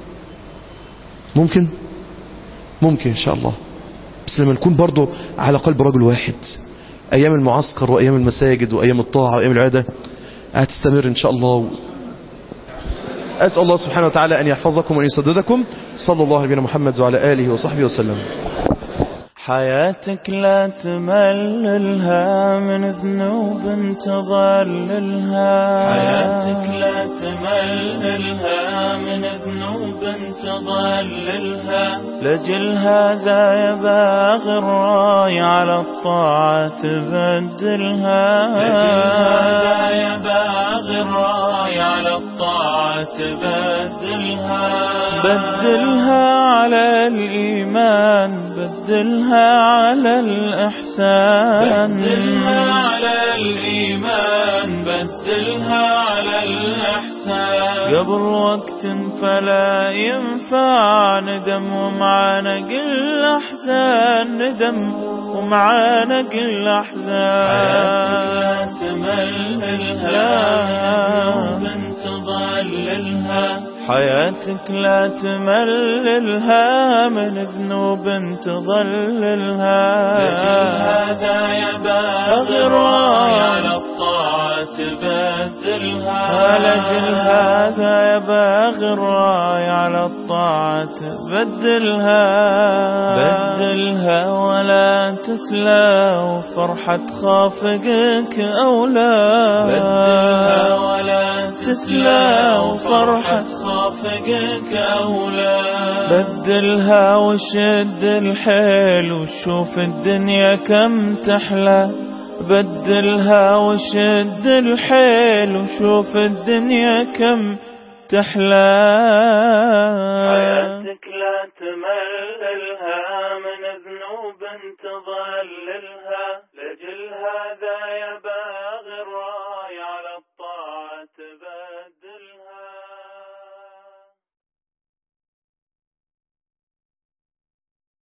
ممكن ممكن ان شاء الله بس لما نكون برضو على قلب رجل واحد ايام المعسكر وايام المساجد وايام الطاعه وايام العاده هتستمر ان شاء الله اسال الله سبحانه وتعالى ان يحفظكم وان يسددكم صلى الله على نبينا محمد وعلى اله وصحبه وسلم حياتك لا تمللها من ذنوب تضللها حياتك لا تمللها من ذنوب تضللها لجل هذا يا باغي الراي على الطاعة تبدلها لجل هذا يا باغي الراي على الطاعة تبدلها بدلها على الإيمان بدلها على الإحسان بدلها على الإيمان بدلها على الإحسان قبل وقت فلا ينفع ندم ومعانا قل أحزان ندم ومعانا قل أحزان تمللها من تضللها حياتك لا تمللها من ذنوب تضللها هذا يا باغي الراي على الطاعة تبدلها لجل هذا يا باغي الراي على الطاعة بدلها بدلها ولا تسلى وفرحة خافقك أولى بدلها ولا تسلى وفرحة خافقك أولى بدلها وشد الحيل وشوف الدنيا كم تحلى بدلها وشد الحيل وشوف الدنيا كم تحلى حياتك لا تمللها من ذنوب تضللها لجل هذا